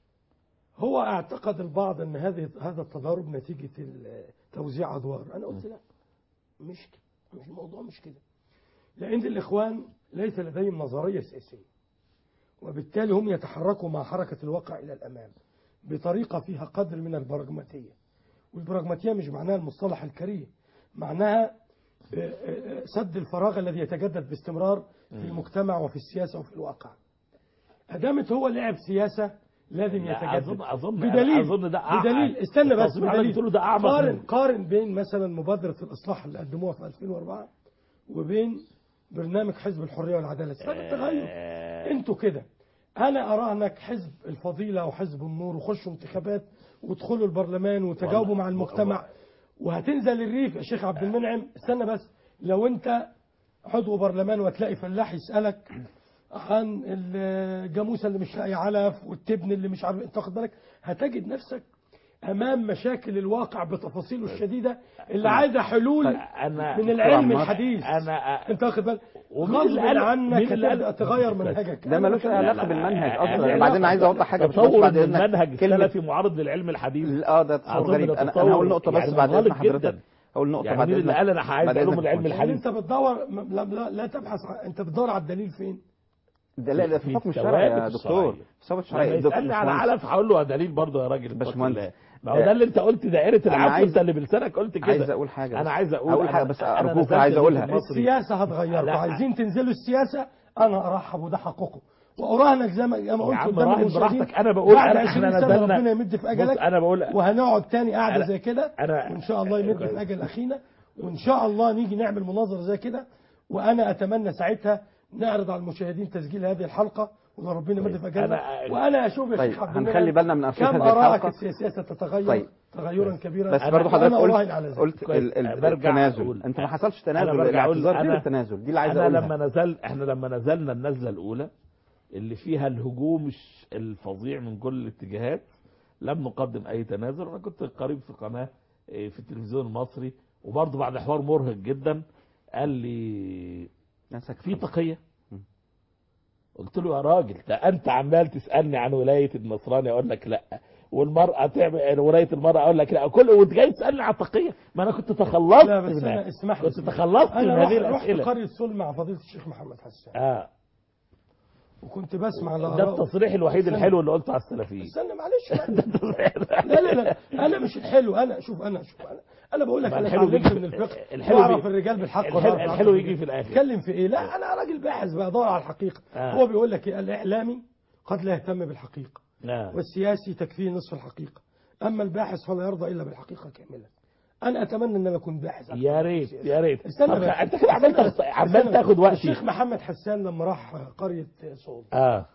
هو اعتقد البعض ان هذه هذا التضارب نتيجه ال- توزيع ادوار انا قلت لا مش كده مش الموضوع مش كده لان الاخوان ليس لديهم نظريه سياسيه وبالتالي هم يتحركوا مع حركه الواقع الى الامام بطريقه فيها قدر من البراجماتيه والبراجماتيه مش معناها المصطلح الكريه معناها آه، آه، آه، سد الفراغ الذي يتجدد باستمرار في المجتمع وفي السياسه وفي الواقع ادامت هو لعب سياسه لازم لا، يتجدد أظن- أظن- بدليل أظن ده أع- بدليل استنى بس التصريح اللي بدليل بتقوله ده أعمق قارن من- قارن بين مثلا مبادره الاصلاح اللي قدموها في 2004 وبين برنامج حزب الحريه والعداله استنى التغير انتوا كده انا اراهنك حزب الفضيله وحزب النور وخشوا انتخابات وادخلوا البرلمان وتجاوبوا والله- مع المجتمع وهتنزل الريف يا شيخ عبد المنعم استنى بس لو انت عضو برلمان وتلاقي فلاح يسالك عن الجاموسه اللي مش لاقي علف والتبن اللي مش عارف انت واخد بالك هتجد نفسك امام مشاكل الواقع بتفاصيله الشديده اللي عايزه حلول أنا من العلم دكتور عمار، الحديث أنا انت واخد بالك ومين غصب اللي قال- عنك مين اللي قال- هتبدا تغير بس- منهجك ده ملوش أنا علاقه بكلمك. بالمنهج يعني اصلا بعدين عايز اوضح حاجه بس تطور بعد من إذنك. منهج كلمة- السلفي معارض للعلم الحديث اه ده تصور أظن غريب ده انا تطور انا هقول نقطه بس يعني بعد منغلق اذن حضرتك جدا. هقول نقطه يعني بعد مين اللي إذنك. قال أنا عايز بعد علوم إذنك العلم اتفضل. يعني انت بتدور م- لا, لا, لا تبحث عن انت بتدور على الدليل فين ده لا ده في في حكم الشرع يا الثوابت دكتور الشرعية. في الثوابت لما الشرعيه دكتور يسالني على باشمهندس. علف هقول له دليل برضه يا راجل باشمهندس. اتقي الله. ما هو ده اللي انت قلت دائره أنا العفو عايز- انت اللي بلسانك قلت كده عايز أقول حاجة انا بس. عايز اقول أقول أنا- حاجة بس أنا أرجوك نزلت عايز الريف أقولها. المصري. السياسه هتغيركم لا. عايزين تنزلوا السياسه انا ارحب وده حقكم واراهنك زي ما زي ما يا قلت عم قدام راهن المشاهدين براحتك. أنا بقول بعد أنا- 20 إحنا سنه نزلنا- ربنا يمد في اجلك بص، أنا بقول- وهنقعد تاني قاعده أنا- زي كده أنا- وان شاء الله يمد في اجل اخينا وان شاء الله نيجي نعمل مناظره زي كده وانا اتمنى ساعتها نعرض على المشاهدين تسجيل هذه الحلقه وان ربنا يمد في اجلنا أنا- وانا اشوف يا طيب، شيخ عبد هنخلي المنعم بالنا من أرشيف كم هذه ارائك الحلقة. السياسيه ستتغير طيب. تغيرا كبيرا بس برضه أنا- حضرتك أنا قلت أراهن على ذلك. قلت كويس. ال- ال- برجع التنازل أقول. انت ما حصلش أنا تنازل برجع أقول الاعتذار غير أنا- التنازل دي اللي عايز انا اقولها لما نزل احنا لما نزلنا النزله الاولى اللي فيها الهجوم الش- الفظيع من كل الاتجاهات لم نقدم اي تنازل انا كنت قريب في قناه إيه، في التلفزيون المصري وبرضه بعد حوار مرهق جدا قال لي في تقيه قلت له يا راجل ده انت عمال تسالني عن ولايه النصراني اقول لك لا والمرأة تعمل ولاية المرأة أقول لك لا كل وأنت جاي تسألني على التقية ما أنا كنت تخلصت لا بس منها انا اسمح لي كنت تخلصت من انا هذه رحت, رحت الأسئلة قريه سول مع فضيله الشيخ محمد حسان آه وكنت بسمع ده لآراءه. التصريح الوحيد استنى. الحلو اللي قلته على السلفيين استنى معلش لا لا لا انا مش الحلو انا شوف انا شوف انا انا بقول لك ما انا الحلو اتعلمت بيجي- من الفقه الحلو واعرف بيجي- الرجال بالحق الحلو- ولا أعرف الحلو بالحق. يجي في الآخر. اتكلم في ايه لا انا راجل باحث بدور على الحقيقه آه. هو بيقول لك إيه؟ الاعلامي قد لا يهتم بالحقيقه آه. والسياسي تكفيه نصف الحقيقه اما الباحث فلا يرضى الا بالحقيقه كامله انا اتمنى ان انا اكون باحث أكثر يا من ريت سياسي. يا ريت استنى طب بس. انت كده عمال استنى تاخد- بس. عمال استنى بس. تاخد وقتي الشيخ محمد حسان لما راح قريه صول اه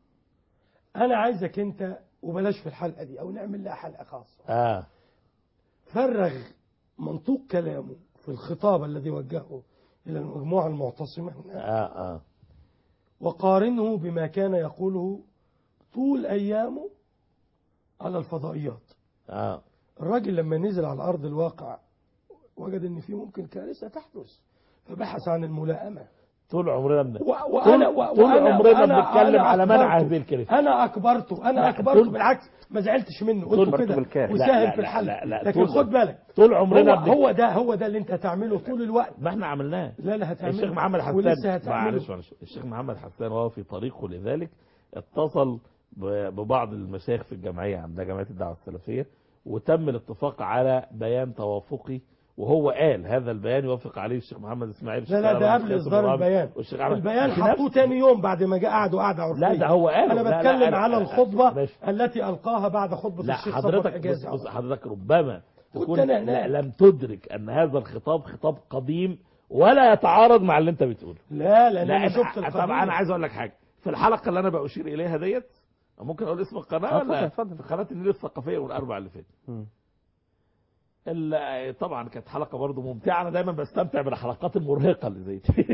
انا عايزك انت وبلاش في الحلقه دي او نعمل لها حلقه خاصه اه فرغ منطوق كلامه في الخطاب الذي وجهه الى المجموعه المعتصمه هنا اه اه وقارنه بما كان يقوله طول ايامه على الفضائيات اه الراجل لما نزل على ارض الواقع وجد ان في ممكن كارثه تحدث فبحث عن الملائمه طول عمرنا بن... و- وانا طول, و- طول وأنا- عمرنا وأنا- بنتكلم أنا على منع أكبرته. هذه الكلمة انا اكبرته انا لا، اكبرته طول- بالعكس ما زعلتش منه طول قلت برضه كده بالكاف. لا، وساهم لا، في لا، الحل لا، لا، لكن طول- خد بالك طول عمرنا هو, بن- هو ده هو ده اللي انت هتعمله طول الوقت ما احنا عملناه لا لا هتعمله الشيخ محمد حسان ولسه هتعمله معلش معلش الشيخ محمد حسان وهو في طريقه لذلك اتصل ب- ببعض المشايخ في الجمعية عندنا جمعية الدعوة السلفية وتم الاتفاق على بيان توافقي وهو قال هذا البيان يوافق عليه الشيخ محمد اسماعيل لا لا ده قبل اصدار البيان والشيخ أحمد. البيان في حطوه نفس- تاني يوم بعد ما جاء قعدوا قعده عرفيه لا ده هو قال انا لا، لا، بتكلم أنا- على أنا- الخطبه ماشي. التي القاها بعد خطبه لا الشيخ صفوت حضرتك حجازي بص, بص حضرتك ربما تكون كنت أنا هناك. لا لم تدرك ان هذا الخطاب خطاب قديم ولا يتعارض مع اللي انت بتقوله لا لان لا انا أنا- شفت طب القضيه انا عايز اقول لك حاجه في الحلقه اللي انا بأشير اليها ديت ممكن اقول اسم القناه آه، ولا اتفضل، في قناه النيل الثقافيه والاربع اللي فاتت مم. ال- طبعا كانت حلقه برضه ممتعه انا دايما بستمتع بالحلقات المرهقه اللي زي دي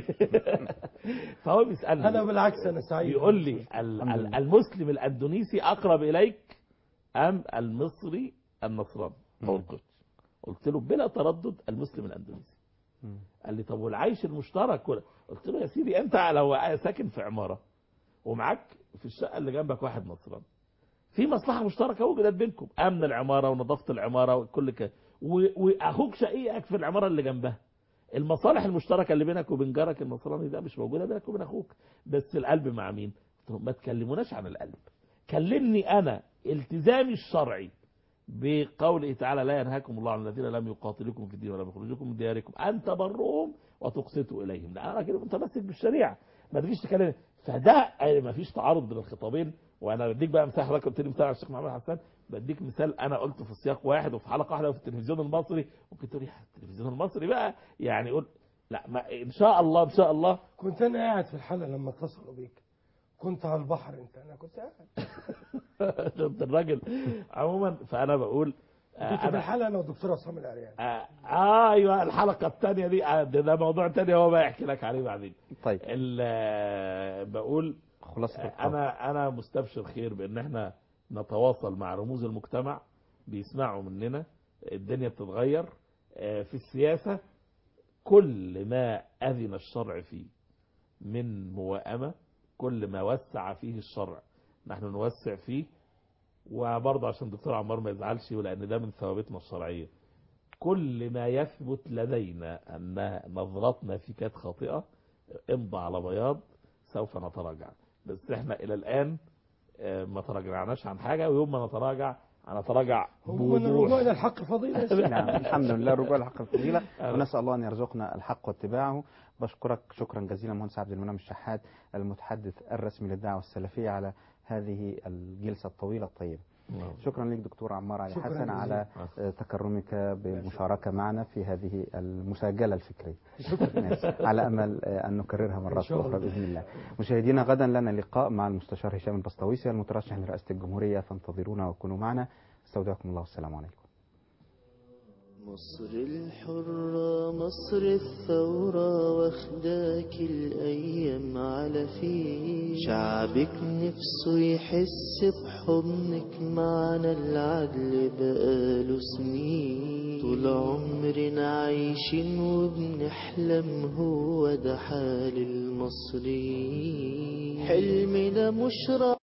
فهو بيسالني انا بالعكس انا سعيد بيقول لي ال- ال- المسلم الاندونيسي اقرب اليك ام المصري النصراني او القدس قلت له بلا تردد المسلم الاندونيسي قال لي طب والعيش المشترك ولا قلت له يا سيدي انت لو ساكن في عماره ومعاك في الشقه اللي جنبك واحد نصراني في مصلحه مشتركه وجدت بينكم امن العماره ونظافه العماره وكل كده و- واخوك شقيقك في العماره اللي جنبها المصالح المشتركه اللي بينك وبين جارك النصراني ده مش موجوده بينك وبين اخوك بس القلب مع مين قلت لهم ما تكلموناش عن القلب كلمني انا التزامي الشرعي بقوله تعالى لا ينهاكم الله عن الذين لم يقاتلوكم في الدين ولم يخرجوكم من دياركم ان تبروهم وتقسطوا اليهم لا انا كده متمسك بالشريعه ما تجيش تكلم فده ما فيش تعارض بين الخطابين وانا بديك بقى مثال حضرتك قلت لي مثال على الشيخ محمد حسان بديك مثال انا قلته في سياق واحد وفي حلقه واحده وفي التلفزيون المصري ممكن تقول لي التلفزيون المصري بقى يعني قول لا ما ان شاء الله ان شاء الله كنت انا قاعد في الحلقه لما اتصلوا بيك كنت على البحر انت انا كنت قاعد شفت الراجل عموما فانا بقول كنت في الحلقه انا والدكتور عصام العريان آه آه ايوه الحلقه الثانيه دي آه ده, ده موضوع ثاني هو بقى يحكي لك عليه بعدين طيب ال- آه، بقول خلاصة آه، الخطاب. انا انا مستبشر خير بان احنا نتواصل مع رموز المجتمع بيسمعوا مننا الدنيا بتتغير آه، في السياسه كل ما اذن الشرع فيه من موائمه كل ما وسع فيه الشرع نحن نوسع فيه وبرضه عشان الدكتور عمار ما يزعلش ولان ده من ثوابتنا الشرعيه كل ما يثبت لدينا ان نظرتنا فيه كانت خاطئه امضى على بياض سوف نتراجع بس احنا الى الان آه، ما تراجعناش عن حاجه ويوم ما نتراجع هنتراجع هو من الرجوع الى الحق فضيله نعم الحمد لله الرجوع لحق الفضيلة ونسأل الله أن يرزقنا الحق واتباعه بشكرك شكرا جزيلا مهندس عبد المنعم الشحات المتحدث الرسمي للدعوة السلفية على هذه الجلسة الطويلة الطيبة شكرا لك دكتور عمار علي شكراً حسن جزيلاً. على آه، تكرمك بالمشاركة معنا في هذه المساجلة الفكرية شكراً. ماشي. على أمل آه، أن نكررها مرات شاء الله. أخرى بإذن الله مشاهدينا غدا لنا لقاء مع المستشار هشام البسطويسي المترشح لرئاسة الجمهورية فانتظرونا وكونوا معنا استودعكم الله والسلام عليكم مصر الحرة مصر الثورة واخداك الأيام على فيه شعبك نفسه يحس بحضنك معنا العدل بقاله سنين طول عمرنا عايشين وبنحلم هو ده حال المصريين حلمنا مش راح